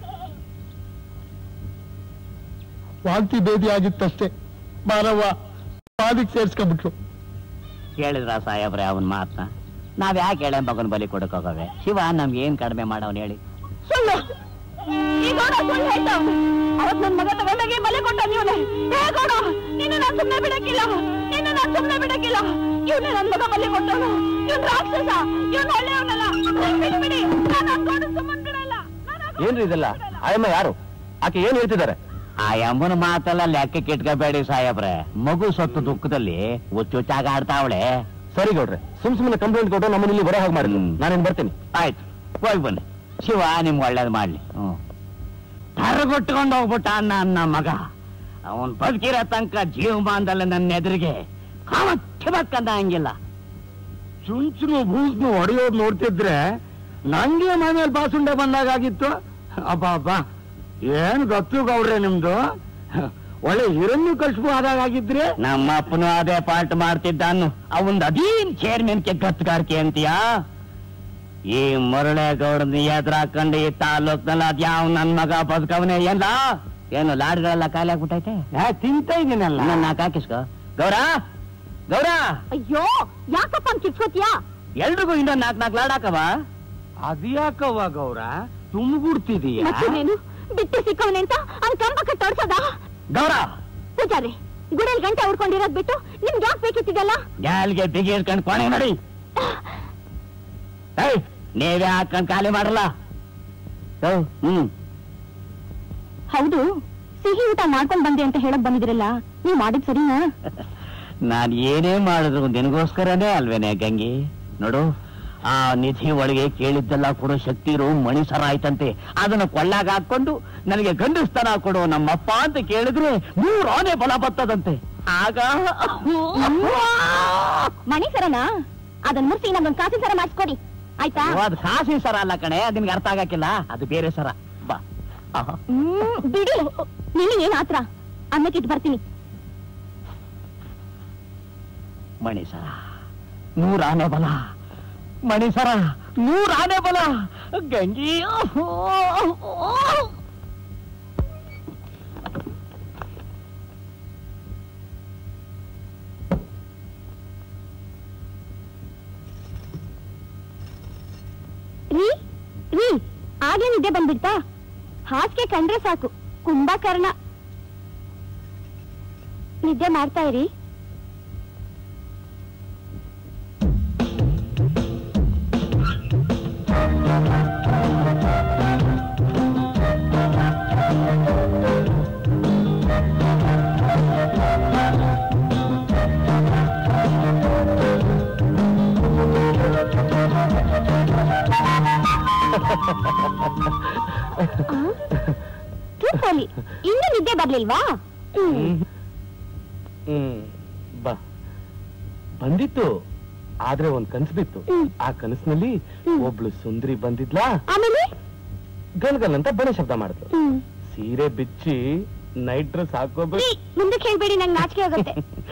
ವಾಂತಿ ಭೇದಿ ಆಗಿತ್ತಷ್ಟೇ ಮಾನವ ಪಾದಿಗೆ ಸೇರ್ಸ್ಕೊಂಡ್ಬಿಟ್ರು ಕೇಳಿದ್ರ ಸಾಹೇಬ್ರೆ ಅವನ್ ಮಾತ್ನ ನಾವ್ ಯಾಕೆ ಹೇಳ ಮಗನ್ ಬಲಿ ಕೊಡಕ್ ಹೋಗವೆ ಶಿವ ನಮ್ಗೆ ಏನ್ ಕಡಿಮೆ ಮಾಡವನ್ ಹೇಳಿ ಸುಳ್ಳು ಈ ಗೌಡ ಸುಳ್ಳು ಹೇಳ್ತಾವ್ನೆ ಅವತ್ ನನ್ ಮಗ ತಗೊಂಡಾಗೆ ಬಲೆ ಕೊಟ್ಟ ನೀವನೆ ಹೇ ಗೌಡ ನಿನ್ನ ನಾನ್ ಸುಮ್ನೆ ಬಿಡಕ್ಕಿಲ್ಲ ನಿನ್ನ ನಾನ್ ಸುಮ್ನೆ ಬಿಡಕ್ಕಿಲ್ಲ ಇವ್ನೇ ನನ್ ಮಗ ಬಲೆ ಕೊಟ್ಟವನು ಇವ್ನ್ ರಾಕ್ಷಸ ಇವ್ನ್ ಒಳ್ಳೆಯವನಲ್ಲ ಬಿಡಿ ಬಿಡಿ ನಾನು ಅನ್ಕೊಂಡು ಸುಮ್ಮನ್ ಬಿಡಲ್ಲ ನಾನ್ ಹಾಗ್ ಏನ್ರಿ ಇದೆಲ್ಲ ಆಯಮ್ಮ ಯಾರು ಆಕೆ ಏನ್ ಹೇಳ್ತಿದ್ದಾರೆ ಆ ಯಮ್ಮನ ಮಾತೆಲ್ಲ ಲೆಕ್ಕಕ್ಕೆ ಇಟ್ಕೋಬೇಡಿ ಸಾಹೇಬ್ರೆ ಮಗು ಸತ್ತು ದುಃಖದಲ್ಲಿ ಹುಚ್ಚುಚ್ಚಾಗ ಆಡ್ತಾವಳೆ ಸರಿ ಗೌಡ್ರೆ ಸುಮ್ ಸುಮ್ಮನೆ ಕಂಪ್ಲೇಂಟ್ ಕೊಟ್ಟು ನಮ್ಮನ್ನ ಇಲ್ಲಿ ಬರೋ ಹಾಗೆ ಮಾಡಿದ್ರು ಹ್ಮ್. ನಾನೇನ್ ಬರ್ತೀನಿ ಆಯ್ತು ಹೋಗಿ ಬನ್ನಿ ಶಿವ ನಿಮ್ಗೆ ಒಳ್ಳೇದು ಮಾಡ್ಲಿ ಹ್ಮ್ ತರಗೊಟ್ಕೊಂಡು ಹೋಗ್ಬಿಟ್ಟ ಅನ್ನ ಅನ್ನ ಮಗ ಅವನ್ ಬದುಕಿರೋ ತನಕ ಜೀವಮಾನದಲ್ಲಿ ನನ್ನ ಎದುರಿಗೆ ಕಾಮಕ್ಕಿಬಕ್ಕಂದ ಹಂಗಿಲ್ಲ ಚುಂಚುನು ಬೂಸ್ನು ಹೊಡೆಯೋದು ನೋಡ್ತಿದ್ರೆ ನಂಗೆ ಮನೇಲಿ ಬಾಸುಂಡೆ ಬಂದಾಗಿತ್ತು ಅಬ್ಬ ಅಬ್ಬ ಏನ್ ಗೊತ್ತು ಗೌಡ್ರೆ ನಿಮ್ದು ಒಳ್ಳೆ ಹಿರಣ್ಯ ಕಳ್ಸ್ಬು ಆದಾಗಿದ್ರಿ ನಮ್ಮ ಅಪ್ಪನು ಅದೇ ಪಾರ್ಟ್ ಮಾಡ್ತಿದ್ದ ಅನ್ನು ಅವಂದ್ ಅದೀನ್ ಚೇರ್ಮನ್ಗೆ ಗತ್ಗಾರಿಕೆ ಅಂತೀಯಾ ಈ ಮುರಳೇಗೌಡನ ಎದುರಾಕೊಂಡು ಈ ತಾಲೂಕ್ನಲ್ಲಿ ಅದ್ಯಾವ ನನ್ ಮಗ ಬದುಕವನೇ ಏನ್ಲ ಏನು ಲಾಡ್ಗಳೆಲ್ಲ ಖಾಲಿ ಆಗ್ಬಿಟ್ಟೈತೆ ತಿಂತ ಇದೀನಲ್ಲ ನನ್ನ ಹಾಕಿಸ್ಕೋ ಗೌರ ಗೌರ ಅಯ್ಯೋ ಯಾಕಪ್ಪ ಹಂಗ್ ಕಿಚ್ಕೋತಿಯಾ ಎಲ್ರಿಗೂ ಇನ್ನೊಂದ್ ನಾಲ್ಕು ನಾಲ್ಕು ಲಾಡ್ ಹಾಕವ ಅದ್ಯಾಕವ್ವ ಗೌರ ತುಂಬಿಡ್ತಿದೀಯ ಮತ್ತೇನೇನು ಬಿಟ್ಟು ಸಿಕ್ಕವನೆ ಅಂತ ಅವ್ನ್ ಕಂಬ ಕಟ್ಟೋಡ್ಸದ ಗೌರ ಪೂಜಾರಿ ಗುಡಲ್ ಗಂಟೆ ಉಡ್ಕೊಂಡಿರೋದ್ ಬಿಟ್ಟು ನಿಮ್ಗೆ ಯಾಕೆ ಬೇಕಿತ್ತಿದಲ್ಲ ಗ್ಯಾಲ್ಗೆ ಬಿಗಿ ಇಟ್ಕೊಂಡು ಕೊನೆ ಮಾಡಿ ಏಯ್ ನೀವೇ ಹಾಕೊಂಡ್ ಖಾಲಿ ಮಾಡಲ್ಲ ಯೋ, ಹ್ಮ್ ಹೌದು ಸಿಹಿ ಊಟ ಮಾಡ್ಕೊಂಡ್ ಬಂದೆ ಅಂತ ಹೇಳಕ್ ಬಂದಿದ್ರಲ್ಲ ನೀವ್ ಮಾಡಿದ್ ಸರಿನಾ ನಾನ್ ಏನೇ ಮಾಡಿದ್ರು ನಿನಗೋಸ್ಕರನೇ ಅಲ್ವೇನೆ ಗಂಗಿ ನೋಡು ಆ ನಿಧಿ ಒಳಗೆ ಕೇಳಿದ್ದೆಲ್ಲ ಕೊಡೋ ಶಕ್ತಿ ಇರೋ ಮಣಿಸರ ಆಯ್ತಂತೆ ಅದನ್ನ ಕೊಳ್ಳಾಗ ಹಾಕೊಂಡು ನನಗೆ ಗಂಡಸ್ತನ ಕೊಡು ನಮ್ಮಪ್ಪ ಅಂತ ಕೇಳಿದ್ರೆ ಮೂರು ಆನೆ ಬಲ ಬರ್ತದಂತೆ ಆಗ ಮಣಿ ಸರನಾ ಅದನ್ ಮುರ್ಸಿ ನಮ್ಗೊಂದ್ ಕಾಸಿನ ಸರ ಮಾಡಿಸ್ಕೊಡಿ ಆಯ್ತಾ ಓ, ಅದು ಕಾಸಿ ಸರ ಅಲ್ಲ ಕಣೆ ಅದ್ ನಿನ್ಗೆ ಅರ್ಥ ಆಗಕ್ಕಿಲ್ಲ ಅದು ಬೇರೆ ಸರ ಬಾ ಆಹಾ. ಹ್ಮ್ ಬಿಡಿ ನಿನಗೆ ಏನ್ ಆತ್ರ ಅನ್ನಕ್ಕಿಟ್ಟು ಬರ್ತೀನಿ ಮಣಿಸರ ನೂರ ಆನೆ ಬಲ ಮಣಿಸರ ನೂರ ಆನೆ ಬಲ ಗಂಗಿ ರೀ ರೀ ಆಗ್ಲೇ ನಿದ್ದೆ ಬಂದ್ಬಿಡ್ತಾ ಹಾಸಿಗೆ ಕಂಡ್ರೆ ಸಾಕು ಕುಂಭಕರ್ಣ ನಿದ್ದೆ ಮಾಡ್ತಾ ಇರಿ ಟ್ರೂತ್ಫುಲಿ ಇನ್ನೂ ನಿದ್ದೆ ಬರ್ಲಿಲ್ವಾ ಹ್ಮ್. ಹ್ಮ್ ಬಾ ಬಂದಿತ್ತು ಆದ್ರೆ ಒಂದ್ ಕನ್ಸು ಬಿತ್ತು ಹ್ಮ್. ಆ ಕನಸಿನಲ್ಲಿ ಹ್ಮ್. ಒಬ್ಳು ಸುಂದರಿ ಬಂದಿದ್ಲಾ ಆಮೇಲೆ ಗಲ್ಗಲ್ ಅಂತ ಬಣ ಶಬ್ದ ಮಾಡಿದ್ಲು ಹ್ಮ್. ಸೀರೆ ಬಿಚ್ಚಿ ನೈಟ್ ಡ್ರೆಸ್ ಹಾಕೋಬೇಕು ರೀ, ಮುಂದಕ್ಕೆ ಹೇಳ್ಬೇಡಿ ನಂಗೆ ನಾಚಿಕೆ ಆಗುತ್ತೆ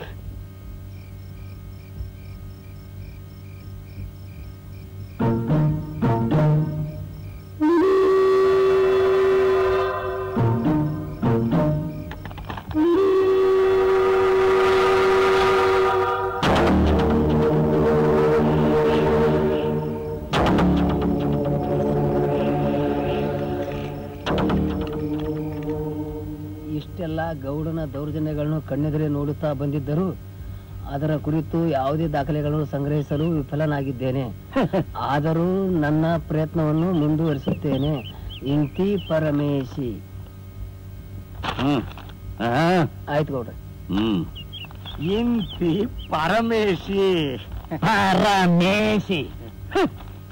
ಇಷ್ಟೆಲ್ಲ ಗೌಡನ ದೌರ್ಜನ್ಯಗಳನ್ನು ಕಣ್ಣೆದುರೇ ನೋಡುತ್ತಾ ಬಂದಿದ್ದರು ಅದರ ಕುರಿತು ಯಾವುದೇ ದಾಖಲೆಗಳನ್ನು ಸಂಗ್ರಹಿಸಲು ವಿಫಲನಾಗಿದ್ದೇನೆ ಆದರೂ ನನ್ನ ಪ್ರಯತ್ನವನ್ನು ಮುಂದುವರಿಸುತ್ತೇನೆ ಇಂತಿ ಪರಮೇಶಿ ಹ್ಮ್ ಆ, ಆಯ್ತು ಗೌಡ್ರೆ ಹ್ಮ್ ಇಂತಿ ಪರಮೇಶಿ ಪರಮೇಶಿ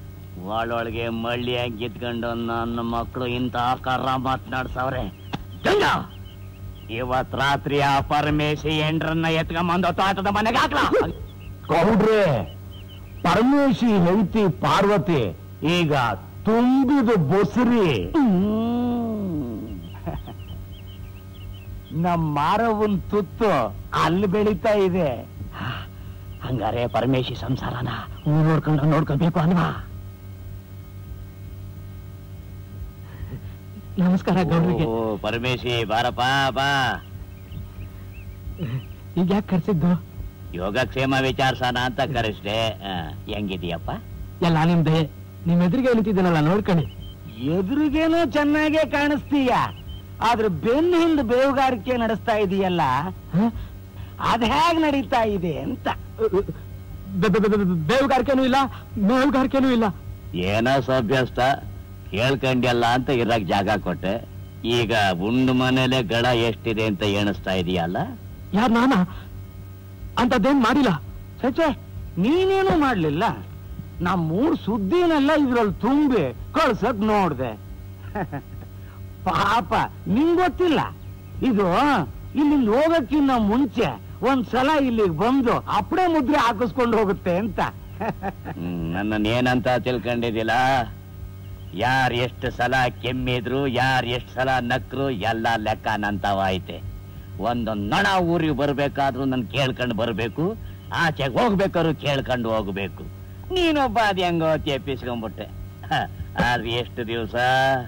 ಒಳೊಳಗೆ ಮಳ್ಳಿ ಗಿತ್ಕೊಂಡು ನನ್ನ ಮಕ್ಕಳು ಇಂತಹ ಕರ್ರ ಮಾತನಾಡ್ಸವ್ರೆ ಗಂಗ ಇವತ್ ರಾತ್ರಿ ಆ ಪರಮೇಶಿ ಎಂಡ್ರನ್ನ ಎತ್ಕೊಂಬಂದು ತೋಟದ ಮನೆಗೆ ಹಾಕ್ಲ ಗೌಡ್ರೆ ಪರಮೇಶಿ ಹೆಂಡತಿ ಪಾರ್ವತಿ ಈಗ ತುಂಬಿದ ಬೊಸರಿ ನಮ್ಮ ಮಾರವನ್ ತುತ್ತು ಅಲ್ಲಿ ಬೆಳೀತಾ ಇದೆ ಹಂಗಾರೆ ಪರಮೇಶಿ ಸಂಸಾರನ ಊರ್ ನೋಡ್ಕೊಂಡು ನೋಡ್ಕೋಬೇಕು ಅನ್ವಾ ನಮಸ್ಕಾರ ಗೌಡ್ರಿಗೆ ಓ ಪರಮೇಶಿ ಬಾರಪ್ಪ ಬಾ ಈಗ ಯಾಕೆ ಕರ್ಸಿದ್ದು ಯೋಗಕ್ಷೇಮ ವಿಚಾರ್ಸೋಣ ಅಂತ ಕರೆಸ್ದೆ ಆ, ಹೆಂಗಿದೀಯಪ್ಪ ಎಲ್ಲ ನಿಮ್ದೆ ನಿಮ್ ಎದುರಿಗೆ ನಿಂತಿದ್ದೀನಲ್ಲ ನೋಡ್ಕೊಳ್ಳಿ ಎದುರಿಗೇನೋ ಚೆನ್ನಾಗೇ ಕಾಣಿಸ್ತೀಯ ಆದ್ರೆ ಬೆನ್ನ ಹಿಂದ್ ಬೇವುಗಾರಿಕೆ ನಡೆಸ್ತಾ ಇದೆಯಲ್ಲ ಹ? ಅದ್ ಹೇಗ್ ನಡೀತಾ ಇದೆ ಅಂತ ಬೆ- ಬೆ- ಬೆ- ಬೆ- ಬೇವುಗಾರಿಕೆನೂ ಇಲ್ಲ ಮೇವುಗಾರಿಕೆನೂ ಇಲ್ಲ ಏನೋ ಸಭ್ಯಸ್ಥ ಕೇಳ್ಕೊಂಡ್ಯಲ್ಲ ಅಂತ ಇರಕ್ ಜಾಗ ಕೊಟ್ಟೆ ಈಗ ಉಂಡು ಮನೇಲೆ ಗಳ ಎಷ್ಟಿದೆ ಅಂತ ಎಣಿಸ್ತಾ ಇದೀಯಲ್ಲ ಯಾರ್ ನಾನಾ ಅಂತದೇನ್ ಮಾಡಿಲ್ಲ ಸಚೆ ನೀನೇನು ಮಾಡ್ಲಿಲ್ಲ ನಮ್ಮೂರ್ ಸುದ್ದಿನೆಲ್ಲ ಇದ್ರಲ್ಲಿ ತುಂಬಿ ಕಳ್ಸಕ್ ನೋಡ್ದೆ ಪಾಪ ನಿಂಗ್ ಗೊತ್ತಿಲ್ಲ ಇದು ಇಲ್ಲಿಂದ ಹೋಗಕ್ಕಿನ್ನ ಮುಂಚೆ ಒಂದ್ಸಲ ಇಲ್ಲಿಗೆ ಬಂದು ಅಪ್ಪಡೆ ಮುದ್ರೆ ಹಾಕಿಸ್ಕೊಂಡು ಹೋಗುತ್ತೆ ಅಂತ ಹ್ಮ್, ನನ್ನನ್ನ ಏನಂತ ತಿಳ್ಕೊಂಡಿದ್ದಿಲ್ಲ ಯಾರ್ ಎಷ್ಟು ಸಲ ಕೆಮ್ಮಿದ್ರು ಯಾರ್ ಎಷ್ಟು ಸಲ ನಕ್ರು ಎಲ್ಲ ಲೆಕ್ಕ ನಂತವಾಯ್ತೆ ಒಂದೊಂದ್ ನೊಣ ಊರಿಗೆ ಬರ್ಬೇಕಾದ್ರೂ ನನ್ ಕೇಳ್ಕೊಂಡು ಬರ್ಬೇಕು ಆಚೆಗೆ ಹೋಗ್ಬೇಕಾದ್ರು ಕೇಳ್ಕೊಂಡು ಹೋಗ್ಬೇಕು ನೀನೊಬ್ಬ ಅದ್ ಹೆಂಗೋ ತೆಪ್ಪಿಸ್ಕೊಂಡ್ಬಿಟ್ಟೆ ಹ, ಆದ್ರೆ ಎಷ್ಟು ದಿವಸ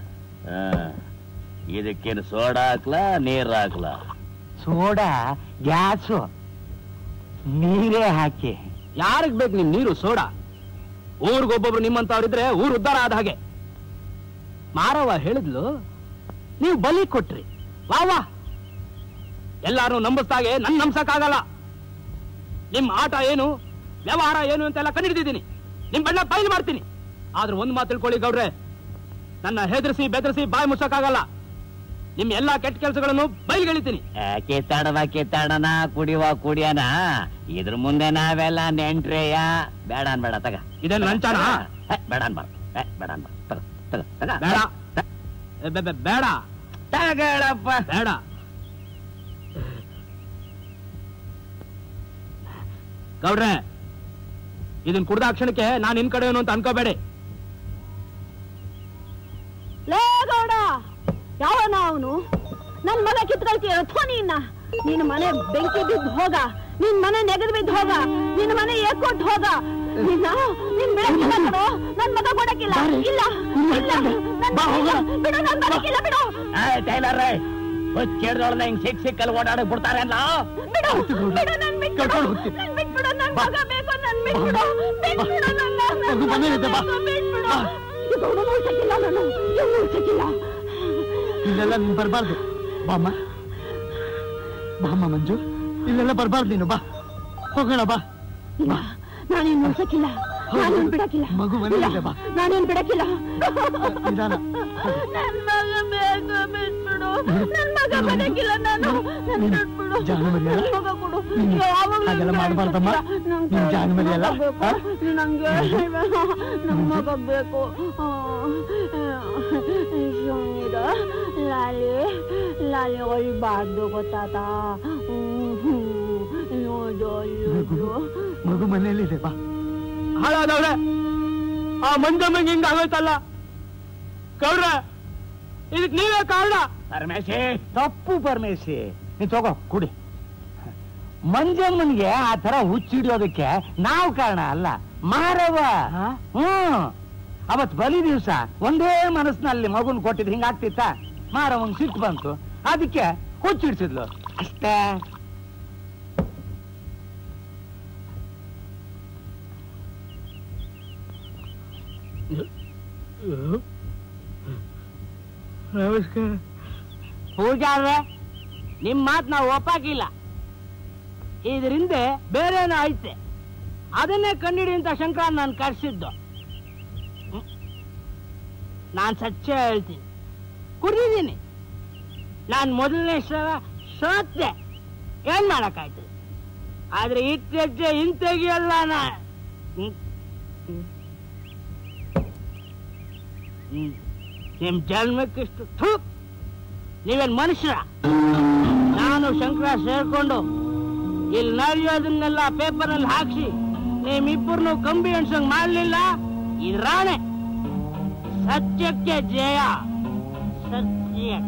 ಇದಕ್ಕೇನು ಸೋಡಾ ಹಾಕ್ಲಾ ನೀರ್ ಹಾಕ್ಲಾ ಸೋಡಾ ಗ್ಯಾಸು ನೀರೇ ಹಾಕಿ ಯಾರಿಗ್ ಬೇಕು ನಿಮ್ ನೀರು ಸೋಡಾ ಊರಿಗೊಬ್ಬೊಬ್ರು ನಿಮ್ಮಂತವ್ರಿದ್ರೆ ಊರ್ ಉದ್ಧಾರ ಆದ ಹಾಗೆ ಮಾರವ್ವ ಹೇಳಿದ್ಲು ನೀವು ಬಲಿ ಕೊಟ್ರಿ ವಾ ವಾ ಎಲ್ಲಾರು ನಂಬಿಸ್ದಾಗೆ ನನ್ ನಂಬ್ಸಕ್ಕಾಗಲ್ಲ ನಿಮ್ ಆಟ ಏನು ವ್ಯವಹಾರ ಏನು ಅಂತೆಲ್ಲ ಕಂಡಿಡಿದಿದ್ದೀನಿ ನಿಮ್ ಬಣ್ಣ ಬಯಲು ಮಾಡ್ತೀನಿ ಆದ್ರೆ ಒಂದ್ ಮಾತು ತಿಳ್ಕೊಳ್ಳಿ ಗೌಡ್ರೆ ನನ್ನ ಹೆದರ್ಸಿ ಬೆದರಿಸಿ ಬಾಯಿ ಮುಚ್ಚಕ್ಕಾಗಲ್ಲ ನಿಮ್ ಎಲ್ಲಾ ಕೆಟ್ಟ ಕೆಲಸಗಳನ್ನು ಬಯಲ್ಗೆಳಿತೀನಿ ಆ, ಕಿತ್ತಾಡವ ಕಿತ್ತಾಡನ ಕುಡಿವ ಕುಡಿಯನ ಇದ್ರ ಮುಂದೆ ನಾವೆಲ್ಲ ನೆಂಟ್ರೇಯ ಬೇಡ ಅನ್ಬೇಡ ತಗ ಇದೇನ್ ಲಂಚನಾ? ಏ, ಬೇಡ ಅನ್ಬಾರ್ದು ಏ, ಬೇಡ ಅನ್ಬಾರ್ದು ತಗ ತಗ ತಗ ಬೇಡ ಏ, ಬೆ- ಬೆ- ಬೇಡ ತಗಳಪ್ಪ ಬೇಡ ಗೌಡ್ರೆ ಇದನ್ ಕುಡ್ದ ಕ್ಷಣಕ್ಕೆ ನಾನ್ ನಿನ್ ಕಡೆಯವನು ಅಂತ ಅನ್ಕೋಬೇಡಿ ಲೇ ಗೌಡ ಯಾವನ ಅವನು ನನ್ ಮಗ ಕಿತ್ಕೊಳ್ತೀಯ ಅಥೋ ನೀನ್ನ ನಿನ್ ಮನೆ ಬೆಂಕಿ ಬಿದ್ದು ಹೋಗ ನಿನ್ ಮನೆ ನೆಗದ್ ಬಿದ್ದು ಹೋಗ ನಿನ್ ಮನೆ ಏಕೊಟ್ಟು ಹೋಗ ನಿನ್ನ ನಿನ್ ಬಿಡಕ್ಕಿಲ್ಲ ಕಣೋ ನನ್ ಮಗ ಕೊಡಕ್ಕಿಲ್ಲ ಇಲ್ಲ ಇಲ್ಲ ನನ್ ಮಗ ಇಲ್ಲ. ಬಿಡು ನನ್ ಬರಕ್ಕಿಲ್ಲ ಬಿಡು ಟೈಲರ್ ಕೇಳ್ದೊಳನ ಹಿಂಗ್ ಸಿಕ್ ಸಿಕ್ಕಲ್ಲಿ ಓಡಾಡಕ್ ಬಿಡ್ತಾರೆ ಅಲ್ಲ ಬಿಡು ಬಿಡು ನನ್ ಬಿಟ್ಬಿಡು ನನ್ ಬಿಟ್ಬಿಡು ನನ್ ಮಗ ಬೇಕು ನನ್ ಬಿಟ್ಬಿಡು ಬಿಟ್ಬಿಡು ನನ್ನ ನನ್ ಮಗ ಬೇಕು, ಬಿಟ್ಬಿಡು ಇದು ಗೌಡ ಉಳ್ಸಕ್ಕಿಲ್ಲ ನಾನು ಇವ್ನು ಉಳ್ಸಕ್ಕಿಲ್ಲ ಇಲ್ಲೆಲ್ಲ ನೀನ್ ಬರಬಾರ್ದು ಬಾಮ್ಮ ಬಾಮ್ಮ ಮಂಜು ಇಲ್ಲೆಲ್ಲ ಬರಬಾರ್ದು ನೀನು ಬಾ ಹೋಗೋಣ ಬಾ ಇಲ್ಲ ನಾನೇನ್ ಉಳ್ಸಕ್ಕಿಲ್ಲ ನಾನೇನ್ ಬಿಡಕ್ಕಿಲ್ಲ ಮಗು ಮನೇಲಿದೆ ಬಾ. ನಾನೇನ್ ಬಿಡಕ್ಕಿಲ್ಲ ನಿಧಾನ. ನನ್ ಮಗ ಬೇಕು ಬಿಟ್ಬಿಡು ನನ್ ಮಗ ಬರಕ್ಕಿಲ್ಲ ನಾನು ನನ್ ನೀನು ಬಿಟ್ಬಿಡು ಜಾಣ ಮರಿಯಲ್ಲ? ನನ್ ಮಗ ಕೊಡು ನೀನು ಯಾವಾಗ್ಲೂ ಹಾಗೆಲ್ಲ ನನ್ ಮಾಡ್ಬಾರ್ದಮ್ಮ. ಬಿಡ್ಬೇಡ. ನನ್ ನೀನು ಜಾಣ ನನ್ ಮರಿಯಲ್ಲ? ಮಗ ಬೇಕು. ಹಾ? ನಂಗೆ ನನ್ ಮಗ ಬೇಕು ಸುಮ್ನಿರ ಲಾಲಿ ಲಾಲಿ ಹೊಳ್ಬಾರ್ದು ಗೊತ್ತಾತ ನೋಡು ಮಗು ಮಗು ಮನೇಲಿದೆ ಬಾ ಹಾಳಾದವ್ರೆ ಆ ಮಂಜಮ್ಮಂಗೆ ಹಿಂಗ ಆಗೋಯ್ತಲ್ಲ ಗೌಡ್ರೆ ಇದಕ್ ನೀವೇ ಕಾರಣ ಪರಮೇಶಿ ತಪ್ಪು ಪರಮೇಶಿ ನೀ ತಗೋ ಕುಡಿ ಮಂಜಮ್ಮನ್ಗೆ ಆ ತರ ಹುಚ್ಚಿಡಿಯೋದಕ್ಕೆ ನಾವು ಕಾರಣ ಅಲ್ಲ ಮಾರವ ಹ್ಮ್ ಅವತ್ ಬಲಿ ದಿವ್ಸ ಒಂದೇ ಮನಸ್ಸಿನಲ್ಲಿ ಮಗುನ್ ಕೊಟ್ಟಿದ್ ಹಿಂಗಾಗ್ತಿತ್ತ ಮಾರವಂಗ್ ಸಿಟ್ಟು ಬಂತು ಅದಕ್ಕೆ ಹುಚ್ಚಿಡ್ಸಿದ್ಲು ಅಷ್ಟೇ ನಮಸ್ಕಾರ ಪೂಜಾರ್ರೆ ನಿಮ್ ಮಾತ್ ನಾವು ಒಪ್ಪಾಕಿಲ್ಲ ಇದರಿಂದ ಬೇರೆನೋ ಐತೆ ಅದನ್ನೇ ಕಂಡಿಡಿ ಅಂತ ಶಂಕರ ನಾನು ಕರ್ಸಿದ್ದು ಹ್ಮ್. ನಾನ್ ಸಚ್ಚ ಹೇಳ್ತೀನಿ ಕುಡಿದೀನಿ ನಾನ್ ಮೊದಲನೇ ಸಲ ಸೋತೆ ಏನ್ ಮಾಡಕ್ಕಾಯ್ತು ಆದ್ರೆ ಇತ್ತೆಜ್ಜೆ ಹಿಂತೆಗಿಯಲ್ಲ ನಾ ಹ್ಮ್. ನಿಮ್ ಜನ್ಮಕ್ಕಿಷ್ಟು ಥು ನೀವೇನ್ ಮನುಷ್ಯ ನಾನು ಶಂಕರ ಸೇರ್ಕೊಂಡು ಇಲ್ಲಿ ನಡೆಯೋದನ್ನೆಲ್ಲ ಪೇಪರ್ನಲ್ಲಿ ಹಾಕ್ಸಿ ನಿಮ್ಮಿಬ್ಬರನ್ನು ಕಂಬಿ ಎಣ್ಸಂಗ್ ಮಾಡ್ಲಿಲ್ಲ ಇದು ರಾಣೆ ಸತ್ಯಕ್ಕೆ ಜಯ ಸತ್ಯಕ್ಕೆ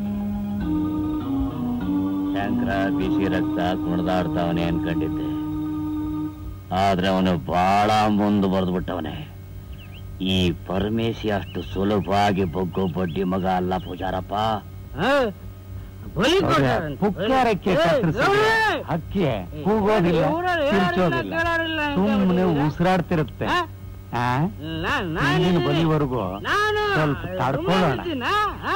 ಶಂಕರ ಬಿಸಿ ರಕ್ತ ಕುಣಿದಾಡ್ತಾವನೆ ಅನ್ಕೊಂಡಿದ್ದೆ ಆದ್ರೆ ಅವನು ಬಹಳ ಮುಂದೆ ಬರೆದ್ಬಿಟ್ಟವನೆ ಈ ಪರಮೇಶಿ ಅಷ್ಟು ಸುಲಭವಾಗಿ ಬಗ್ಗೋ ಬಡ್ಡಿ ಮಗ ಅಲ್ಲ ಪೂಜಾರಪ್ಪ ಹ? ಬಲಿ ಕೊಟ್ಟಾರಂತೆ. ಪುಕ್ಕಾರಕ್ಕೆ ಏ, ಕತ್ತರಿಸಿದ್ರೆ ಏ, ಹಕ್ಕಿ ಏ, ಕೂಗೋದಿಲ್ಲ ಇವ್ರಲ್ಲಿ ಯಾರಿಲ್ಲ, ಕಿರ್ಚೋದಿಲ್ಲ ಕೇಳೋರಿಲ್ಲ ಅಂತ ಸುಮ್ಮನೆ ಹೇಳ್ಬಿಟ್ಟಿದ್ದೀರಾ? ಉಸಿರಾಡ್ತಿರುತ್ತೆ ಹ? ಆ? ನಾನ್- ನಾನ್ ನೀನು ಇದ್ದೀನಿ. ಬಲಿವರೆಗೂ ನಾನು ಸ್ವಲ್ಪ ತಡ್ಕೊಳ್ಳೋಣ. ಸುಮ್ಮನೆ ಇದ್ದೀನಾ? ಹ?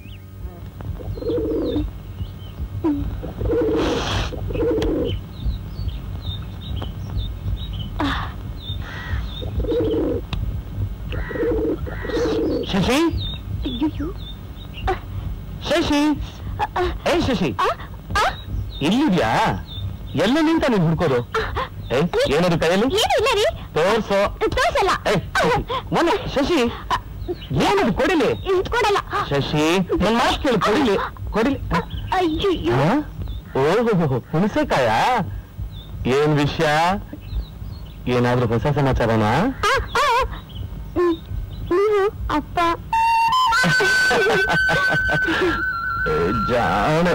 ಶಶಿ ಅಯ್ಯಯ್ಯೋ. ಶಶಿ ಏ ಶಶಿ ಆ, ಆ, ಇಲ್ಲಿದ್ಯಾ ಎಲ್ಲ ನಿಂತ ನೀನ್ ಹುಡ್ಕೋದು ಏ ಏನದು ಕೈಯಲ್ಲಿ ಏನು ಇಲ್ಲ ರೀ ತೋರ್ಸೋ ತೋರ್ಸಲ್ಲ ಏ ಶಶಿ, ಮೊನ್ನೆ ಶಶಿ ಏನದು ಕೊಡಿಲಿ ಇದ್ ಕೊಡಲ್ಲ ಶಶಿ ನನ್ ಮಾತು ಕೇಳಿ ಕೊಡಿಲಿ ಕೊಡಿಲಿ ಅಯ್ಯಯ್ಯೋ ಓಹೋ ಹುಣಸೆಕಾಯ ಏನ್ ವಿಷಯ ಏನಾದ್ರೂ ಹೊಸ ಸಮಾಚಾರನಾ ಆ, ಆ, ಹ್ಮ್. ನೀವು ಅಪ್ಪ ಏ, ಜಾಣೆ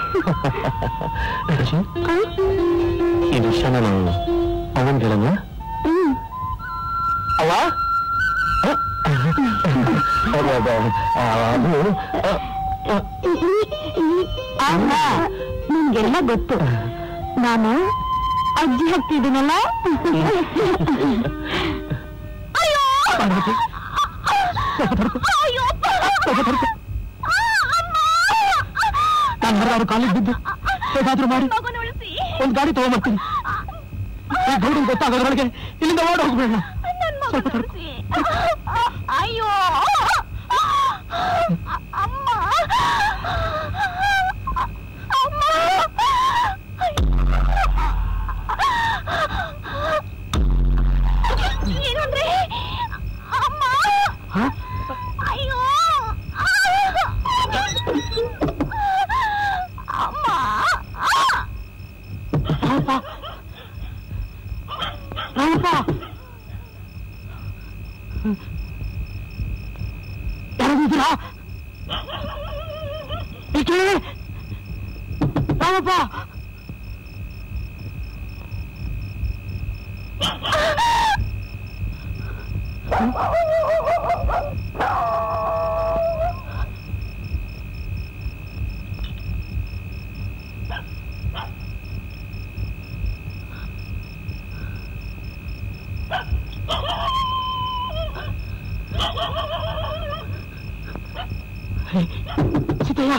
ಶಶಿ, ಆ, ಈ ವಿಷಯ ನಾನು ಅವನ್ ಹೇಳೋಣ ಹ್ಮ್. ಅವ ಅ? ಅದು, ಅದು, ಆ, ಅದು, ಅ, ಅ, ಅಮ್ಮ ನಿಮ್ಗೆಲ್ಲ ಗೊತ್ತು ನಾನು ಅಜ್ಜಿ ಹಾಕ್ತಿದ್ದೀನಲ್ಲ ಅಯ್ಯೋ ಪಾರ್ವತಿ, ಅಯ್ಯೋ ನಾನು ಯಾರು ಕಾಲಿಗೆ ಬಿದ್ದು ಹೇಗಾದ್ರೂ ಮಾಡಿ ಮಗನ ಉಳಿಸಿ ಒಂದ್ ಗಾಡಿ ತಗೊಂಡ್ಬರ್ತೀನಿ ಈ ಗೌಡನ್ ಗೊತ್ತಾಗೋದ್ರೊಳಗೆ ಇಲ್ಲಿಂದ ಓಡ್ ಹೋಗ್ಬೇಡ ನನ್ ಸ್ವಲ್ಪ ಮಗನ ತಡ್ಕೊ. ಉಳಿಸಿ ಅಯ್ಯೋ ಅಮ್ಮ ಅಮ್ಮ ಏನಂದ್ರೆ ಅಮ್ಮ ಹ? ಅಯ್ಯೋ ಅಮ್ಮ ರಾಮಪ್ಪ ರಾಮಪ್ಪ ಯಾರಾಗಿದ್ದೀರಾ ಈ ಕೇಳಿ ರಾಮಪ್ಪ ಸೀತಯ್ಯ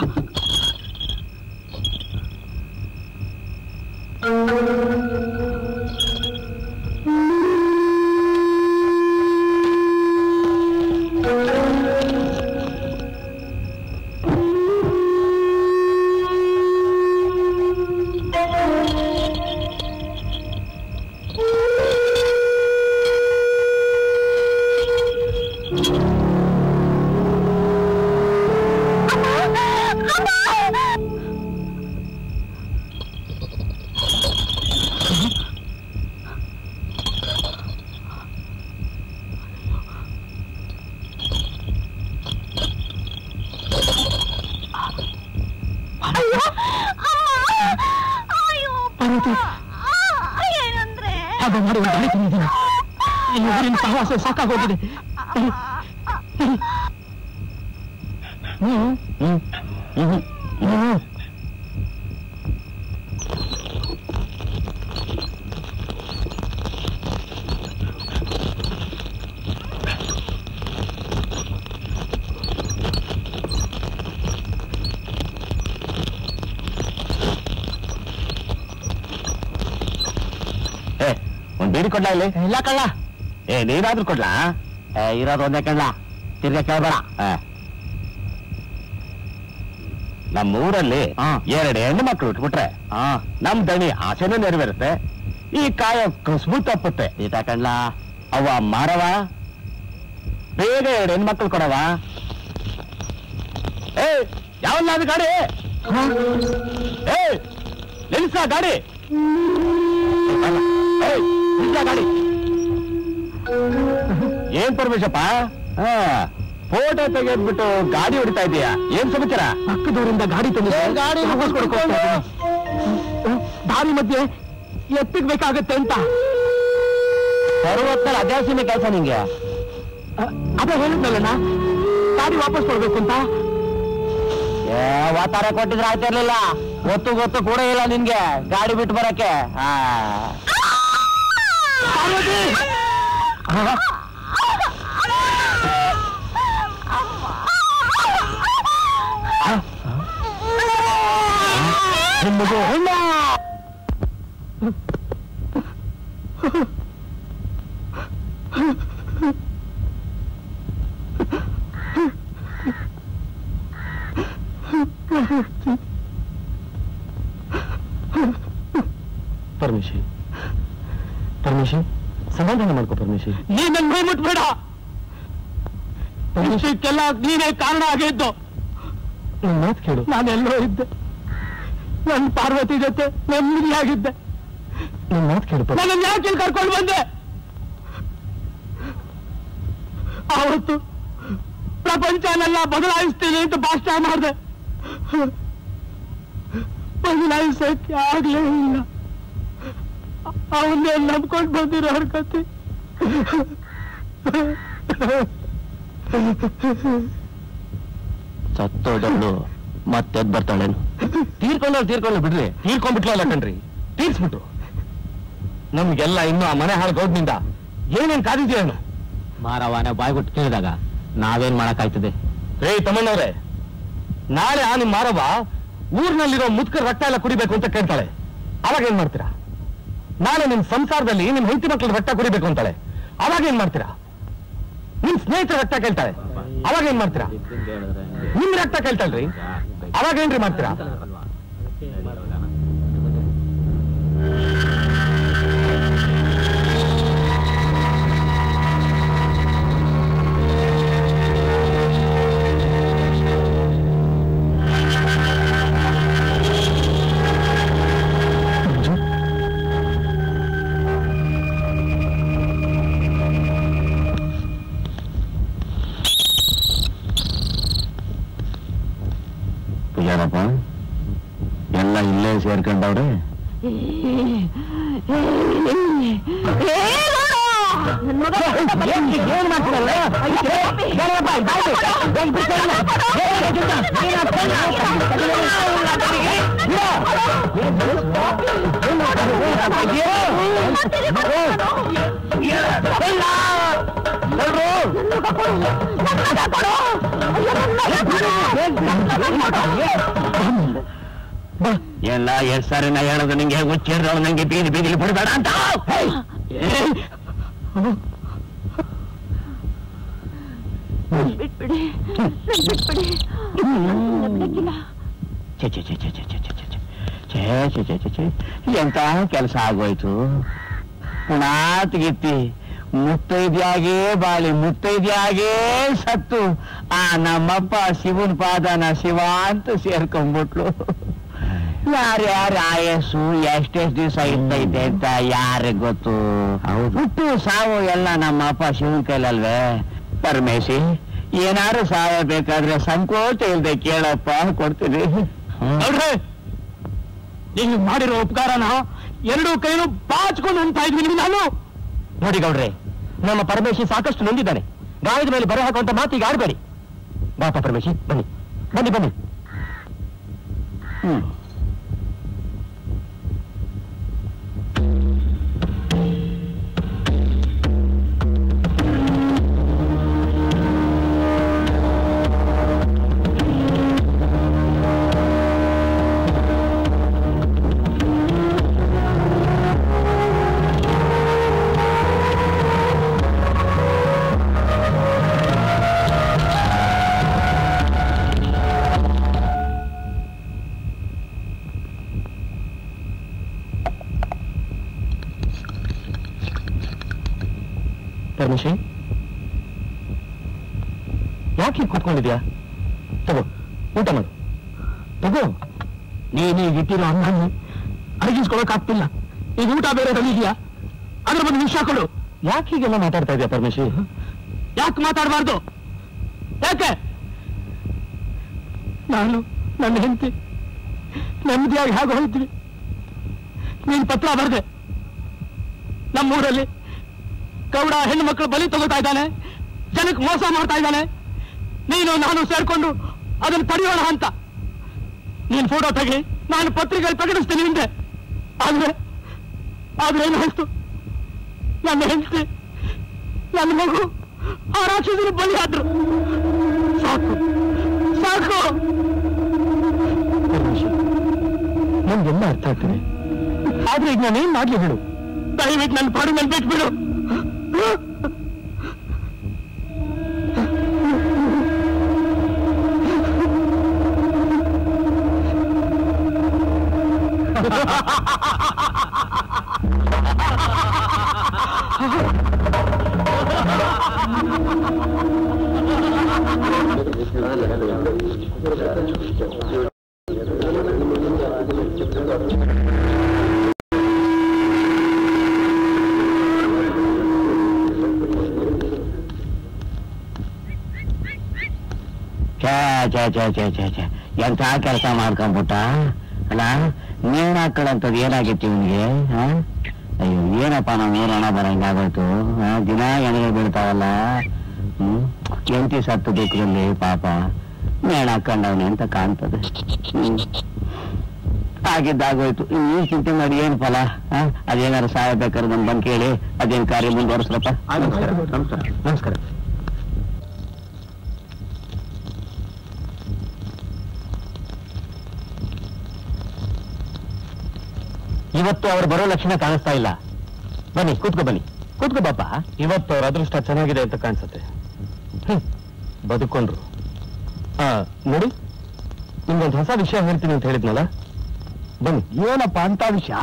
ಪಾರ್ವತಿ ಏನಂದ್ರೆ ಹಾಗೆ ಮಾಡಿ ಒಂದು ಗಾಡಿ ತಂದಿದ್ದೀನಿ ಈ ಊರಿನ ಸಹವಾಸ ಸಾಕಾಗೋಗಿದೆ ಹ್ಮ್ ಹ್ಮ್ ಹ್ಮ್ ಹ್ಮ್ ಏ ಒಂದ್ ಬೀಡಿ ಕೊಡ್ಲಾ ಇಲ್ಲಿ ಇಲ್ಲ ಕಳ್ಳ ಏ ನೀನಾದ್ರೂ ಕೊಡ್ಲಾ ಏ ಇರೋದು ಒಂದೇ ಕಳ್ಳ ತಿರ್ಗಾ ಕೇಳ್ಬೇಡ ನಮ್ಮ ಊರಲ್ಲಿ ಎರಡು ಹೆಣ್ಣು ಮಕ್ಕಳು ಉಟ್ಬಿಟ್ರೆ ನಮ್ ದಣಿ ಆಸೆನೂ ನೆರವೇರುತ್ತೆ ಈ ಕಾಯ ಕಸ್ಬು ತಪ್ಪುತ್ತೆ ಈತ ಕಣ್ಲ ಅವ ಮಾರವ ಬೇಗ ಎರಡು ಹೆಣ್ಮಕ್ಳು ಕೊಡವ ಏ ಯಾವಲ್ಲ ಅದು ಗಾಡಿ ಏ ನಿಲ್ಸ ಗಾಡಿ ಏಯ್, ನಿಲ್ಸ ಗಾಡಿ ಏನ್ ಪರಮೇಶಪ್ಪ ಹಾ ಫೋಟೋ ತೆಗೆದ್ಬಿಟ್ಟು ಗಾಡಿ ಹೊಡಿತಾ ಇದೀಯಾ ಏನ್ ಸಮಾಚಾರ ಪಕ್ಕದವರಿಂದ ಗಾಡಿ ತಂದಿದೆ ಏ, ಗಾಡಿ ವಾಪಸ್ ಕೊಡಕ್ಕೆ ಹೋಗ್ತಾ ಇದ್ದೀನಿ. ದಾರಿ ಮಧ್ಯೆ ಎತ್ತಿಗ್ಬೇಕಾಗತ್ತೆ ಅಂತ ಸರ್ವತ್ತರ ಅದ್ಯಾಸಿನ ಕೆಲಸ ನಿಂಗೆ ಅ- ಅದೇ ಹೇಳಿದ್ನಲ್ಲಣ್ಣ ಗಾಡಿ ವಾಪಸ್ ಕೊಡ್ಬೇಕು ಅಂತ ಏ ವಾತಾರ ಕೊಟ್ಟಿದ್ರೆ ಆಯ್ತಿರ್ಲಿಲ್ಲ ಗೊತ್ತು ಗೊತ್ತು ಕೂಡ ಇಲ್ಲ ನಿನ್ಗೆ ಗಾಡಿ ಬಿಟ್ಟು ಬರಕ್ಕೆ ಹಾ ಪಾರ್ವತಿ! ನಿಮ್ಮದು ಹೆಣ್ಣ ಪರಮೇಶಿ ಪರಮೇಶಿ ಸಮಾಧಾನ ಮಾಡ್ಕೋ ಪರಮೇಶಿ ನೀನ್ ನನ್ ಮೈ ಮುಟ್ಬೇಡ ವಿಷಯಕ್ಕೆಲ್ಲ ನೀನೇ ಕಾರಣ ಆಗಿದ್ದು ನನ್ನ ಮಾತು ಕೇಳು ನಾನೆಲ್ಲೋ ಇದ್ದೆ ನನ್ನ ಪಾರ್ವತಿ ಜೊತೆ ನೆಮ್ಮದಿಯಾಗಿದ್ದೆ ನನ್ನ ಮಾತು ಕೇಳು ಪರಮೇಶಿ. ನನ್ನ ಯಾಕೆ ಇಲ್ಲಿ ಕರ್ಕೊಂಡು ಬಂದೆ ಆವತ್ತು ಪ್ರಪಂಚನೆಲ್ಲ ಬದಲಾಯಿಸ್ತೀನಿ ಅಂತ ಭಾಷಣ ಮಾಡಿದೆ ಬದಲಾಯಿಸಕ್ಕೆ ಆಗ್ಲೇ ಇಲ್ಲ ಅವನ್ನೇ ನಂಬ್ಕೊಂಡು ಬಂದಿರೋ ಹರ್ಕತಿ ಸತ್ತೋದವಳು ಮತ್ತೆ ಬರ್ತಾಳೇನು ತೀರ್ಕೊಂಡವ್ರು ತೀರ್ಕೊಂಡು ಬಿಡ್ರಿ ತೀರ್ಕೊಂಡ್ಬಿಟ್ಲು ಅಲ್ಲ ಕಣ್ರಿ ತೀರ್ಸ್ಬಿಟ್ರು ನಮ್ಗೆಲ್ಲ ಇನ್ನು ಆ ಮನೆ ಹಾಳು ಗೌಡ್ನಿಂದ ಏನೇನ್ ಕಾದಿದ್ಯೇನು ಮಾರವಾನೆ ಬಾಯ್ಬಿಟ್ಟು ಕೇಳಿದಾಗ ನಾವೇನ್ ಮಾಡಕ್ಕಾಯ್ತದೆ ರೇ ತಮ್ಮಣ್ಣವ್ರೆ ನಾಳೆ ಆ ನಿಮ್ ಮಾರವ ಊರ್ನಲ್ಲಿರೋ ಮುದ್ಕರ ರಕ್ತ ಎಲ್ಲ ಕುಡಿಬೇಕು ಅಂತ ಕೇಳ್ತಾಳೆ ಅವಾಗ ಏನ್ ಮಾಡ್ತೀರಾ ನಾಳೆ ನಿಮ್ ಸಂಸಾರದಲ್ಲಿ ನಿಮ್ ಹೆಂಡತಿ ಮಕ್ಕಳ ರಕ್ತ ಕುಡಿಬೇಕು ಅಂತಾಳೆ ಅವಾಗ ಏನ್ ಮಾಡ್ತೀರಾ ನಿಮ್ ಸ್ನೇಹಿತರ ರಕ್ತ ಕೇಳ್ತಾಳೆ ಅವಾಗ ಏನ್ ಮಾಡ್ತೀರಾ ನಿಮ್ ರಕ್ತ ಕೇಳ್ತಾಳ್ರಿ ಅವಾಗ ಏನ್ರಿ ಮಾಡ್ತೀರಾ ಯಾರಪ್ಪ ಎಲ್ಲ ಇಲ್ಲೇ ಸೇರ್ಕೊಂಡವ್ರೆ ಏನ್ ಮಾಡ್ತಿರಲ್ಲ ಎಲ್ಲ ಎರಡ್ ಸಾರಿ ನಾ ಹೇಳೋದು ನಿಂಗೆ ಹುಚ್ಚಿರೋಳು ನಂಗೆ ಬೀದಿ ಬೀದಿಲಿ ಬಿಡಬೇಡ ಅಂತ ಬಿಟ್ಬಿಡಿ ನನ್ ಬಿಟ್ಬಿಡಿ ನನ್ನ ಬಿಡಕ್ಕಿಲ್ಲ ಛೆ ಛೆ ಛೆ ಛೆ ಛೆ ಛೆ ಛೆ ಛೆ ಛೆ. ಛೇ ಛೆ ಛೆ ಛೆ ಛೆ ಎಂತ ಕೆಲಸ ಆಗೋಯ್ತು ಪುಣಾತ್ಗಿತ್ತಿ ಮುತ್ತೈದ್ಯಾಗೇ ಬಾಳಿ ಮುತ್ತೈದ್ಯಾಗೇ ಸತ್ತು ಆ ನಮ್ಮಪ್ಪ ಶಿವನ್ ಪಾದನ ಶಿವ ಅಂತ ಸೇರ್ಕೊಂಡ್ಬಿಟ್ಲು ಯಾರ್ಯಾರ ಆಯಸ್ಸು ಎಷ್ಟೆಷ್ಟು ದಿವಸ ಇರ್ತೈತೆ ಅಂತ ಯಾರಿಗ್ ಗೊತ್ತು ಹುಟ್ಟು ಸಾವು ಎಲ್ಲ ನಮ್ಮಪ್ಪ ಶಿವನ್ ಕೈಲಲ್ವೇ ಪರಮೇಶಿ ಏನಾರು ಸಾಯಬೇಕಾದ್ರೆ ಸಂಕೋಚ ಇಲ್ದೆ ಕೇಳಪ್ಪ ಕೊಡ್ತೀನಿ ನೋಡ್ರಿ ನೀವು ಮಾಡಿರೋ ಉಪಕಾರನ ಎರಡೂ ಕೈನು ಬಾಚ್ಕೊಂಡು ಅಂತ ಇದ್ವಿ ನಾನು ನೋಡಿ ಗೌಡ್ರೆ ನಮ್ಮ ಪರಮೇಶಿ ಸಾಕಷ್ಟು ನೊಂದಿದ್ದಾನೆ ಗಾಯದ ಮೇಲೆ ಬರೆ ಹಾಕುವಂತ ಮಾತಿಗೆ ಆಡ್ಬೇಡಿ ಬಾಪ ಪರಮೇಶಿ ಬನ್ನಿ ಬನ್ನಿ ಬನ್ನಿ ಹ್ಮ್ ಪರಮೇಶಿ ಯಾಕೆ ಹೀಗ್ ಕೂತ್ಕೊಂಡಿದ್ಯಾ ತಗೋ ಊಟ ಮಾಡು ತಗೋ ನೀನೀಗ ಇಟ್ಟಿರೋ ಅನ್ನ ಅರಗಿಸ್ಕೊಳಕ್ ಆಗ್ತಿಲ್ಲ ಈಗ ಊಟ ಬೇರೆ ಇದೆಯಾ ಅದ್ರ ಬಗ್ಗೆ ವಿಷಯ ಕೊಡು ಯಾಕೆ ಹೀಗೆಲ್ಲ ಮಾತಾಡ್ತಾ ಇದೆಯಾ ಪರಮೇಶಿ ಯಾಕೆ ಮಾತಾಡಬಾರ್ದು ಯಾಕೆ ನಾನು ನನ್ನ ಹೆಂಡತಿ ನೆಮ್ಮದಿಯಾಗಿ ಹೇಗೆ ಹೋಗ್ತೀವಿ ನೀನ್ ಪತ್ರ ಬರ್ದೆ ನಮ್ಮೂರಲ್ಲಿ ಗೌಡ ಹೆಣ್ಣು ಮಕ್ಕಳು ಬಲಿ ತಗೋತಾ ಇದ್ದಾನೆ ಜನಕ್ಕೆ ಮೋಸ ಮಾಡ್ತಾ ಇದ್ದಾನೆ ನೀನು ನಾನು ಸೇರ್ಕೊಂಡು ಅದನ್ನು ತಡೆಯೋಣ ಅಂತ ನೀನ್ ಫೋಟೋ ತೆಗಿ ನಾನು ಪತ್ರಿಕೆಯಲ್ಲಿ ಪ್ರಕಟಿಸ್ತೀನಿ ಹಿಂದೆ ಆದ್ರೆ ಆದ್ರೆ ಏನು ಆಯ್ತು ನನ್ನ ಹೆಂಡತಿ ನನ್ನ ಮಗು ಆ ರಾಕ್ಷಸರು ಬಲಿಯಾದ್ರು ಸಾಕು ಸಾಕು ಪರಮೇಶಿ ನಮ್ಗೆಲ್ಲ ಅರ್ಥ ಆಗ್ತದೆ ಆದ್ರೆ ಈಗ ನಾನೇನ್ ಮಾಡ್ಲಿ ಹೇಳು ದಯವಿಟ್ಟು ನನ್ನ ಪಾಡು ಮೇಲೆ ಬಿಟ್ಬಿಡು ಛೇ ಛೇ ಛೇ ಛೇ ಛೇ ಛೇ ಎಂತ ಕೆಲಸ ಮಾಡ್ಕೊಂಬಿಟ್ಟ ಅಲ್ಲ ನೇಣ್ ಹಾಕೊಳ್ಳಂತದ್ ಏನಾಗಿತ್ತು ಇವನಿಗೆ ಅಯ್ಯೋ ಏನಪ್ಪ ನಾವು ಊರ ಹಣ ಬರಂಗಾಗೋಯ್ತು ಆ, ದಿನ ಎಣಗೆ ಬೀಳ್ತಾವಲ್ಲ ಹ್ಮ್ ಎಂಟಿ ಸತ್ತು ದುಃಖದಲ್ಲಿ ಪಾಪ ನೇಣ್ ಹಾಕೊಂಡವನೆ ಅಂತ ಕಾಣ್ತದೆ ಹ್ಮ್ ಆಗಿದ್ದಾಗೋಯ್ತು ನೀವು ಚಿಂತೆ ಮಾಡಿ ಏನ್ ಫಲ ಆ? ಅದೇನಾರು ಸಹಾಯ ಬೇಕಾದ್ರೆ ನಮ್ ಬಂದ್ ಕೇಳಿ ಅದೇನ್ ಕಾರ್ಯ ಮುಂದುವರಿಸ್ರಪ್ಪ ನಮಸ್ಕಾರ ನಮಸ್ಕಾರ ನಮಸ್ಕಾರ ಇವತ್ತು ಅವ್ರು ಬರೋ ಲಕ್ಷಣ ಕಾಣಿಸ್ತಾ ಇಲ್ಲ ಬನ್ನಿ ಕೂತ್ಕೋ ಬನ್ನಿ ಕೂತ್ಕೋ ಬಾಪ ಇವತ್ತು ಅವ್ರ ಅದೃಷ್ಟ ಚೆನ್ನಾಗಿದೆ ಅಂತ ಕಾಣಿಸುತ್ತೆ ಹ್ಮ್ ಬದುಕೊಂಡ್ರು ಆ ನೋಡಿ ನಿಮ್ಗೊಂದು ಹೊಸ ವಿಷಯ ಹೇಳ್ತೀನಿ ಅಂತ ಹೇಳಿದ್ನಲ್ಲ ಬನ್ನಿ ಏನಪ್ಪ ಅಂತ ವಿಷಯ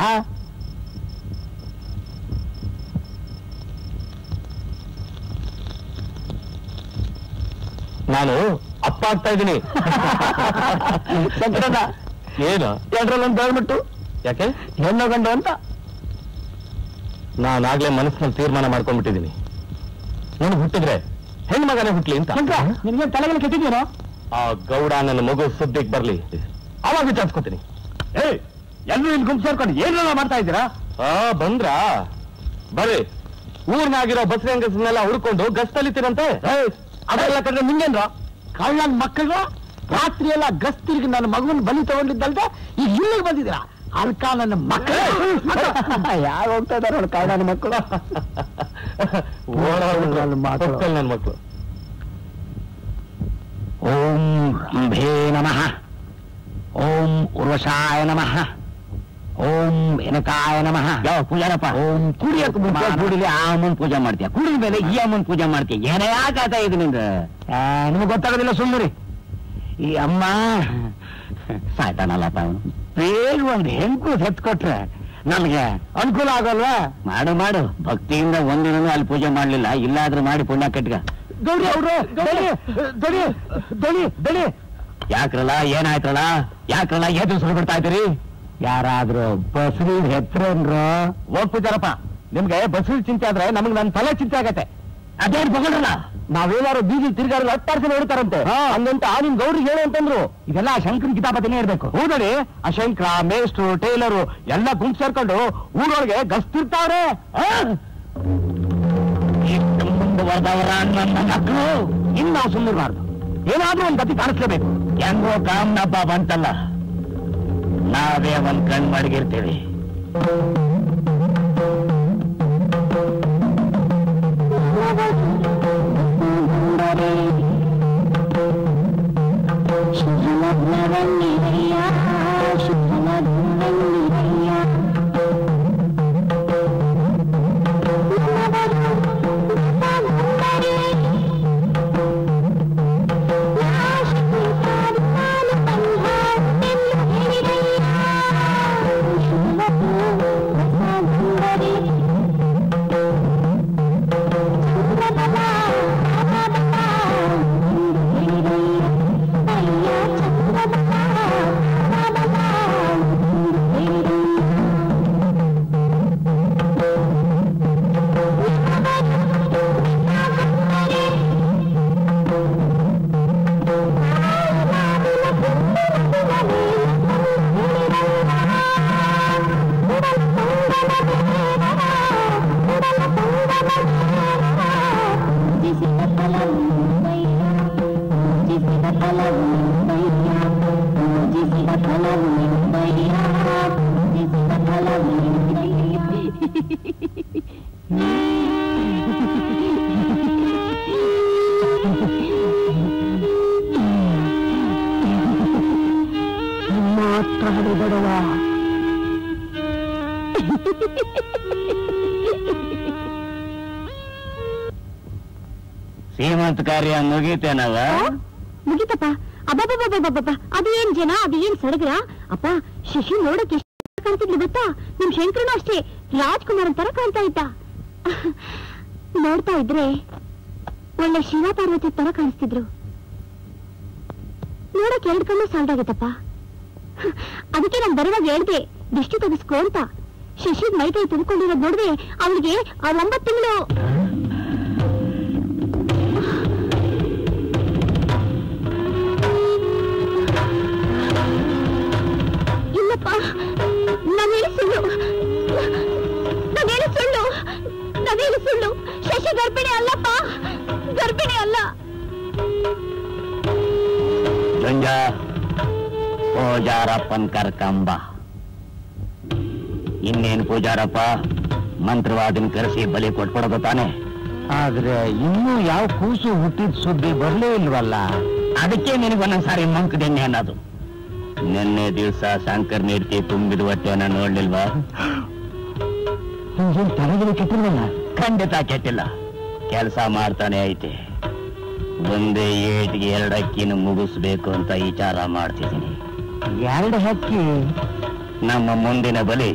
ನಾನು ಅಪ್ಪ ಆಗ್ತಾ ಇದ್ದೀನಿ ಸಂಕಟನ ಏನು ಎರಡರಲ್ಲೊಂದು ಹೇಳ್ಬಿಟ್ಟು ಯಾಕೆ ಹೆಣ್ಣು ಗಂಡು ಅಂತ ನಾನಾಗ್ಲೇ ಮನಸ್ಸಿನಲ್ಲಿ ತೀರ್ಮಾನ ಮಾಡ್ಕೊಂಡ್ಬಿಟ್ಟಿದ್ದೀನಿ ನಾನು ಹುಟ್ಟಿದ್ರೆ ಹೆಣ್ಮಗನೇ ಹುಟ್ಲಿ ಅಂತ ನಿನಗೆ ತಲೆಗೆ ಕೆಟ್ಟಿದ್ದೀನೋ ಆ ಗೌಡ ನನ್ನ ಮಗು ಸುದ್ದಿಗೆ ಬರ್ಲಿ ಅವಾಗ ವಿಚಾರಿಸ್ಕೊತೀನಿ ಏ ಎಲ್ಲರೂ ಇಲ್ಲಿ ಗುಂಪು ಸೇರ್ಕೊಂಡು ಏನೆಲ್ಲ ಮಾಡ್ತಾ ಇದ್ದೀರಾ ಆ ಬಂದ್ರಾ ಬರ್ರಿ ಊರ್ನಾಗಿರೋ ಬಸ್ರಿ ಅಂಗಸನ್ನೆಲ್ಲ ಹುಡ್ಕೊಂಡು ಗಸ್ತಲಿತೀರಂತೆ ಅದೆಲ್ಲ ಕಂಡ್ರೆ ನಿಂಗೇನ್ರ ಕಳ್ಳನ್ ಮಕ್ಕಳು ರಾತ್ರಿ ಎಲ್ಲ ಗಸ್ತಿರ್ಗಿ ನನ್ನ ಮಗುವನ್ ಬಲಿ ತಗೊಂಡಿದ್ದಲ್ದೆ ಈಗ ಇಲ್ಲಿಗೆ ಬಂದಿದ್ದೀರಾ ಅಲ್ಕ ನನ್ನ ಮಕ್ಕಳು ಯಾರು ಹೋಗ್ತಾ ಇದಾರೆ ನೋಡಿ ಕಳ್ಳನ ಮಕ್ಕಳು ನನ್ನ ಮಕ್ಕಳು. ನನ್ನ ಮಕ್ಕಳು ಓಂ ಅಂಬೇ ನಮಃ ಓಂ ಉರ್ವಶಾಯ ನಮಃ ಓಂ ಎನಕಾಯ ನಮಃ ಯಾವ ಪೂಜಾರಪ್ಪ ಓಂ ಕುಡಿಯಕ್ಕೆ ಮುಂಚೆ ಕುಡಿಲಿ ಆ ಅಮ್ಮನ್ ಪೂಜೆ ಮಾಡ್ತೀಯ ಕುಡಿದ ಮೇಲೆ ಈ ಅಮ್ಮನ್ ಪೂಜೆ ಮಾಡ್ತೀಯ ಏನೇ ಆಗಾತ ಇದು ನಿಂದ ನಿಮ್ಗೆ ಗೊತ್ತಾಗೋದಿಲ್ಲ ಸುಮ್ಮನೆ ಈ ಅಮ್ಮ ಸಾಯ್ತಾನಲ್ಲಪ್ಪ ಅವನು ಬೇಗ ಒಂದು ಹೆಂಕು ಹೆತ್ಕೊಟ್ರೆ ನಮ್ಗೆ ಅನುಕೂಲ ಆಗಲ್ವಾ ಮಾಡು ಮಾಡು ಭಕ್ತಿಯಿಂದ ಒಂದಿನೂ ಅಲ್ಲಿ ಪೂಜೆ ಮಾಡ್ಲಿಲ್ಲ ಇಲ್ಲಾದ್ರೂ ಮಾಡಿ ಪುಣ್ಯ ಕಟ್ಗ ಗೌರಿ ಅವ್ರು ದಣಿ ದಣಿ ದಣಿ ದಣಿ ಯಾಕ್ರಲ್ಲ ಏನಾಯ್ತ್ರಲ್ಲ ಯಾಕ್ರಲ್ಲ ಎದ್ದು ಸುರು ಬಿಡ್ತಾ ಇದ್ದೀರಿ ಯಾರಾದ್ರೂ ಬಸ್ರಿ ಹೆತ್ರನ್ರು ಹೋಗ್ಬಿಟ್ಟಾರಪ್ಪ ನಿಮ್ಗೆ ಬಸ್ಸಿನ ಚಿಂತೆ ಆದ್ರೆ ನಮಗೆ ನನ್ನ ತಲೆ ಚಿಂತೆ ಆಗತ್ತೆ ಅದೇನ್ ಬಗಳ್ರಲ್ಲ ನಾವೇನಾರು ಬೀದಿ ತಿರ್ಗಾರ ಹತ್ತಾರು ನೋಡ್ತಾರಂತೆ ಹಂಗಂತ ನಿಮ್ ಗೌರಿಗೆ ಹೇಳು ಅಂತಂದ್ರು ಇದೆಲ್ಲ ಶಂಕರನ್ ಕಿತಾಪತಿನೇ ಇರ್ಬೇಕು ಹೌದಡಿ ಅಶಂಕ್ರ ಮೇಷ್ಟ್ರು ಟೈಲರು ಎಲ್ಲ ಗುಂಪು ಸೇರ್ಕೊಂಡು ಊರೊಳಗೆ ಗಸ್ತಿರ್ತಾವ್ರೆ ಇಷ್ಟು ಮುಂದುವರೆದವರ ನನ್ನ ಮಕ್ಕಳು ಇನ್ನು ನಾವು ಸುಮ್ಮನಿರಬಾರ್ದು ಏನಾದ್ರೂ ಒಂದ್ ಗತಿ ಕಾಣಿಸ್ಲೇಬೇಕು ಹೆಂಗೋ ಕಾಮ್ನಪ್ಪ ಬಂತಲ್ಲ ನಾವೇ ಒಂದ್ ಕಣ್ ಮಡಗಿರ್ತೀವಿ ಶುಭ ಸೀಮಂತ ಕಾರ್ಯ ಮುಗೀತೇನವ ಮುಗಿತಪ್ಪ ಅಬ್ಬಬ್ಬಬ್ಬಬ್ಬಬ್ಬ ಅದು ಏನ್ ಜನ ಅದು ಏನ್ ಸಡಗರ ಅಪ್ಪ ಶಶಿ ನೋಡಕ್ ಎಷ್ಟು ಕಾಣ್ತಿದ್ಲು ಗೊತ್ತಾ ನಿಮ್ ಶಂಕರನು ಅಷ್ಟೇ ರಾಜ್ಕುಮಾರ್ ತರ ಕಾಣ್ತಾ ಇದ್ದ ನೋಡ್ತಾ ಇದ್ರೆ ಒಳ್ಳೆ ಶಿವ ಪಾರ್ವತಿ ತರ ಕಾಣಿಸ್ತಿದ್ರು ನೋಡಕ್ ಎರಡ್ ಕಣ್ಣು ಸಾಲ್ದಾಗತ್ತಪ್ಪ ಅದಕ್ಕೆ ನಾನ್ ಬರುವಾಗ ಹೇಳ್ದೆ ದೃಷ್ಟಿ ತೆಗೆಸ್ಕೋ ಅಂತ ಶಶಿ ಮೈ ಕೈ ತುಂಬಿಕೊಂಡಿರೋದ್ ನೋಡಿದ್ರೆ ಅವಳಿಗೆ ಆ ಒಂಬತ್ತು ತಿಂಗಳು ಇಲ್ಲಪ್ಪ ನಾನೇನು ಸುಳ್ಳು ನಾನೇನು ಸುಳ್ಳು ನಾನೇನು ಸುಳ್ಳು ಶಶಿ ಗರ್ಭಿಣಿ ಅಲ್ಲಪ್ಪ ಗರ್ಭಿಣಿ ಅಲ್ಲ ಜುಂಜ ಪೂಜಾರಪ್ಪನ್ ಕರ್ಕಂಬ ಇನ್ನೇನು ಪೂಜಾರಪ್ಪ ಮಂತ್ರವಾದಿನ ಕರೆಸಿ ಬಲಿ ಕೊಟ್ಬಿಡೋದು ತಾನೆ ಆದ್ರೆ ಇನ್ನೂ ಯಾವ ಕೂಸು ಹುಟ್ಟಿದ ಸುದ್ದಿ ಬರ್ಲೇ ಇಲ್ವಲ್ಲ ಅದಕ್ಕೆ ನಿನಗೊಂದೊಂದ್ಸಾರಿ ಮಂಕದೆಣ್ಣೆ ಅನ್ನೋದು ನಿನ್ನೆ ದಿವಸ ಶಂಕರ್ ನೀರ್ತಿ ತುಂಬಿದ ಹೊಟ್ಟೆನ ನೋಡ್ಲಿಲ್ವಾ ತಲೆಗಿನ ಕೆಟ್ಟಿಲ್ವಲ್ಲ ಖಂಡಿತ ಕೆಟ್ಟಿಲ್ಲ ಕೆಲಸ ಮಾಡ್ತಾನೆ ಐತೆ ಒಂದೇ ಏಟಿಗೆ ಎರಡು ಹಕ್ಕಿನ ಮುಗಿಸ್ಬೇಕು ಅಂತ ವಿಚಾರ ಮಾಡ್ತಿದ್ದೀನಿ ಎರಡು ಹಕ್ಕಿ ನಮ್ಮ ಮುಂದಿನ ಬಲಿ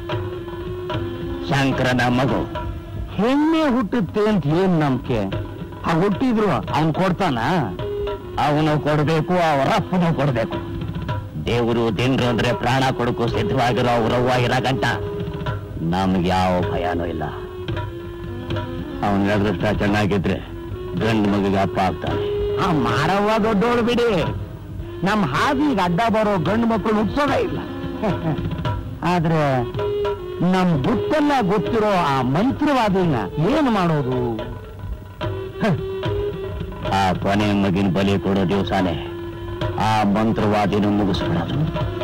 ಶಂಕರನ ಮಗು ಹೆಣ್ಣೆ ಹುಟ್ಟುತ್ತೆ ಅಂತ ಏನ್ ನಂಬಿಕೆ ಆ ಹುಟ್ಟಿದ್ರು ಅವನ್ ಕೊಡ್ತಾನ ಅವನು ಕೊಡ್ಬೇಕು ಅವರ ಅಪ್ಪನು ಕೊಡ್ಬೇಕು ದೇವರು ದಿನರು ಅಂದ್ರೆ ಪ್ರಾಣ ಕೊಡಕ್ಕೂ ಸಿದ್ಧವಾಗಿರೋ ಅವ್ರವ್ವ ಇರೋ ಗಂಟ ನಮ್ಗೆ ಯಾವ ಭಯನೂ ಇಲ್ಲ ಅವನ ಅದೃಷ್ಟ ಚೆನ್ನಾಗಿದ್ರೆ ಗಂಡು ಮಗಿಗೆ ಅಪ್ಪ ಆಗ್ತಾನೆ ಆ ಮಾರವ್ವ ದೊಡ್ಡೋಳು ಬಿಡಿ ನಮ್ಮ ಹಾದಿಗೆ ಅಡ್ಡ ಬರೋ ಗಂಡು ಮಕ್ಕಳು ಹುಟ್ಸೋದೇ ಇಲ್ಲ ಆದ್ರೆ ನಮ್ ಗುಟ್ಟೆಲ್ಲ ಗೊತ್ತಿರೋ ಆ ಮಂತ್ರವಾದಿನ ಏನ್ ಮಾಡೋದು ಹ. ಆ ಕೊನೆ ಮಗಿನ ಬಲಿ ಕೊಡೋ ದಿವಸನೇ ಆ ಮಂತ್ರವಾದಿನ ಮುಗಿಸ್ಬಿಡೋದು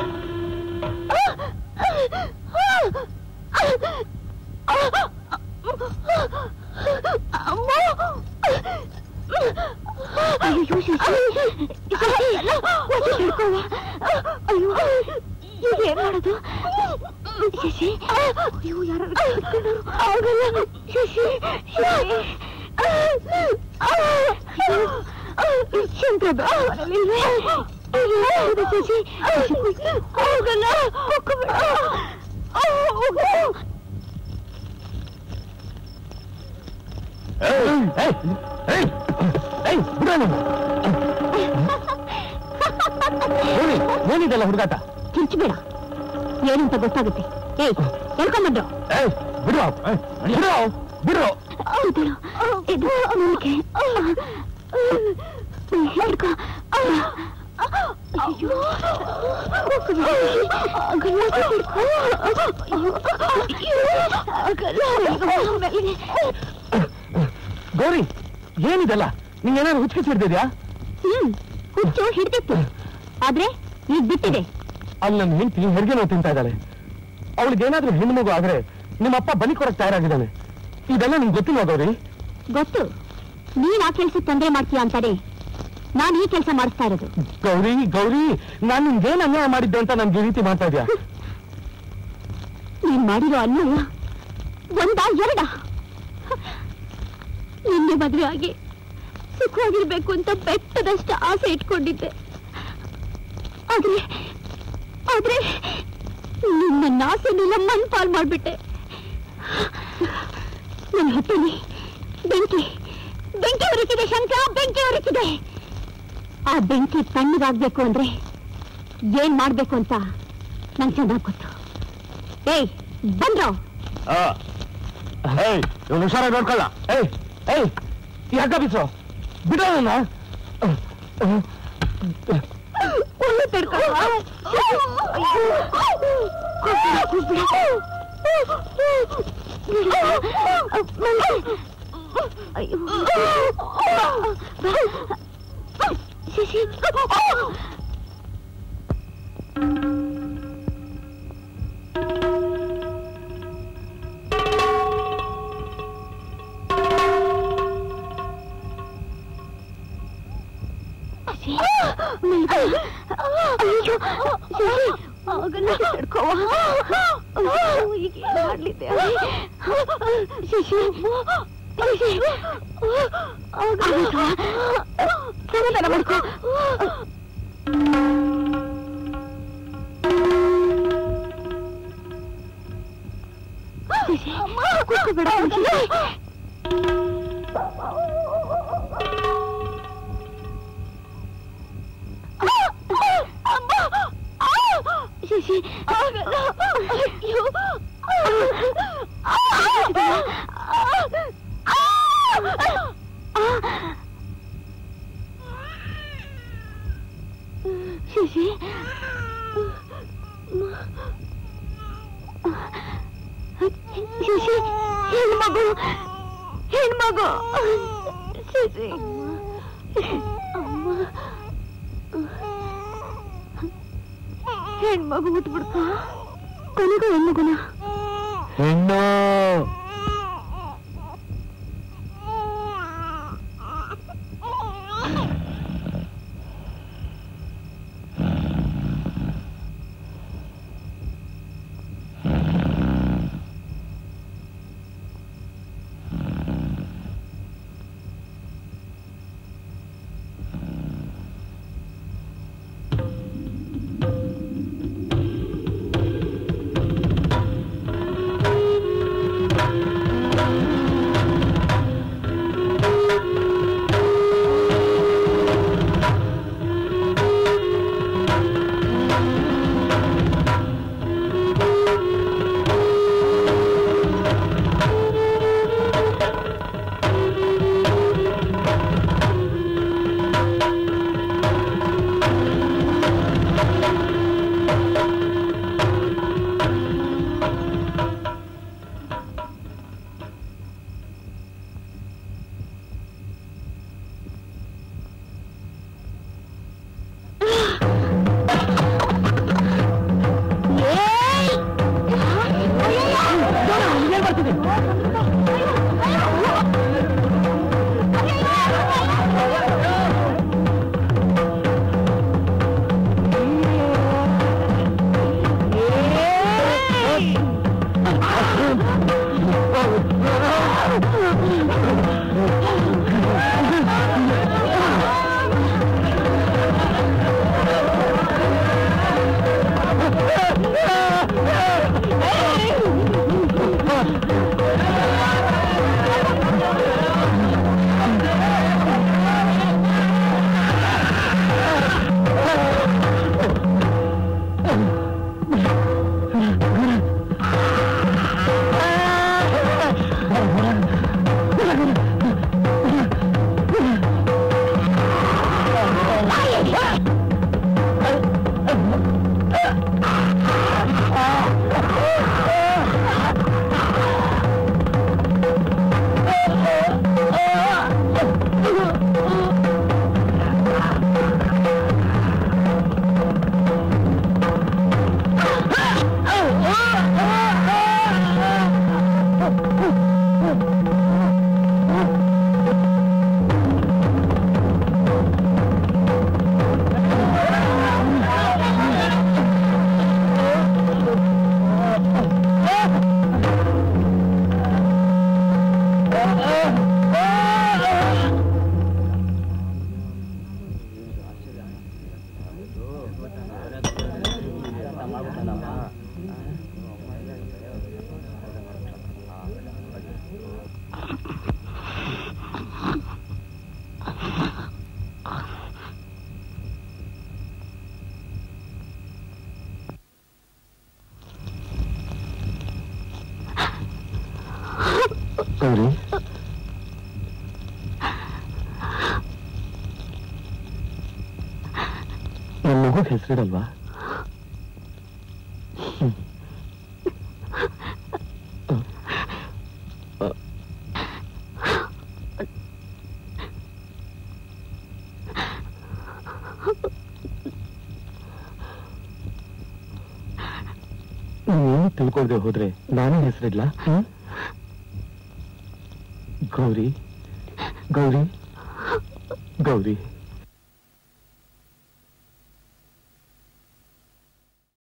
ಅಯ್ಯೋ ಶಶಿ ಶಶಿ, ಶಶಿ ಹಿಡ್ಕೊವ. ಅಯ್ಯೋ ಈಗ ಏನ್ ಮಾಡೋದು ಶಶಿ ಅಯ್ಯೋ ಯಾರು ಆಗಲ್ಲ ಶಶಿ ಶಶಿ ಅಯ್ಯೋ, ಶಂಕರ ಬೇಡ ಮನೇಲಿಲ್ವೇ? ಅಯ್ಯೋ, ಹೌದು ಶಶಿ ಶಶಿ, ಹೋಗಲ್ಲ ಹೋಗ್ಬೇಡ. ಹೋಗು. ಏನಿದೆಲ್ಲ ಹುಡುಗಾಟ ಕಿರ್ಚಬೇಡ ಏನು ಅಂತ ಗೊತ್ತಾಗುತ್ತೆ ಏಯ್ ಹೇಳ್ಕೊಂಡ್ಬಂದ್ರು ಏಯ್ ಬಿಡು ಏಯ್, ಬಿಡು ಬಿಡು ಹೌದು ಇದು ನನಗೆ ಹಿಡ್ಕೊ ಅಯ್ಯೋ ಆಗಲ್ಲ ಹಿಡ್ಕೊ ಆಗಲ್ಲ ಆಮೇಲೆ ಗೌರಿ ಏನಿದೆಲ್ಲ ನೀನೇನಾದ್ರು ಹುಚ್ಚಿಸ್ ಹಿಡ್ದಿದ್ಯಾ ಹ್ಮ್ ಹುಚ್ಚು ಹಿಡ್ದಿತ್ತು ಆದ್ರೆ ಈಗ ಬಿಟ್ಟಿದೆ ಅಲ್ಲಿ ನನ್ನ ಹೆಂಡತಿ ಹೆರಿಗೆ ನೋವು ತಿಂತಾ ಇದ್ದಾಳೆ ಅವಳಿಗೆ ಏನಾದ್ರೂ ಹೆಣ್ಣು ಮಗು ಆದ್ರೆ ನಿಮ್ಮಪ್ಪ ಬಲಿ ಕೊಡಕ್ ತಯಾರಾಗಿದ್ದಾನೆ ಇದೆಲ್ಲ ನಿಮ್ಗೆ ಗೊತ್ತಿಲ್ವಾ ಗೌರಿ ಗೊತ್ತು ನೀನ್ ಆ ಕೆಲ್ಸಕ್ಕೆ ತೊಂದರೆ ಮಾಡ್ತೀಯ ಅಂತಾನೆ ನಾನ್ ಈ ಕೆಲಸ ಮಾಡಿಸ್ತಾ ಇರೋದು ಗೌರಿ ಗೌರಿ ನಾನು ನಿಮ್ಗೇನ್ ಅನ್ಯಾಯ ಮಾಡಿದ್ದೆ ಅಂತ ನನ್ಗೆ ಈ ರೀತಿ ಮಾಡ್ತಾ ಇದ್ಯಾ ನೀನ್ ಮಾಡಿರೋ ಅನ್ಯಾಯ ಒಂದ ಎರಡ ನಿನ್ನೆ ಮದುವೆ ಆಗಿ ಸುಖವಾಗಿರ್ಬೇಕು ಅಂತ ಬೆಟ್ಟದಷ್ಟು ಆಸೆ ಇಟ್ಕೊಂಡಿದ್ದೆ ಆದ್ರೆ ಆದ್ರೆ ನಿನ್ನ ಆಸೆನೆಲ್ಲ ಮಣ್ ಪಾಲ್ ಮಾಡ್ಬಿಟ್ಟೆ ನನ್ನ ಹೊಟ್ಟೆಲಿ ಬೆಂಕಿ ಬೆಂಕಿ ಉರಿತಿದೆ ಶಂಕರ ಬೆಂಕಿ ಉರಿತಿದೆ ಆ ಬೆಂಕಿ ತಣ್ಣಗಾಗ್ಬೇಕು ಅಂದ್ರೆ ಏನ್ ಮಾಡ್ಬೇಕು ಅಂತ ನಂಗೆ ಚೆನ್ನಾಗ್ ಗೊತ್ತು ಏಯ್ ಬಂದ್ರೋ ಏಯ್ ಇವ್ನು ಹುಷಾರಾಗಿ ನೋಡ್ಕೊಳ್ಳ ಏಯ್ ಏಯ್ ಯಾಕ ಬಿಸು ಬಿಡ ನನ್ನ ಒಳ್ಳೆ ತಡ್ಕೊಳ್ಳ ಶಶಿ ಅಯ್ಯೋ ಶಶಿ ಆಗಲ್ಲ ತಡ್ಕೋವ ಅಯ್ಯೋ, ಈಗ ಹೋಗಿದೆ ಶಶಿ ಶಶಿ ಸಮಾಧಾನ ಮಾಡ್ಕೋ ಶಶಿ ಕೂತ್ಕೋಬೇಡ ಶಶಿ ಶಶಿ ಅಯ್ಯೋ ಶಶಿ ಶಶಿ ಹೆಣ್ಮಗು ಹೆಣ್ಮಗು ಶಶಿ ಅಮ್ಮ ಹೆಣ್ಮಗು ಹುಟ್ಬಿಡ್ತ ಕೊನೆಗೂ ಹೆಣ್ಮಗುನ ಹೆಣ್ಣು ಗೌರಿ ನನ್ನ ಮಗು ಹೆಸರಿಡಲ್ವಾ ನೀವೇನು ತಿಳ್ಕೊಳ್ದೆ ಹೋದ್ರೆ ನಾನೇ ಹೆಸರಿಡ್ಲಾ ಹ್ಮ್ ಗೌರಿ ಗೌರಿ ಗೌರಿ